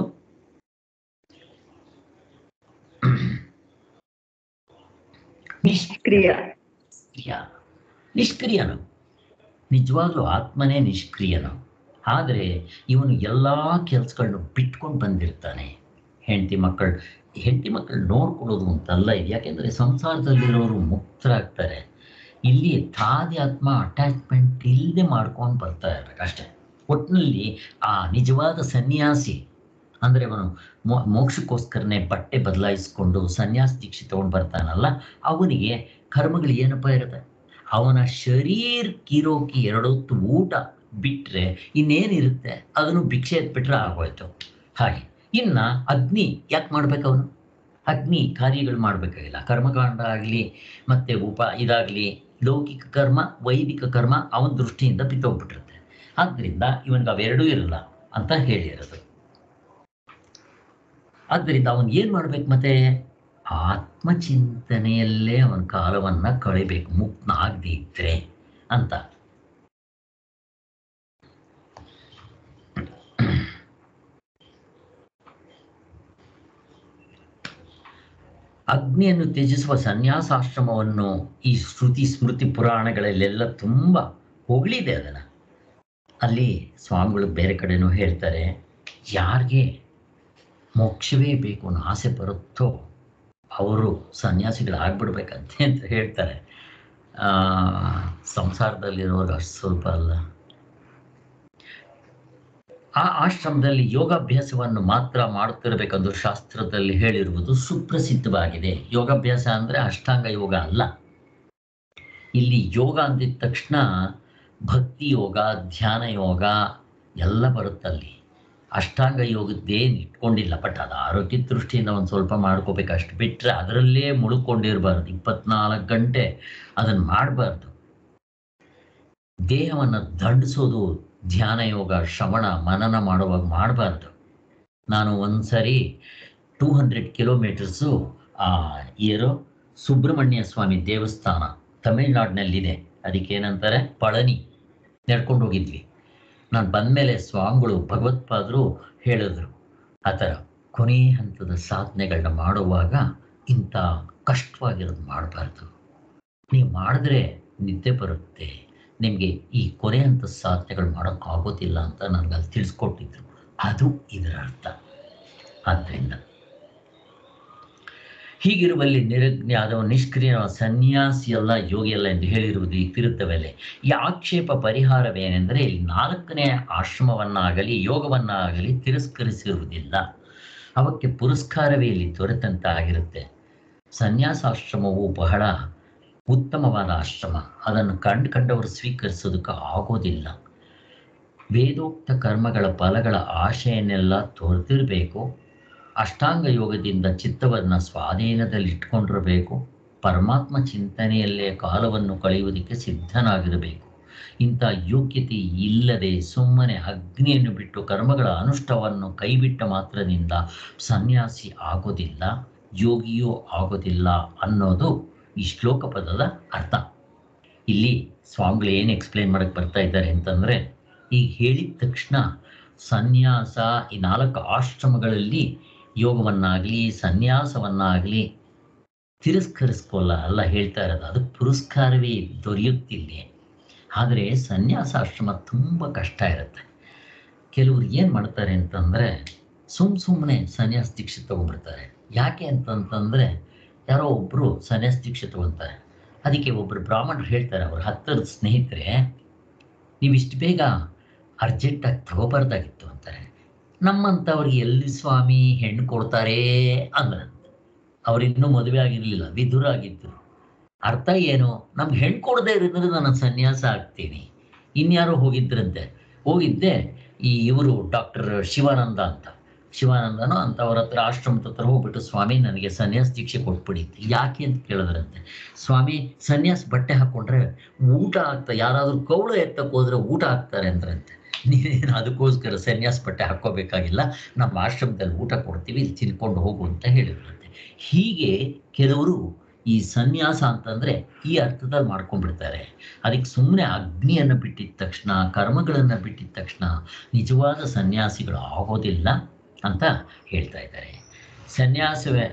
ನಿಷ್ಕ್ರಿಯ ನಿಷ್ಕ್ರಿಯ ನಿಷ್ಕ್ರಿಯನು ನಿಜವಾಗ್ಲೂ ಆತ್ಮನೇ ನಿಷ್ಕ್ರಿಯನು ಆದರೆ ಇವನು ಎಲ್ಲ ಕೆಲಸಗಳನ್ನು ಬಿಟ್ಕೊಂಡು ಬಂದಿರ್ತಾನೆ ಹೆಂಡತಿ ಮಕ್ಕಳು ಹೆಂಡತಿ ಮಕ್ಕಳು ನೋಡ್ಕೊಳ್ಳೋದು ಅಂತಲ್ಲ ಇದು ಯಾಕೆಂದರೆ ಸಂಸಾರದಲ್ಲಿರೋರು ಮುಕ್ತರಾಗ್ತಾರೆ ಇಲ್ಲಿ ತಾಧ್ಯಾತ್ಮ ಅಟ್ಯಾಚ್ಮೆಂಟ್ ಇಲ್ಲದೆ ಮಾಡ್ಕೊಂಡು ಬರ್ತಾ ಇರ್ಬೇಕು ಅಷ್ಟೇ ಒಟ್ಟಿನಲ್ಲಿ ಆ ನಿಜವಾದ ಸನ್ಯಾಸಿ ಅಂದರೆ ಅವನು ಮೋ ಮೋಕ್ಷಕ್ಕೋಸ್ಕರನೇ ಬಟ್ಟೆ ಬದಲಾಯಿಸ್ಕೊಂಡು ಸನ್ಯಾಸ ದೀಕ್ಷೆ ತಗೊಂಡು ಬರ್ತಾನಲ್ಲ ಅವನಿಗೆ ಕರ್ಮಗಳು ಏನಪ್ಪ ಇರುತ್ತೆ ಅವನ ಶರೀರಕ್ಕಿರೋಕೆ ಎರಡೊತ್ತು ಊಟ ಬಿಟ್ಟರೆ ಇನ್ನೇನಿರುತ್ತೆ ಅದನ್ನು ಭಿಕ್ಷೆ ಎತ್ಬಿಟ್ರೆ ಆಗೋಯ್ತು ಹಾಗೆ ಇನ್ನು ಅಗ್ನಿ ಯಾಕೆ ಮಾಡ್ಬೇಕು ಅವನು ಅಗ್ನಿ ಕಾರ್ಯಗಳು ಮಾಡಬೇಕಾಗಿಲ್ಲ ಕರ್ಮಕಾಂಡ ಆಗಲಿ ಮತ್ತೆ ಉಪ ಇದಾಗಲಿ ಲೌಕಿಕ ಕರ್ಮ ವೈದಿಕ ಕರ್ಮ ಅವನ ದೃಷ್ಟಿಯಿಂದ ಬಿತ್ತೋಗ್ಬಿಟ್ಟಿರುತ್ತೆ ಆದ್ದರಿಂದ ಇವನಿಗೆ ಅವೆರಡೂ ಇರಲ್ಲ ಅಂತ ಹೇಳಿರೋದು ಆದ್ದರಿಂದ ಅವನು ಏನು ಮಾಡ್ಬೇಕು ಮತ್ತೆ ಆತ್ಮಚಿಂತನೆಯಲ್ಲೇ ಅವನ ಕಾಲವನ್ನ ಕಳಿಬೇಕು ಮುಕ್ತ ಆಗದೆ ಇದ್ರೆ ಅಂತ ಅಗ್ನಿಯನ್ನು ತ್ಯಜಿಸುವ ಸನ್ಯಾಸಾಶ್ರಮವನ್ನು ಈ ಶ್ರುತಿ ಸ್ಮೃತಿ ಪುರಾಣಗಳಲ್ಲೆಲ್ಲ ತುಂಬ ಹೊಗಳಿದೆ ಅದನ್ನು ಅಲ್ಲಿ ಸ್ವಾಮಿಗಳು ಬೇರೆ ಕಡೆನೂ ಹೇಳ್ತಾರೆ ಯಾರಿಗೆ ಮೋಕ್ಷವೇ ಬೇಕು ಅನ್ನೋ ಆಸೆ ಬರುತ್ತೋ ಅವರು ಸನ್ಯಾಸಿಗಳಾಗ್ಬಿಡ್ಬೇಕಂತೆ ಅಂತ ಹೇಳ್ತಾರೆ ಆ, ಸಂಸಾರದಲ್ಲಿರೋರು ಅಷ್ಟು ಸ್ವಲ್ಪ ಅಲ್ಲ ಆ ಆಶ್ರಮದಲ್ಲಿ ಯೋಗಾಭ್ಯಾಸವನ್ನು ಮಾತ್ರ ಮಾಡುತ್ತಿರಬೇಕೆಂದು ಶಾಸ್ತ್ರದಲ್ಲಿ ಹೇಳಿರುವುದು ಸುಪ್ರಸಿದ್ಧವಾಗಿದೆ ಯೋಗಾಭ್ಯಾಸ ಅಂದರೆ ಅಷ್ಟಾಂಗ ಯೋಗ ಅಲ್ಲ ಇಲ್ಲಿ ಯೋಗ ಅಂದಿದ ತಕ್ಷಣ ಭಕ್ತಿ ಯೋಗ ಧ್ಯಾನ ಯೋಗ ಎಲ್ಲ ಬರುತ್ತಲ್ಲಿ ಅಷ್ಟಾಂಗ ಯೋಗದ್ದೇನು ಇಟ್ಕೊಂಡಿಲ್ಲ ಬಟ್ ಅದು ಆರೋಗ್ಯ ದೃಷ್ಟಿಯಿಂದ ಒಂದು ಸ್ವಲ್ಪ ಮಾಡ್ಕೋಬೇಕು ಅಷ್ಟು ಬಿಟ್ಟರೆ ಅದರಲ್ಲೇ ಮುಳುಕೊಂಡಿರಬಾರ್ದು ಇಪ್ಪತ್ನಾಲ್ಕು ಗಂಟೆ ಅದನ್ನು ಮಾಡಬಾರ್ದು ದೇಹವನ್ನು ದಂಡಿಸೋದು ಧ್ಯಾನ ಯೋಗ ಶ್ರವಣ ಮನನ ಮಾಡುವಾಗ ಮಾಡಬಾರ್ದು ನಾನು ಒಂದ್ಸರಿ ಟೂ ಹಂಡ್ರೆಡ್ ಕಿಲೋಮೀಟರ್ಸು ಏನು ಸುಬ್ರಹ್ಮಣ್ಯ ಸ್ವಾಮಿ ದೇವಸ್ಥಾನ ತಮಿಳ್ನಾಡಿನಲ್ಲಿದೆ ಅದಕ್ಕೇನಂತಾರೆ ಪಳನಿ ನಡ್ಕೊಂಡು ಹೋಗಿದ್ವಿ ನಾನು ಬಂದಮೇಲೆ ಸ್ವಾಮಿಗಳು ಭಗವತ್ಪಾದರು ಹೇಳಿದ್ರು ಆ ಥರ ಕೊನೆ ಹಂತದ ಸಾಧನೆಗಳನ್ನ ಮಾಡುವಾಗ ಇಂಥ ಕಷ್ಟವಾಗಿರೋದು ಮಾಡಬಾರ್ದು ನೀವು ಮಾಡಿದ್ರೆ ನಿದ್ದೆ ಬರುತ್ತೆ ನಿಮಗೆ ಈ ಕೊನೆ ಹಂತದ ಸಾಧನೆಗಳು ಮಾಡೋಕ್ಕಾಗೋದಿಲ್ಲ ಅಂತ ನನಗೆ ಅಲ್ಲಿ ತಿಳಿಸ್ಕೊಟ್ಟಿದ್ರು ಅದು ಇದರ ಅರ್ಥ ಆದ್ದರಿಂದ ಹೀಗಿರುವಲ್ಲಿ ನಿರಜ್ಞಾದವ ನಿಷ್ಕ್ರಿಯ ಸನ್ಯಾಸಿಯಲ್ಲ ಯೋಗಿಯಲ್ಲ ಎಂದು ಹೇಳಿರುವುದು ಈ ತಿರುತ್ತವೆಲೆ ಈ ಆಕ್ಷೇಪ ಪರಿಹಾರವೇನೆಂದರೆ ಇಲ್ಲಿ ನಾಲ್ಕನೇ ಆಶ್ರಮವನ್ನಾಗಲಿ ಯೋಗವನ್ನಾಗಲಿ ತಿರಸ್ಕರಿಸಿರುವುದಿಲ್ಲ ಅವಕ್ಕೆ ಪುರಸ್ಕಾರವೇ ಇಲ್ಲಿ ದೊರೆತಂತಾಗಿರುತ್ತೆ ಸನ್ಯಾಸಾಶ್ರಮವು ಬಹಳ ಉತ್ತಮವಾದ ಆಶ್ರಮ ಅದನ್ನು ಕಂಡು ಕಂಡವರು ಸ್ವೀಕರಿಸೋದಕ್ಕೆ ಆಗೋದಿಲ್ಲ ವೇದೋಕ್ತ ಕರ್ಮಗಳ ಫಲಗಳ ಆಶೆಯನ್ನೆಲ್ಲ ತೊರೆದಿರಬೇಕು ಅಷ್ಟಾಂಗ ಯೋಗದಿಂದ ಚಿತ್ತವನ್ನು ಸ್ವಾಧೀನದಲ್ಲಿ ಇಟ್ಕೊಂಡಿರಬೇಕು ಪರಮಾತ್ಮ ಚಿಂತನೆಯಲ್ಲೇ ಕಾಲವನ್ನು ಕಳೆಯುವುದಕ್ಕೆ ಸಿದ್ಧನಾಗಿರಬೇಕು ಇಂಥ ಯೋಗ್ಯತೆ ಇಲ್ಲದೆ ಸುಮ್ಮನೆ ಅಗ್ನಿಯನ್ನು ಬಿಟ್ಟು ಕರ್ಮಗಳ ಅನುಷ್ಠವನ್ನು ಕೈಬಿಟ್ಟ ಮಾತ್ರದಿಂದ ಸನ್ಯಾಸಿ ಆಗೋದಿಲ್ಲ ಯೋಗಿಯೂ ಆಗೋದಿಲ್ಲ ಅನ್ನೋದು ಈ ಶ್ಲೋಕ ಪದದ ಅರ್ಥ ಇಲ್ಲಿ ಸ್ವಾಮಿಗಳು ಏನು ಎಕ್ಸ್ಪ್ಲೇನ್ ಮಾಡಕ್ಕೆ ಬರ್ತಾ ಇದ್ದಾರೆ ಅಂತಂದರೆ ಈಗ ಹೇಳಿದ ತಕ್ಷಣ ಸನ್ಯಾಸ ಈ ನಾಲ್ಕು ಆಶ್ರಮಗಳಲ್ಲಿ ಯೋಗವನ್ನಾಗಲಿ ಸನ್ಯಾಸವನ್ನಾಗಲಿ ತಿರಸ್ಕರಿಸ್ಕೊಲ್ಲ ಅಲ್ಲ ಹೇಳ್ತಾ ಇರೋದು ಅದಕ್ಕೆ ಪುರಸ್ಕಾರವೇ ದೊರೆಯುತ್ತಿಲ್ಲ ಆದರೆ ಸನ್ಯಾಸಾಶ್ರಮ ತುಂಬ ಕಷ್ಟ ಇರುತ್ತೆ ಕೆಲವರು ಏನು ಮಾಡ್ತಾರೆ ಅಂತಂದರೆ ಸುಮ್ಮ ಸುಮ್ಮನೆ ಸನ್ಯಾಸ ದೀಕ್ಷೆ ತೊಗೊಂಡ್ಬಿಡ್ತಾರೆ ಯಾಕೆ ಅಂತಂತಂದರೆ ಯಾರೋ ಒಬ್ಬರು ಸನ್ಯಾಸ ದೀಕ್ಷೆ ತೊಗೊತಾರೆ ಅದಕ್ಕೆ ಒಬ್ಬರು ಬ್ರಾಹ್ಮಣರು ಹೇಳ್ತಾರೆ ಅವ್ರ ಹತ್ತಿರದ ಸ್ನೇಹಿತರೆ ನೀವು ಇಷ್ಟು ಬೇಗ ಅರ್ಜೆಂಟಾಗಿ ತಗೋಬಾರ್ದಾಗಿತ್ತು ಅಂತಾರೆ ನಮ್ಮಂಥವ್ರಿಗೆ ಎಲ್ಲಿ ಸ್ವಾಮಿ ಹೆಣ್ಣು ಕೊಡ್ತಾರೆ ಅಂದ್ರಂತೆ ಅವರಿನ್ನೂ ಮದುವೆ ಆಗಿರಲಿಲ್ಲ ವಿಧುರ ಆಗಿದ್ದರು ಅರ್ಥ ಏನು ನಮ್ಗೆ ಹೆಣ್ಣು ಕೊಡದೇ ಇರಿದ್ರೆ ನಾನು ಸನ್ಯಾಸ ಆಗ್ತೀನಿ ಇನ್ಯಾರೋ ಹೋಗಿದ್ರಂತೆ ಹೋಗಿದ್ದೆ ಈ ಇವರು ಡಾಕ್ಟರ್ ಶಿವಾನಂದ ಅಂತ ಶಿವಾನಂದನೋ ಅಂತ ಅವ್ರ ಹತ್ರ ಆಶ್ರಮದ ಹತ್ರ ಹೋಗ್ಬಿಟ್ಟು ಸ್ವಾಮಿ ನನಗೆ ಸನ್ಯಾಸ ದೀಕ್ಷೆ ಕೊಟ್ಬಿಡಿ ಯಾಕೆ ಅಂತ ಕೇಳಿದ್ರಂತೆ ಸ್ವಾಮಿ ಸನ್ಯಾಸ ಬಟ್ಟೆ ಹಾಕ್ಕೊಂಡ್ರೆ ಊಟ ಆಗ್ತಾ ಯಾರಾದರೂ ಕೌಳು ಎತ್ತಕ್ಕೆ ಹೋದ್ರೆ ಊಟ ಹಾಕ್ತಾರೆ ಅಂದ್ರಂತೆ ನೀನೇನು ಅದಕ್ಕೋಸ್ಕರ ಸನ್ಯಾಸ ಬಟ್ಟೆ ಹಾಕ್ಕೋಬೇಕಾಗಿಲ್ಲ ನಮ್ಮ ಆಶ್ರಮದಲ್ಲಿ ಊಟ ಕೊಡ್ತೀವಿ ಇಲ್ಲಿ ತಿನ್ಕೊಂಡು ಹೋಗು ಅಂತ ಹೇಳಿದ್ರಂತೆ ಹೀಗೆ ಕೆಲವರು ಈ ಸನ್ಯಾಸ ಅಂತಂದ್ರೆ ಈ ಅರ್ಥದಲ್ಲಿ ಮಾಡ್ಕೊಂಡ್ಬಿಡ್ತಾರೆ ಅದಕ್ಕೆ ಸುಮ್ಮನೆ ಅಗ್ನಿಯನ್ನು ಬಿಟ್ಟಿದ ತಕ್ಷಣ ಕರ್ಮಗಳನ್ನು ಬಿಟ್ಟಿದ ತಕ್ಷಣ ನಿಜವಾದ ಸನ್ಯಾಸಿಗಳು ಆಗೋದಿಲ್ಲ ಅಂತ ಹೇಳ್ತಾ ಇದ್ದಾರೆ ಸನ್ಯಾಸವೇ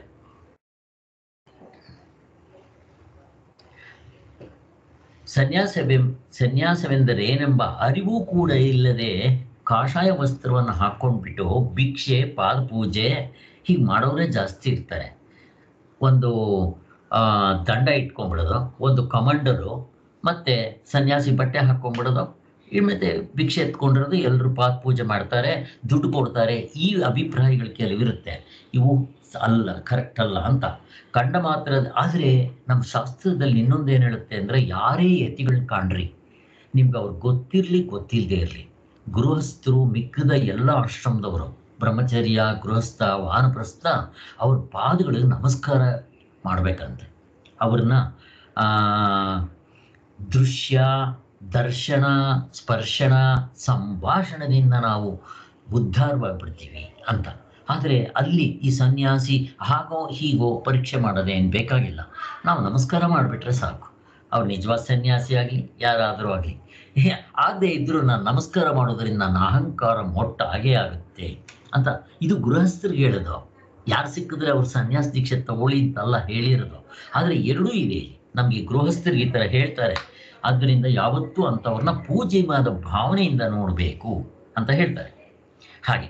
ಸನ್ಯಾಸವೆ ಸನ್ಯಾಸವೆಂದರೇನೆಂಬ ಅರಿವು ಕೂಡ ಇಲ್ಲದೆ ಕಾಷಾಯ ವಸ್ತ್ರವನ್ನು ಹಾಕ್ಕೊಂಡ್ಬಿಟ್ಟು ಭಿಕ್ಷೆ ಪಾದಪೂಜೆ ಹೀಗೆ ಮಾಡೋರೇ ಜಾಸ್ತಿ ಇರ್ತಾರೆ ಒಂದು ಆ, ದಂಡ ಇಟ್ಕೊಂಡ್ಬಿಡೋದು ಒಂದು ಕಮಾಂಡರು ಮತ್ತೆ ಸನ್ಯಾಸಿ ಬಟ್ಟೆ ಹಾಕ್ಕೊಂಡ್ಬಿಡೋದು ಈ ಮತ್ತೆ ಭಿಕ್ಷೆ ಎತ್ಕೊಂಡಿರೋದು ಎಲ್ಲರೂ ಪಾತ್ ಪೂಜೆ ಮಾಡ್ತಾರೆ ದುಡ್ಡು ಕೊಡ್ತಾರೆ ಈ ಅಭಿಪ್ರಾಯಗಳು ಕೆಲವಿರುತ್ತೆ ಇವು ಅಲ್ಲ ಕರೆಕ್ಟ್ ಅಲ್ಲ ಅಂತ ಕಂಡ ಮಾತ್ರ ಆದರೆ ನಮ್ಮ ಶಾಸ್ತ್ರದಲ್ಲಿ ಇನ್ನೊಂದೇನು ಹೇಳುತ್ತೆ ಅಂದರೆ ಯಾರೇ ಯತಿಗಳನ್ನ ಕಾಣ್ರಿ ನಿಮ್ಗೆ ಅವ್ರು ಗೊತ್ತಿರಲಿ ಗೊತ್ತಿಲ್ಲದೆ ಇರಲಿ ಗೃಹಸ್ಥರು ಮಿಕ್ಕದ ಎಲ್ಲ ಆಶ್ರಮದವರು ಬ್ರಹ್ಮಚರ್ಯ ಗೃಹಸ್ಥ ವಾನಪ್ರಸ್ಥ ಅವ್ರ ಪಾದಗಳಿಗೆ ನಮಸ್ಕಾರ ಮಾಡ್ಬೇಕಂತೆ ಅವ್ರನ್ನ ಆ, ದೃಶ್ಯ ದರ್ಶನ ಸ್ಪರ್ಶನ ಸಂಭಾಷಣದಿಂದ ನಾವು ಉದ್ಧಾರವಾಗ್ಬಿಡ್ತೀವಿ ಅಂತ ಆದರೆ ಅಲ್ಲಿ ಈ ಸನ್ಯಾಸಿ ಹಾಗೋ ಹೀಗೋ ಪರೀಕ್ಷೆ ಮಾಡೋದೇನು ಬೇಕಾಗಿಲ್ಲ ನಾವು ನಮಸ್ಕಾರ ಮಾಡಿಬಿಟ್ರೆ ಸಾಕು ಅವ್ರು ನಿಜವಾದ ಸನ್ಯಾಸಿ ಆಗಲಿ ಯಾರಾದರೂ ಆಗಲಿ ಆಗದೆ ಇದ್ರೂ ನಾನು ನಮಸ್ಕಾರ ಮಾಡೋದ್ರಿಂದ ನನ್ನ ಅಹಂಕಾರ ಮೊಟ್ಟ ಹಾಗೇ ಆಗುತ್ತೆ ಅಂತ ಇದು ಗೃಹಸ್ಥರಿಗೆ ಹೇಳೋದು ಯಾರು ಸಿಕ್ಕಿದ್ರೆ ಅವ್ರು ಸನ್ಯಾಸ ದೀಕ್ಷೆ ತಗೊಳ್ಳಿ ಅಂತಲ್ಲ ಹೇಳಿರೋದು ಆದರೆ ಎರಡೂ ಇದೆ ನಮಗೆ ಗೃಹಸ್ಥರಿಗೆ ಈ ಥರ ಹೇಳ್ತಾರೆ ಆದ್ದರಿಂದ ಯಾವತ್ತೂ ಅಂಥವ್ರನ್ನ ಪೂಜೆ ಮಾದ ಭಾವನೆಯಿಂದ ನೋಡಬೇಕು ಅಂತ ಹೇಳ್ತಾರೆ ಹಾಗೆ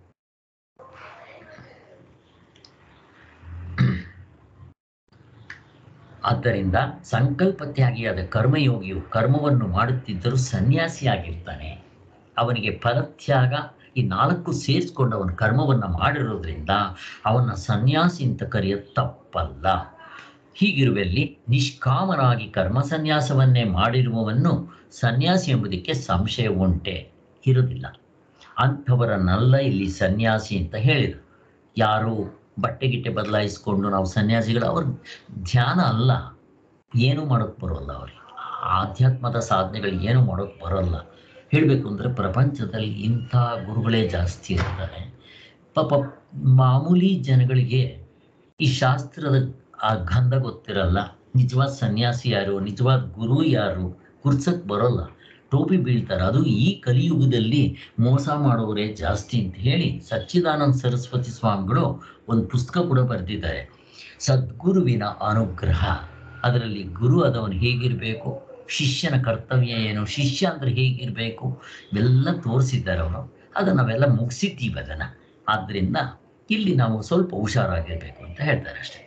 ಆದ್ದರಿಂದ ಸಂಕಲ್ಪ ತ್ಯಾಗಿಯಾದ ಕರ್ಮಯೋಗಿಯು ಕರ್ಮವನ್ನು ಮಾಡುತ್ತಿದ್ದರೂ ಸನ್ಯಾಸಿಯಾಗಿರ್ತಾನೆ ಅವನಿಗೆ ಫಲತ್ಯಾಗ ಈ ನಾಲ್ಕು ಸೇರಿಸ್ಕೊಂಡು ಅವನ ಕರ್ಮವನ್ನು ಮಾಡಿರೋದ್ರಿಂದ ಅವನ ಸನ್ಯಾಸಿ ಅಂತ ಕರೆಯೋದು ತಪ್ಪಲ್ಲ ಹೀಗಿರುವಲ್ಲಿ ನಿಷ್ಕಾಮನಾಗಿ ಕರ್ಮ ಸನ್ಯಾಸವನ್ನೇ ಮಾಡಿರುವವನ್ನು ಸನ್ಯಾಸಿ ಎಂಬುದಕ್ಕೆ ಸಂಶಯ ಉಂಟೆ ಇರುವುದಿಲ್ಲ ಅಂಥವರನ್ನೆಲ್ಲ ಇಲ್ಲಿ ಸನ್ಯಾಸಿ ಅಂತ ಹೇಳಿದರು ಯಾರು ಬಟ್ಟೆ ಗಿಟ್ಟೆ ಬದಲಾಯಿಸ್ಕೊಂಡು ನಾವು ಸನ್ಯಾಸಿಗಳು ಅವ್ರ ಧ್ಯಾನ ಅಲ್ಲ ಏನು ಮಾಡೋಕ್ಕೆ ಬರೋಲ್ಲ ಅವ್ರಿಗೆ ಆಧ್ಯಾತ್ಮದ ಸಾಧನೆಗಳು ಏನು ಮಾಡೋಕ್ಕೆ ಬರೋಲ್ಲ ಹೇಳಬೇಕು ಅಂದರೆ ಪ್ರಪಂಚದಲ್ಲಿ ಇಂಥ ಗುರುಗಳೇ ಜಾಸ್ತಿ ಇರ್ತಾರೆ ಪಾಪ ಮಾಮೂಲಿ ಜನಗಳಿಗೆ ಈ ಶಾಸ್ತ್ರದ ಆ ಗಂಧ ಗೊತ್ತಿರಲ್ಲ ನಿಜವಾದ ಸನ್ಯಾಸಿ ಯಾರು ನಿಜವಾದ ಗುರು ಯಾರು ಗುರ್ಸಕ್ಕೆ ಬರೋಲ್ಲ ಟೋಪಿ ಬೀಳ್ತಾರೆ ಅದು ಈ ಕಲಿಯುಗದಲ್ಲಿ ಮೋಸ ಮಾಡೋರೇ ಜಾಸ್ತಿ ಅಂತ ಹೇಳಿ ಸಚ್ಚಿದಾನಂದ ಸರಸ್ವತಿ ಸ್ವಾಮಿಗಳು ಒಂದು ಪುಸ್ತಕ ಕೂಡ ಬರೆದಿದ್ದಾರೆ ಸದ್ಗುರುವಿನ ಅನುಗ್ರಹ ಅದರಲ್ಲಿ ಗುರು ಅದವನು ಹೇಗಿರಬೇಕು ಶಿಷ್ಯನ ಕರ್ತವ್ಯ ಏನು ಶಿಷ್ಯ ಅಂದ್ರೆ ಹೇಗಿರಬೇಕು ಇವೆಲ್ಲ ತೋರಿಸಿದ್ದಾರೆ ಅವರು ಅದನ್ನು ನಾವೆಲ್ಲ ಮುಗಿಸಿದ್ದೀವಿ ಅದನ್ನು ಆದ್ದರಿಂದ ಇಲ್ಲಿ ನಾವು ಸ್ವಲ್ಪ ಹುಷಾರಾಗಿರ್ಬೇಕು ಅಂತ ಹೇಳ್ತಾರೆ ಅಷ್ಟೇ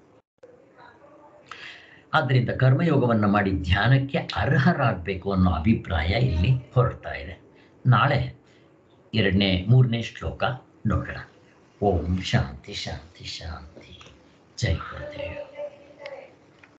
ಆದ್ದರಿಂದ ಕರ್ಮಯೋಗವನ್ನು ಮಾಡಿ ಧ್ಯಾನಕ್ಕೆ ಅರ್ಹರಾಗಬೇಕು ಅನ್ನೋ ಅಭಿಪ್ರಾಯ ಇಲ್ಲಿ ಹೊರಡ್ತಾ ಇದೆ ನಾಳೆ ಎರಡನೇ ಮೂರನೇ ಶ್ಲೋಕ ನೋಡೋಣ ಓಂ ಶಾಂತಿ ಶಾಂತಿ ಶಾಂತಿ ಜೈ